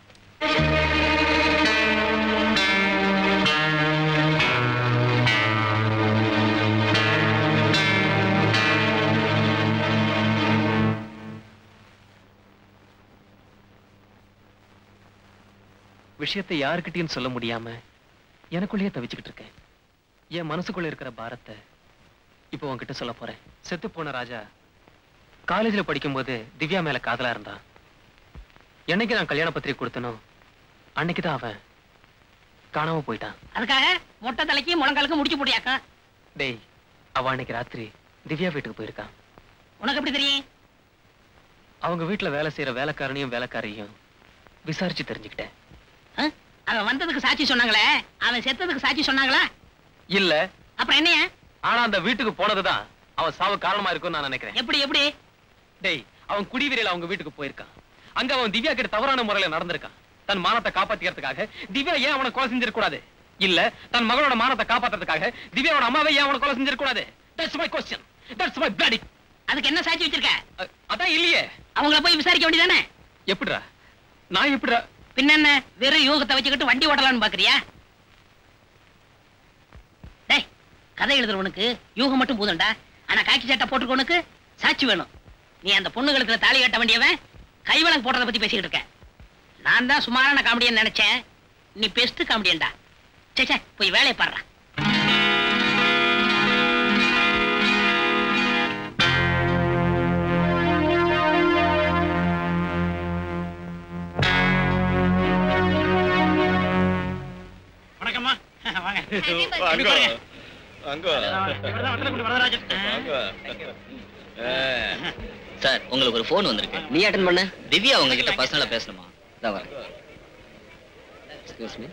விஷயத்தை யாருக்கிட்டையும் சொல்ல முடியாம எனக்குள்ளேயே தவிச்சுக்கிட்டு இருக்கேன் என் மனசுக்குள்ள இருக்கிற பாரத்தை இப்போ உன்கிட்ட சொல்ல போறேன் செத்து போன ராஜா காலேஜ்ல படிக்கும்போது திவ்யா மேல காதலா இருந்தான் என்னைக்கு நான் கல்யாண பத்திரிகை கொடுத்தனோ அன்னைக்கு தான் அவன் காணாம போயிட்டான் அதுக்காக மொட்டை தலைக்கு முழங்காலுக்கு முடிச்சு போட்டியாக்கா டேய் அவ அன்னைக்கு ராத்திரி திவ்யா வீட்டுக்கு போயிருக்கான் உனக்கு எப்படி தெரியும் அவங்க வீட்டுல வேலை செய்யற வேலைக்காரனையும் வேலைக்காரையும் விசாரிச்சு தெரிஞ்சுக்கிட்டேன் ஆ? அவன் வந்ததுக்கு சாட்சி சொன்னாங்களே அவன் செத்ததுக்கு சாட்சி சொன்னாங்களா இல்ல அப்புறம் என்னையா ஆனா அந்த வீட்டுக்கு போனதுதான் அவன் சாவு காரணமா இருக்கும்னு நான் நினைக்கிறேன் எப்படி எப்படி டேய் அவன் குடிவீரையில அவங்க வீட்டுக்கு போயிருக்கான் அங்க அவன் திவ்யா கிட்ட தவறான முறையில நடந்திருக்கான் தன் மானத்தை காப்பாத்திக்கிறதுக்காக திவ்யா ஏன் அவனை கொலை செஞ்சிருக்க கூடாது இல்ல தன் மகளோட மானத்தை காப்பாத்துறதுக்காக திவ்யாவோட அம்மாவை ஏன் அவனை கொலை செஞ்சிருக்க கூடாது that's my question that's my bloody அதுக்கு என்ன சாட்சி வச்சிருக்க அதான் இல்லையே அவங்கள போய் விசாரிக்க வேண்டியதானே எப்படிடா நான் எப்படிடா பின்ன என்ன வெறும் யூகத்தை வச்சுக்கிட்டு வண்டி ஓட்டலாம்னு பாக்குறியா டேய் கதை எழுதுறவனுக்கு யூகம் மட்டும் போதும்டா ஆனா காக்கி சட்டை போட்டுக்கவனுக்கு சாட்சி வேணும் நீ அந்த பொண்ணுகளுக்கு தாலி கட்ட வேண்டியவன் கைவளம் போடுறத பத்தி பேசிக்கிட்டு இருக்க நான் தான் சுமாரான காமெடியன் நினைச்சேன் நீ பெஸ்ட் காமெடியன்டா சே சே போய் வேலையை பாடுறா வணக்கம்மா வாங்க வாங்க. வாங்க இவர்தான் வட்டலக்குடி வரதராஜன் சார் உங்களுக்கு ஒரு ஃபோன் வந்திருக்கு நீ அட்டன் பண்ண திவ்யா உங்ககிட்ட பர்சனலா பேசணுமா இதான் வரேன் எக்ஸ்கியூஸ் மீ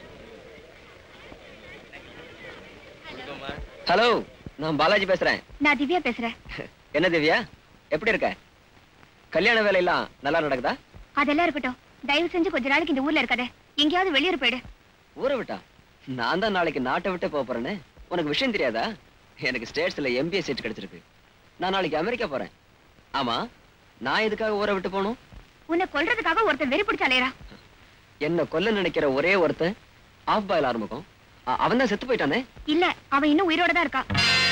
ஹலோ நான் பாலாஜி பேசுறேன் நான் திவ்யா பேசுறேன் என்ன திவ்யா எப்படி இருக்க கல்யாண வேலையெல்லாம் நல்லா நடக்குதா அதெல்லாம் இருக்கட்டும் தயவு செஞ்சு கொஞ்ச நாளைக்கு இந்த ஊர்ல இருக்காத எங்கேயாவது வெளியூர் போயிடு ஊரை விட்டா நான் தான் நாளைக்கு நாட்டை விட்டு போக போறேன்னு உனக்கு விஷயம் தெரியாதா எனக்கு ஸ்டேட்ஸ்ல எம்பிஏ சீட் கிடைச்சிருக்கு நான் நாளைக்கு அமெரிக்கா போறேன் ஆமா நான் எதுக்காக ஊரை விட்டு போகணும் உன்னை கொல்றதுக்காக ஒருத்தன் வெறி பிடிச்சாலேரா என்ன கொல்ல நினைக்கிற ஒரே ஒருத்தன் ஆஃப் பாயில் ஆரம்பிக்கும் அவன் தான் செத்து போயிட்டானே இல்ல அவன் இன்னும் உயிரோட தான் இருக்கா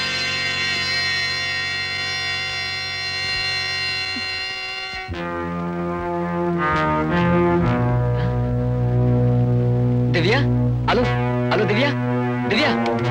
திவ்யா ஹலோ ஹலோ திவ்யா திவ்யா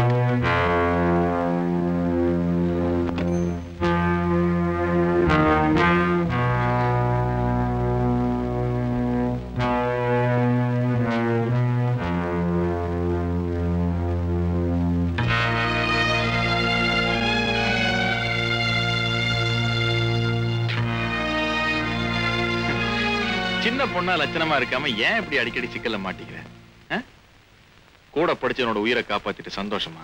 சின்ன பொண்ணா லட்சணமா இருக்காம ஏன் இப்படி அடிக்கடி சிக்கல்ல மாட்டிக்கிற ஆ? கூட படிச்சவனோட உயிரை காப்பாத்திட்டு சந்தோஷமா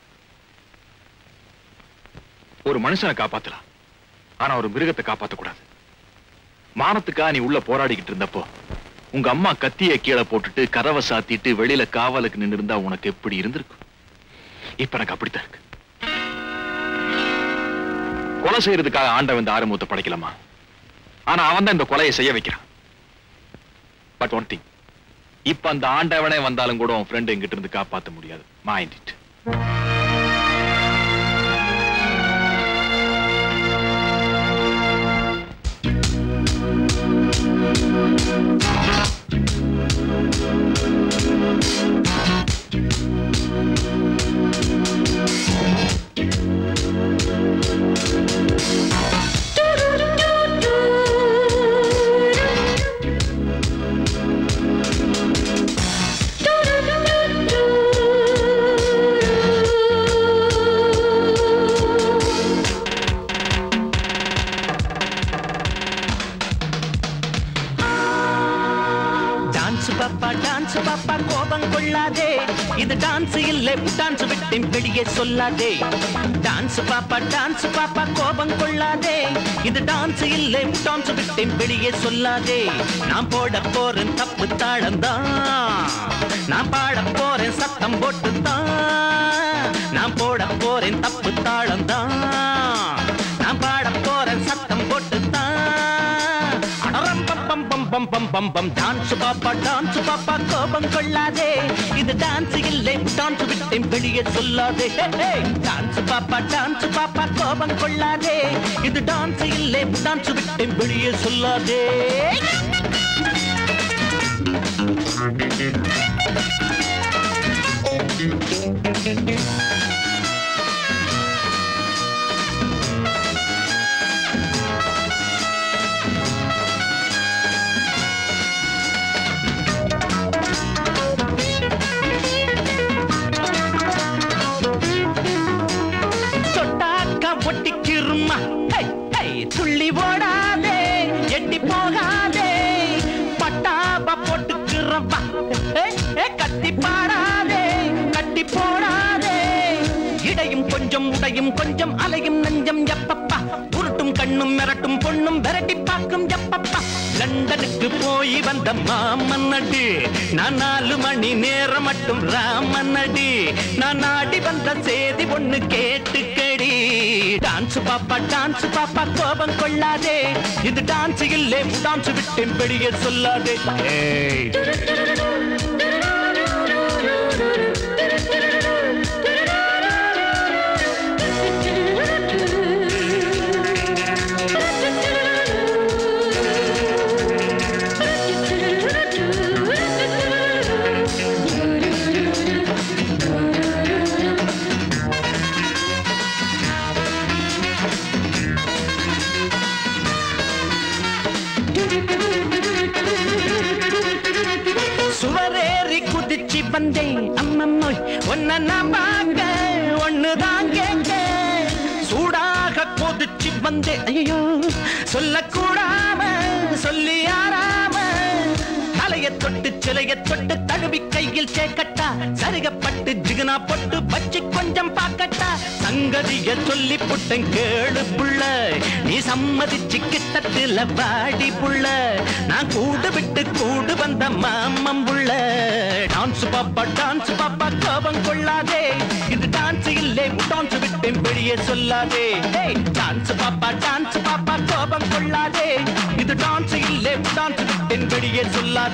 ஒரு மனுஷனை காப்பாத்தலாம் ஆனா ஒரு மிருகத்தை காப்பாத்த கூடாது மானத்துக்கா நீ உள்ள போராடிக்கிட்டு இருந்தப்போ உங்க அம்மா கத்திய கீழே போட்டுட்டு கதவை சாத்திட்டு வெளியில காவலுக்கு நின்னு இருந்தா உனக்கு எப்படி இருந்திருக்கும் இப்ப எனக்கு அப்படித்தான் இருக்கு கொலை செய்யறதுக்காக ஆண்டவன் இந்த ஆறுமுகத்தை படைக்கலாமா ஆனா அவன் தான் இந்த கொலையை செய்ய வைக்கிறான் பட் ஒன் திங் இப்ப அந்த ஆண்டவனே வந்தாலும் கூட உன் ஃப்ரெண்ட் எங்கிட்ட இருந்து காப்பாத்த முடியாது மைண்ட் இட் டான்ஸ் பாப்பா டான்ஸ் பாப்பா கோபம் கொள்ளாதே இது டான்ஸ் இல்லை டான்ஸ் விட்டு வெளியே சொல்லாதே டான்ஸ் பாப்பா டான்ஸ் பாப்பா கோபம் கொள்ளாதே இது டான்ஸ் இல்லை டான்ஸ் விட்டு வெளியே சொல்லாதே நான் போட போறேன் தப்பு தாளம் தான் நான் பாட போறேன் சத்தம் போட்டு தான் நான் போட போறேன் தப்பு தாளம் தான் நான் பாட போறேன் சத்தம் போட்டு தான் அடரம் பம் பம் பம் பம் பம் பம் பம் டான்ஸ் பாப்பா டான்ஸ் பாப்பா கோபம் கொள்ளாதே இது டான்ஸ் இல்லை டான்ஸ் விட்டு வெளியே சொல்லாதே டான்ஸ் பாப்பா டான்ஸ் பாப்பா கோபம் கொள்ளாதே இது டான்ஸ் இல்லை டான்ஸ் விட்டு வெளியே சொல்லாதே தொட்டாக்கா ஒட்டிக்கிருமா ஹை, ஹை, துள்ளி ஓடாதே எட்டி போகாதே பட்டாப போட்டுக்கிறப்பா கத்தி பாடாதே கட்டி போடாதே இடையும் கொஞ்சம் உடையும் கொஞ்சம் அலையும் நெஞ்சம் எப்பப்பா உருட்டும் கண்ணும் மிரட்டும் பொண்ணும் விரட்டி பார்க்கும் எப்பப்பா லண்டனுக்கு போய் வந்த மாமன் அடி நான் நாலு மணி நேரம் மட்டும் ராமன் அடி நான் நாடி வந்த செய்தி ஒண்ணு கேட்டுக்கடி டான்ஸ் பாப்பா டான்ஸ் பாப்பா கோபம் கொள்ளாதே இது டான்ஸ் இல்லே டான்ஸ் விட்டு வெளியே சொல்லாதே ஏய் சுவரேறி குதிச்சு வந்தேன் அம்மம்மோய் ஒன்ன நான் பார்க்க ஒண்ணுதான் கேட்க சூடாக கொதிச்சு வந்தேன் ஐயோ சொல்லக்கூடாம சொல்லி ஆறாம தலைய தொட்டு சிலைய தொட்டு தழுவி கையில் சேக்கட்டா சரிகப்பட்டு ஜிகுனா பொட்டு வச்சு கொஞ்சம் பாக்கட்டா சங்கதிய சொல்லி புட்டன் கேளு புள்ள நீ சம்மதிச்சு கிட்டத்துல வாடி புள்ள நான் கூடு விட்டு கூடு வந்த மாமம் புள்ள டான்ஸ் பாப்பா டான்ஸ் பாப்பா கோபம் கொள்ளாதே இது டான்ஸ் இல்லை டான்ஸ் விட்டு வெளியே சொல்லாதே டான்ஸ் பாப்பா டான்ஸ் பாப்பா கோபம் கொள்ளாதே இது டான்ஸ் இல்லை டான்ஸ் விட்டு வெளியே சொல்லாதே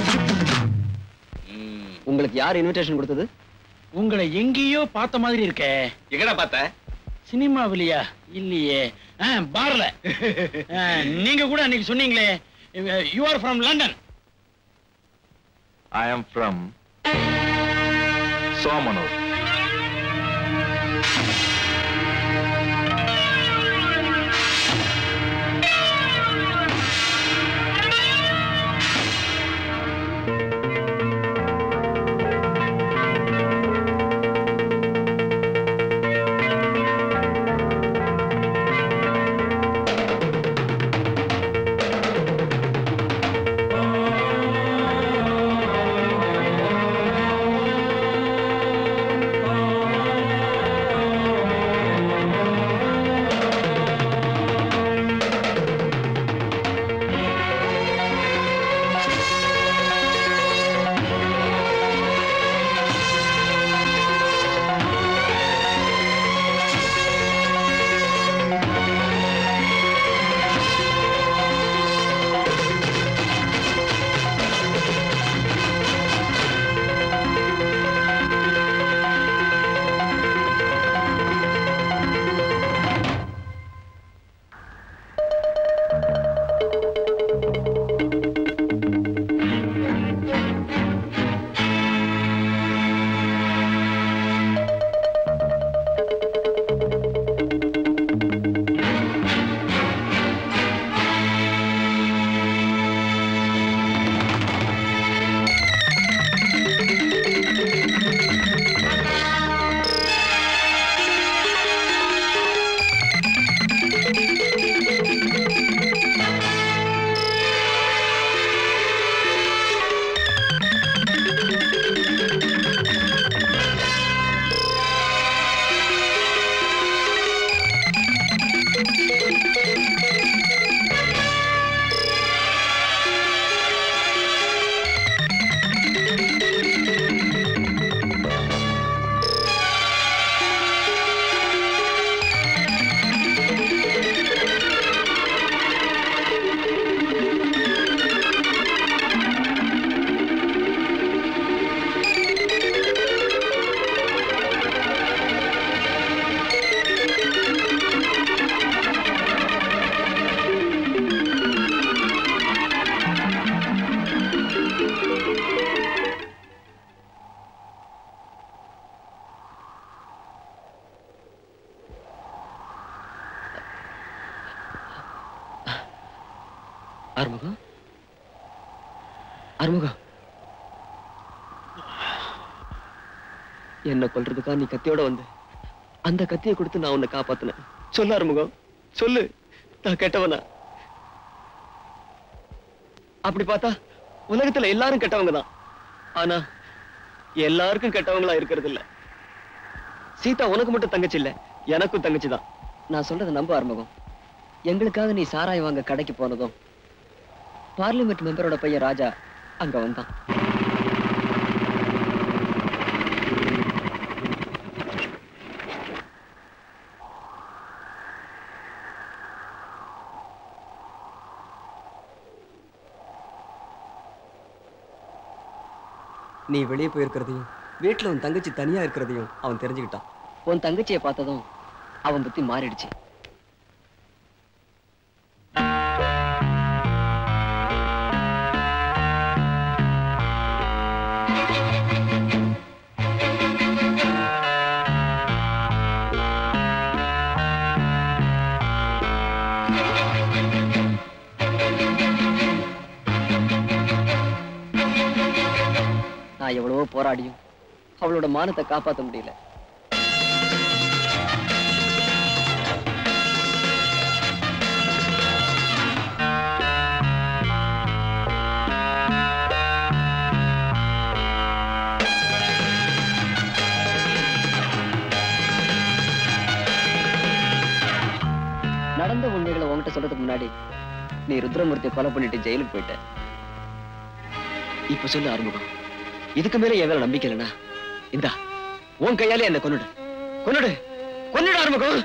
உங்களுக்கு யார் இன்விடேஷன் கொடுத்தது உங்களை எங்கேயோ பார்த்த மாதிரி இருக்கே எங்கடா பார்த்த சினிமாவிலையா இல்லையே ஆ, பார்ல ஆ, நீங்க கூட அன்னைக்கு சொன்னீங்களே you are from London I am from Somanur ஆ ஆறுமுகம் ஆறுமுகம் என்ன கொல்றதுக்கா நீ கத்தியோட வந்து அந்த கத்தியை கொடுத்து நான் உன்னை காப்பாத்தினேன் சொல்லு ஆறுமுகம் சொல்லு நான் கெட்டவனா அப்படி பார்த்தா உலகத்துல எல்லாரும் கெட்டவங்க தான் ஆனா எல்லாருக்கும் கெட்டவங்களா இருக்கிறது இல்ல சீதா உனக்கு மட்டும் தங்கச்சி இல்ல எனக்கும் தங்கச்சி தான் நான் சொல்றதை நம்ப ஆரம்பகம் எங்களுக்காக நீ சாராயம் வாங்க கடைக்கு போனதும் பார்லிமெண்ட் மெம்பரோட பையன் ராஜா அங்க வந்தான் நீ வெளியே போயிருக்கிறதையும் வீட்டுல உன் தங்கச்சி தனியா இருக்கிறதையும் அவன் தெரிஞ்சுக்கிட்டான் உன் தங்கச்சியை பார்த்ததும் அவன் புத்தி மாறிடுச்சு நான் எவ்வளவோ போராடியும் அவளோட மானத்தை காப்பாத்த முடியல நடந்த உண்மைகளை உன்கிட்ட சொல்றதுக்கு முன்னாடி நீ ருத்ரமூர்த்தியை கொலை பண்ணிட்டு ஜெயிலுக்கு போயிட்ட இப்ப சொல்லு ஆறுமுகம் இதுக்கு மேல என் மேல நம்பிக்கை இல்லைனா இந்தா உன் கையாலே என்ன கொன்னுடு கொன்னுடு கொன்னுடு ஆறுமுகம்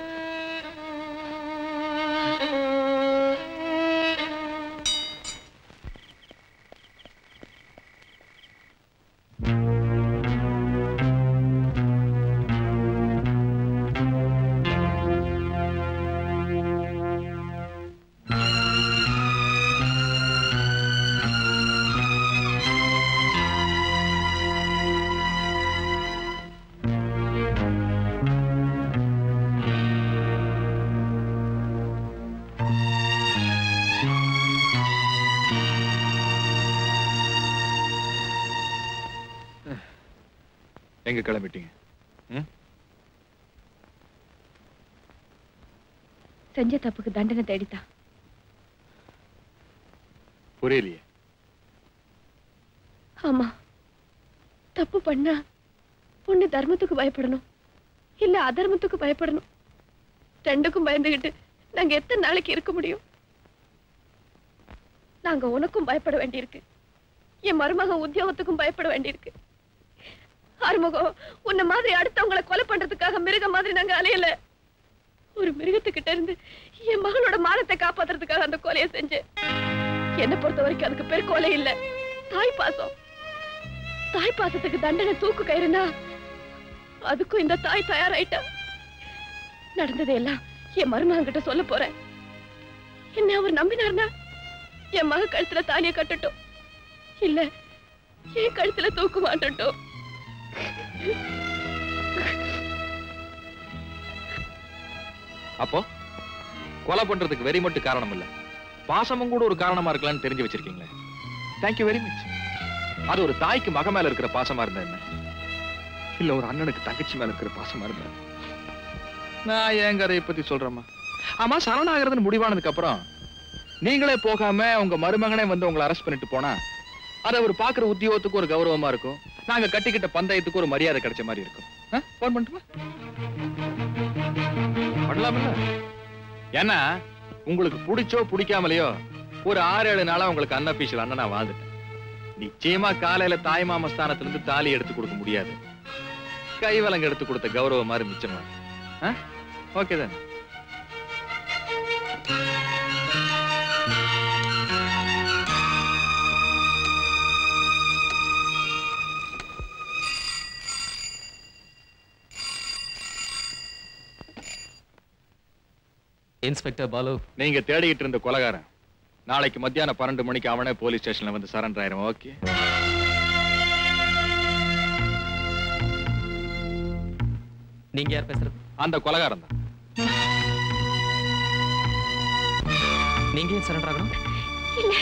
எங்க கிளம்பிட்டீங்க ம்? செஞ்ச தப்புக்கு தண்டனை தேடித்தான் புரியலையே ஆமா தப்பு பண்ணா பொண்ணு தர்மத்துக்கு பயப்படணும் இல்ல அதர்மத்துக்கு பயப்படணும் ரெண்டுக்கும் பயந்துகிட்டு நாங்க எத்தனை நாளைக்கு இருக்க முடியும் நாங்க உனக்கும் பயப்பட வேண்டியிருக்கு என் மருமகன் உத்தியோகத்துக்கும் பயப்பட வேண்டியிருக்கு ஆறுமுகம் உன்ன மாதிரி அடுத்தவங்களை கொலை பண்றதுக்காக மிருகம் மாதிரி நாங்க அலையல ஒரு மிருகத்துக்கிட்ட இருந்து என் மகளோட மானத்தை காப்பாத்துறதுக்காக அந்த கொலையை செஞ்சேன் என்ன பொறுத்த வரைக்கும் அதுக்கு பேர் கொலை இல்ல தாய் பாசம் தாய் பாசத்துக்கு தண்டனை தூக்கு கயிறுனா அதுக்கும் இந்த தாய் தயாராயிட்டா நடந்ததையெல்லாம் என் மருமகன் கிட்ட சொல்ல போறேன் என்ன அவர் நம்பினார்னா என் மக கழுத்துல தாலியை கட்டட்டும் இல்ல என் கழுத்துல தூக்கு மாட்டட்டும் அப்போ கொலை பண்றதுக்கு வெறி மட்டும் காரணம் இல்ல பாசமும் கூட ஒரு காரணமா இருக்கலாம்னு தெரிஞ்சு வச்சிருக்கீங்களே தேங்க்யூ வெரி மச் அது ஒரு தாய்க்கு மக மேல இருக்கிற பாசமா இருந்தா என்ன இல்ல ஒரு அண்ணனுக்கு தங்கச்சி மேல இருக்கிற பாசமா இருந்தா என்ன? நான் ஏன் கதையை பத்தி சொல்றேம்மா ஆமா சரணாகிறதுன்னு முடிவானதுக்கு அப்புறம் நீங்களே போகாம உங்க மருமகனே வந்து உங்களை அரெஸ்ட் பண்ணிட்டு போனா அது அவர் பாக்குற உத்தியோகத்துக்கு ஒரு கௌரவமா இருக்கும் நாங்க கட்டிக்கிட்ட பந்தயத்துக்கு ஒரு மரியாதை கிடைச்ச மாதிரி இருக்கும் போன் பண்ணட்டுமா பண்ணலாம்ல ஏன்னா உங்களுக்கு பிடிச்சோ பிடிக்காமலையோ ஒரு ஆறு ஏழு நாளா உங்களுக்கு அன்னபீஷல் அண்ணனா வாழ்ந்துட்டேன் நிச்சயமா காலையில தாய் மாம ஸ்தானத்துல இருந்து தாலி எடுத்து கொடுக்க முடியாது கைவலங்க எடுத்து கொடுத்த கௌரவம் மாதிரி மிச்சமா ஓகே தான் இன்ஸ்பெக்டர் பாலு நீங்க தேடிக்கிட்டு இருந்த கொலகாரன் நாளைக்கு மத்தியானம் பன்னெண்டு மணிக்கு அவனே போலீஸ் ஸ்டேஷன்ல வந்து சரண்டர் ஆயிரும் ஓகே நீங்க யார் பேசுறது அந்த கொலகாரன் தான் நீங்க ஏன் சரண்டர் ஆகணும் இல்ல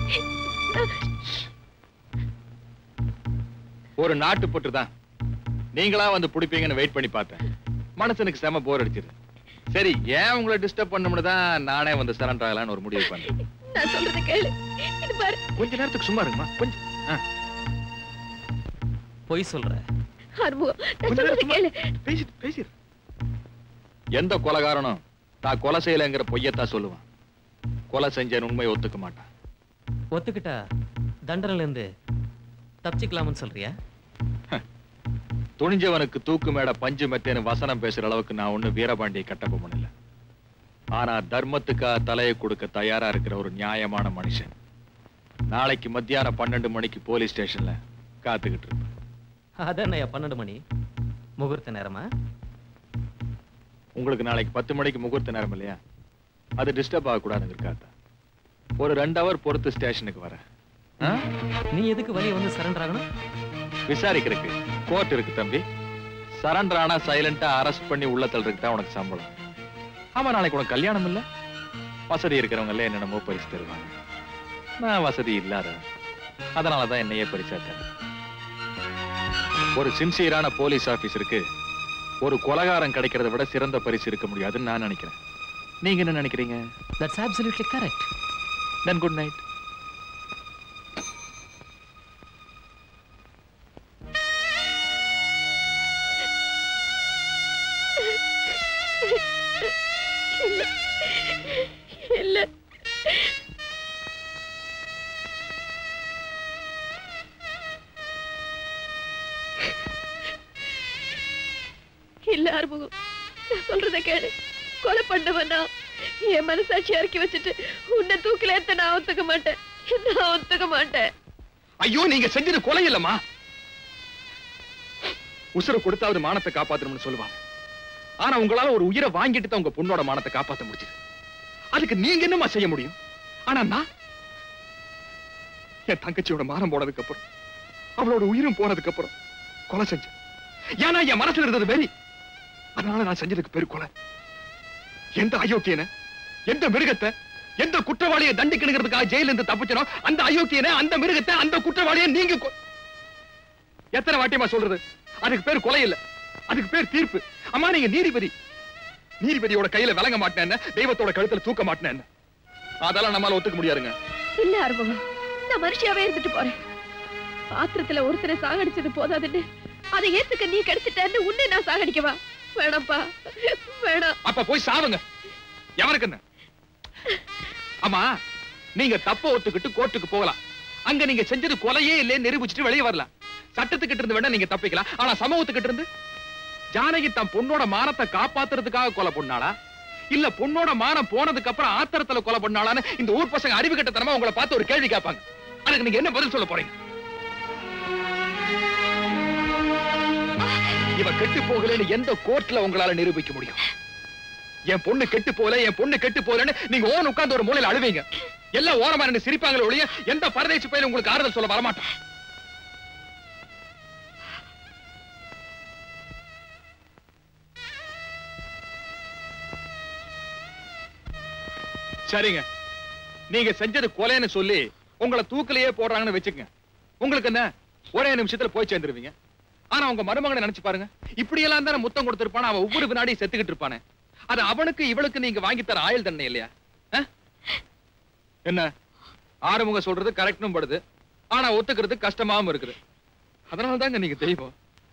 ஒரு நாட்டு பொட்டு தான் நீங்களா வந்து பிடிப்பீங்கன்னு வெயிட் பண்ணி பார்த்தேன் மனுஷனுக்கு செம போர் அடிச்சிருது சரி ஏன் உங்களை டிஸ்டர்ப் பண்ணணும்னு தான் நானே வந்து சரண்டர் ஆகலான்னு ஒரு முடிவு பண்ணேன் நான் சொல்றத கேளு இது பாரு கொஞ்ச நேரத்துக்கு சும்மா இருங்கம்மா கொஞ்சம் ஆ. பொய் சொல்ற ஆறுமுகம் நான் கொஞ்ச நேரம் சொல்றத கேளு பேசிட்டு பேசிடு எந்த கொலைகாரனும் தான் கொலை செய்யலைங்கிற பொய்யத்தான் சொல்லுவான் கொலை செஞ்சேன்னு உண்மையை ஒத்துக்க மாட்டான் ஒத்துக்கிட்டா தண்டனையில இருந்து தப்பிச்சுக்கலாம்னு சொல்றியா துணிஞ்சவனுக்கு தூக்கு மேட பஞ்சு மெத்தேன்னு வசனம் பேசுற அளவுக்கு நான் ஒண்ணு வீரபாண்டிய கட்டபொம்மன் இல்ல ஆனா தர்மத்துக்கா தலையை கொடுக்க தயாரா இருக்கிற ஒரு நியாயமான மனுஷன் நாளைக்கு மத்தியானம் பன்னெண்டு மணிக்கு போலீஸ் ஸ்டேஷன்ல காத்துக்கிட்டு இருப்பேன் அதான் பன்னெண்டு மணி முகூர்த்த நேரமா உங்களுக்கு நாளைக்கு பத்து மணிக்கு முகூர்த்த நேரம் இல்லையா அது டிஸ்டர்ப் ஆகக்கூடாதுங்கிறக்காக ஒரு ரெண்டு ஹவர் பொறுத்து ஸ்டேஷனுக்கு வரேன் ஆ? நீ எதுக்கு வெளியே வந்து சரண்டர் ஆகணும் விசாரிக்கிறதுக்கு கோர்ட் இருக்கு தம்பி சரண்டர் ஆனா சைலண்டா அரெஸ்ட் பண்ணி உள்ள தள்ளுறதுக்கு தான் உனக்கு சம்பளம் ஆமா நாளைக்கு உனக்கு கல்யாணம் இல்ல வசதி இருக்கிறவங்க எல்லாம் என்னென்னமோ பரிசு தருவாங்க நான் வசதி இல்லாத அதனாலதான் என்னையே பரிசா தரேன் ஒரு சின்சியரான போலீஸ் ஆபீசருக்கு ஒரு கொலகாரம் கிடைக்கிறத விட சிறந்த பரிசு இருக்க முடியாதுன்னு நான் நினைக்கிறேன் நீங்க என்ன நினைக்கிறீங்க that's absolutely correct then good night இல்ல இல்ல இல்ல ஆறுமுகம் நான் சொல்றத கேளு கொலை பண்ணவனா என் மனசாட்சி இறக்கி வச்சுட்டு உன்னை தூக்கில ஏத்த நான் ஒத்துக்க மாட்டேன் நான் ஒத்துக்க மாட்டேன் ஐயோ நீங்க செஞ்சது கொலை இல்லம்மா உசுரை கொடுத்தாவது மானத்தை காப்பாத்தணும்னு சொல்லுவாங்க ஆனா உங்களால ஒரு உயிரை வாங்கிட்டு தான் உங்க பொண்ணோட மானத்தை காப்பாத்த முடிஞ்சது அதுக்கு நீங்க என்னமா செய்ய முடியும் ஆனா நான் என் தங்கச்சியோட மானம் போனதுக்கு அப்புறம் அவளோட உயிரும் போனதுக்கு அப்புறம் கொலை செஞ்சேன் ஏன்னா என் மனசுல இருந்தது வெறி அதனால நான் செஞ்சதுக்கு பேரு கொலை எந்த அயோக்கியனை எந்த மிருகத்தை எந்த குற்றவாளியை தண்டிக்கணுங்கிறதுக்காக ஜெயில இருந்து தப்பிச்சனோ அந்த அயோக்கியனை அந்த மிருகத்தை அந்த குற்றவாளியை நீங்க கொ- எத்தனை வாட்டியமா சொல்றது அதுக்கு பேர் கொலை இல்ல அதுக்கு பேர் தீர்ப்பு அம்மா நீங்க நீதிபதி நீதிபதியோட கையில விளங்க மாட்டேன் தெய்வத்தோட கழுத்துல தூக்க மாட்டேன் அதெல்லாம் நம்மால ஒத்துக்க முடியாதுங்க இல்ல ஆறுமுகம் நான் மனுஷியாவே இருந்துட்டு போறேன் ஆத்திரத்துல ஒருத்தரை சாகடிச்சது போதாதுன்னு அதை ஏத்துக்க நீ கிடைச்சிட்டன்னு உன்னை நான் சாகடிக்கவா வேணாம்ப்பா வேணாம் அப்ப போய் சாவுங்க எவருக்கு என்ன ஆமா நீங்க தப்ப ஒத்துக்கிட்டு கோர்ட்டுக்கு போகலாம் அங்க நீங்க செஞ்சது கொலையே இல்லையே நிரூபிச்சுட்டு வெளியே வரலாம் சட்டத்துக்கிட்ட இருந்து வேணா நீங்க தப்பிக்கலாம் ஆனா சமூகத்துக்கிட்ட இருந்து ஜானகி தன் பொண்ணோட மானத்தை காப்பாத்துறதுக்காக கொலை பண்ணாளா இல்ல பொண்ணோட மானம் போனதுக்கு அப்புறம் ஆத்திரத்துல கொலை பண்ணாளான்னு இந்த ஊர் பசங்க அறிவு கட்டத்தனமா உங்களை பார்த்து ஒரு கேள்வி கேட்பாங்க அதுக்கு நீங்க என்ன பதில் சொல்ல போறீங்க இவ கெட்டு போகலன்னு எந்த கோர்ட்ல உங்களால நிரூபிக்க முடியும் என் பொண்ணு கெட்டு போல என் பொண்ணு கெட்டு போலன்னு நீங்க ஓன் உட்கார்ந்து ஒரு மூலையில அழுவீங்க எல்லாம் ஓரமா நின்னு சிரிப்பாங்களே ஒழிய எந்த பரதேசி பையில உங்களுக்கு ஆறுதல் சொல்ல வரமாட்டான் சரிங்க நீங்க செஞ்சது கொலைன்னு சொல்லி உங்களை தூக்கிலேயே போடுறாங்கன்னு வச்சுக்கங்க உங்களுக்கு என்ன ஒரே நிமிஷத்துல போய் சேர்ந்துருவீங்க ஆனா உங்க மருமகனை நினைச்சு பாருங்க இப்படி எல்லாம் தானே முத்தம் கொடுத்திருப்பான அவன் ஒவ்வொரு வினாடியும் செத்துக்கிட்டு இருப்பானே அது அவனுக்கு இவளுக்கு நீங்க வாங்கி தர ஆயுள் தண்டனை இல்லையா அஹ்? என்ன ஆறுமுக சொல்றது கரெக்டும் படுது ஆனா ஒத்துக்கிறது கஷ்டமாவும் இருக்குது அதனால தாங்க நீங்க தெய்வம்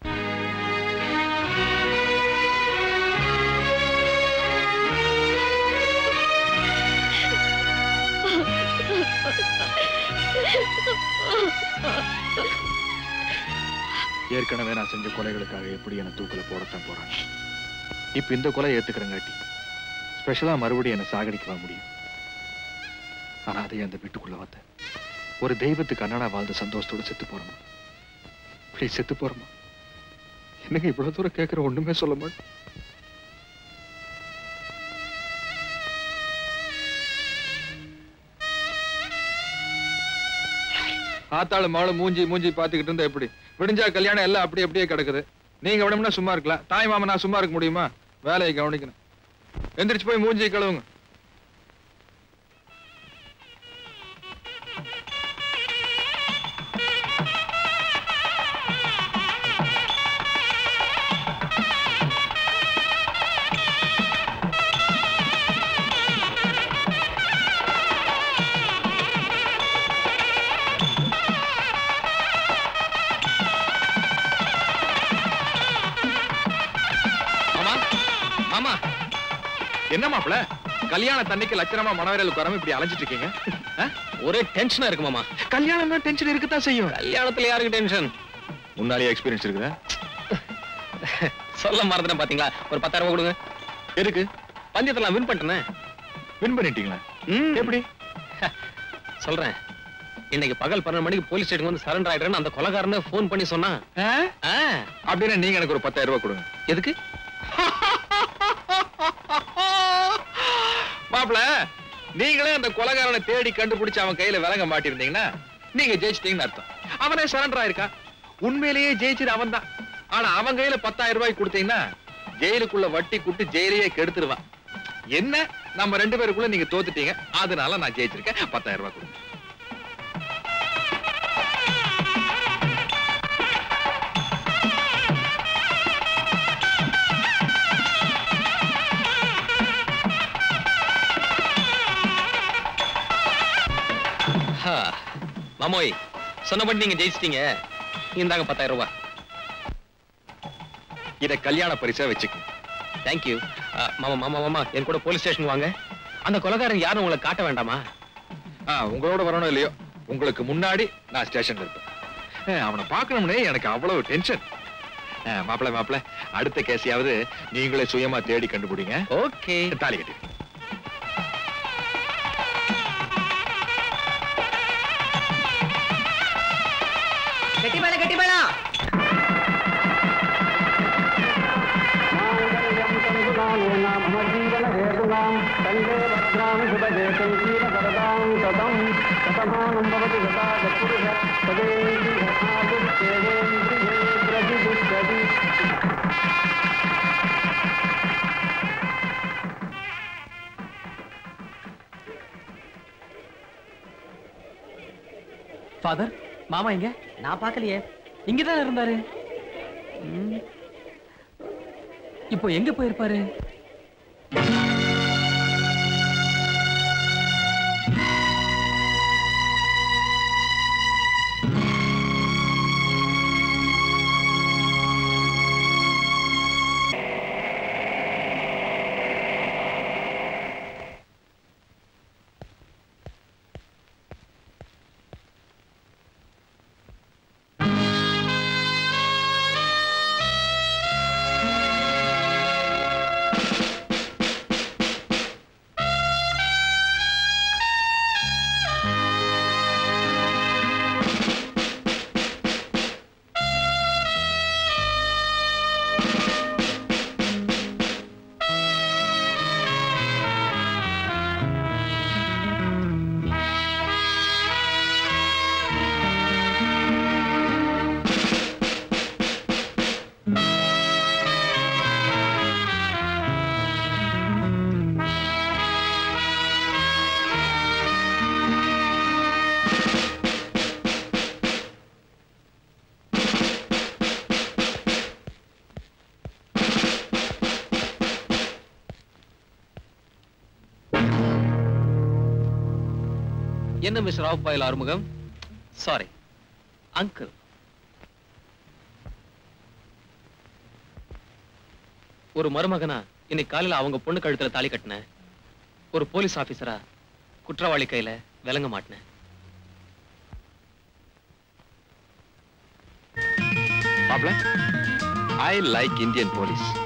ஏற்கனவே நான் செஞ்ச கொலைகளுக்காக எப்படி என்ன தூக்கில போடத்தான் போறாங்க இப்ப இந்த கொலை ஏத்துக்கிறங்காட்டி ஸ்பெஷலா மறுபடியும் என்ன சாகடிக்கவா முடியும் ஆனா அதே அந்த வீட்டுக்குள்ள வந்த ஒரு தெய்வத்துக்கு அண்ணனா வாழ்ந்த சந்தோஷத்தோட செத்து போறோமா ப்ளீஸ் செத்து போறோமா என்னங்க இவ்வளவு தூரம் கேட்கிற ஒண்ணுமே சொல்ல மாட்டேன் ஆத்தாளு மாளு மூஞ்சி மூஞ்சி பாத்துக்கிட்டு இருந்தா எப்படி விடிஞ்சா கல்யாணம் எல்லாம் அப்படி அப்படியே கிடக்குது நீங்க விடம்னா சும்மா இருக்கலாம் தாய் மாமன் நான் சும்மா இருக்க முடியுமா வேலையை கவனிக்கணும் எந்திரிச்சு போய் மூஞ்சி கழுவுங்க என்ன மாப்பிள கல்யாண தண்ணிக்கு லட்சணமா மனவரையில் உட்காராம இப்படி அலைஞ்சிட்டு இருக்கீங்க ஆ? ஒரே டென்ஷனா இருக்கு மாமா கல்யாணம்னா டென்ஷன் இருக்கத்தான் செய்யும் கல்யாணத்துல யாருக்கு டென்ஷன் முன்னாலே எக்ஸ்பீரியன்ஸ் இருக்குதா சொல்ல மறந்துட்டேன் பாத்தீங்களா ஒரு பத்தாயிரம் ரூபாய் கொடுங்க எதுக்கு பந்தயத்துல வின் பண்ணிட்டேனே வின் பண்ணிட்டீங்களா எப்படி சொல்றேன் இன்னைக்கு பகல் பன்னெண்டு மணிக்கு போலீஸ் ஸ்டேஷன் வந்து சரண்டர் ஆயிடுறேன்னு அந்த கொலகாரனை ஃபோன் பண்ணி சொன்னான் அப்படின்னா நீங்க எனக்கு ஒரு பத்தாயிரம் ரூபாய் கொடுங்க எதுக்கு மாப்பிள நீங்களே அந்த கொலகாரனை தேடி கண்டுபிடிச்சு அவன் கையில விலங்க மாட்டிருந்தீங்கன்னா நீங்க ஜெயிச்சிட்டீங்கன்னு அர்த்தம் அவனே சரண்டர் ஆயிருக்கா உண்மையிலேயே ஜெயிச்சது அவன் தான் ஆனா அவன் கையில பத்தாயிரம் ரூபாய் கொடுத்தீங்கன்னா ஜெயிலுக்குள்ள வட்டி கூட்டு ஜெயிலையே கெடுத்துருவான் என்ன நம்ம ரெண்டு பேருக்குள்ள நீங்க தோத்துட்டீங்க அதனால நான் ஜெயிச்சிருக்கேன் பத்தாயிரம் ரூபாய் கொடுங்க ஹா, மாமோய் சொன்னபடி நீங்க ஜெயிச்சிட்டீங்க இந்தாங்க பத்தாயிரம் ரூபாய் இத கல்யாண பரிசா வச்சுக்கோங்க தேங்க்யூ மாமா மாமா மாமா என் கூட போலீஸ் ஸ்டேஷன் வாங்க அந்த கொலகாரன் யாரும் உங்களை காட்ட வேண்டாமா ஆ, உங்களோட வரணும் இல்லையோ உங்களுக்கு முன்னாடி நான் ஸ்டேஷன்ல இருப்பேன் ஆ, அவனை பார்க்கணும்னே எனக்கு அவ்வளவு டென்ஷன் மாப்பிள மாப்பிள அடுத்த கேஸையாவது நீங்களே சுயமா தேடி கண்டுபிடிங்க ஓகே தாலி கட்டி கெட்டி மேளம் கெட்டி மேளம் ஃபாதர் மாமா எங்க நான் பார்க்கலையே இங்கதான் இருந்தாரு ம். இப்போ எங்க போயிருப்பாரு என்ன mister half boil Arumugam sorry uncle ஒரு மருமகனா இன்னைக்கு காலையில அவங்க பொண்ணு கழுத்துல தாலி கட்டினேன் ஒரு போலீஸ் ஆபீசரா குற்றவாளி கையில விளங்க மாட்டினேன் மாப்பிள ஐ லைக் இந்தியன் போலீஸ்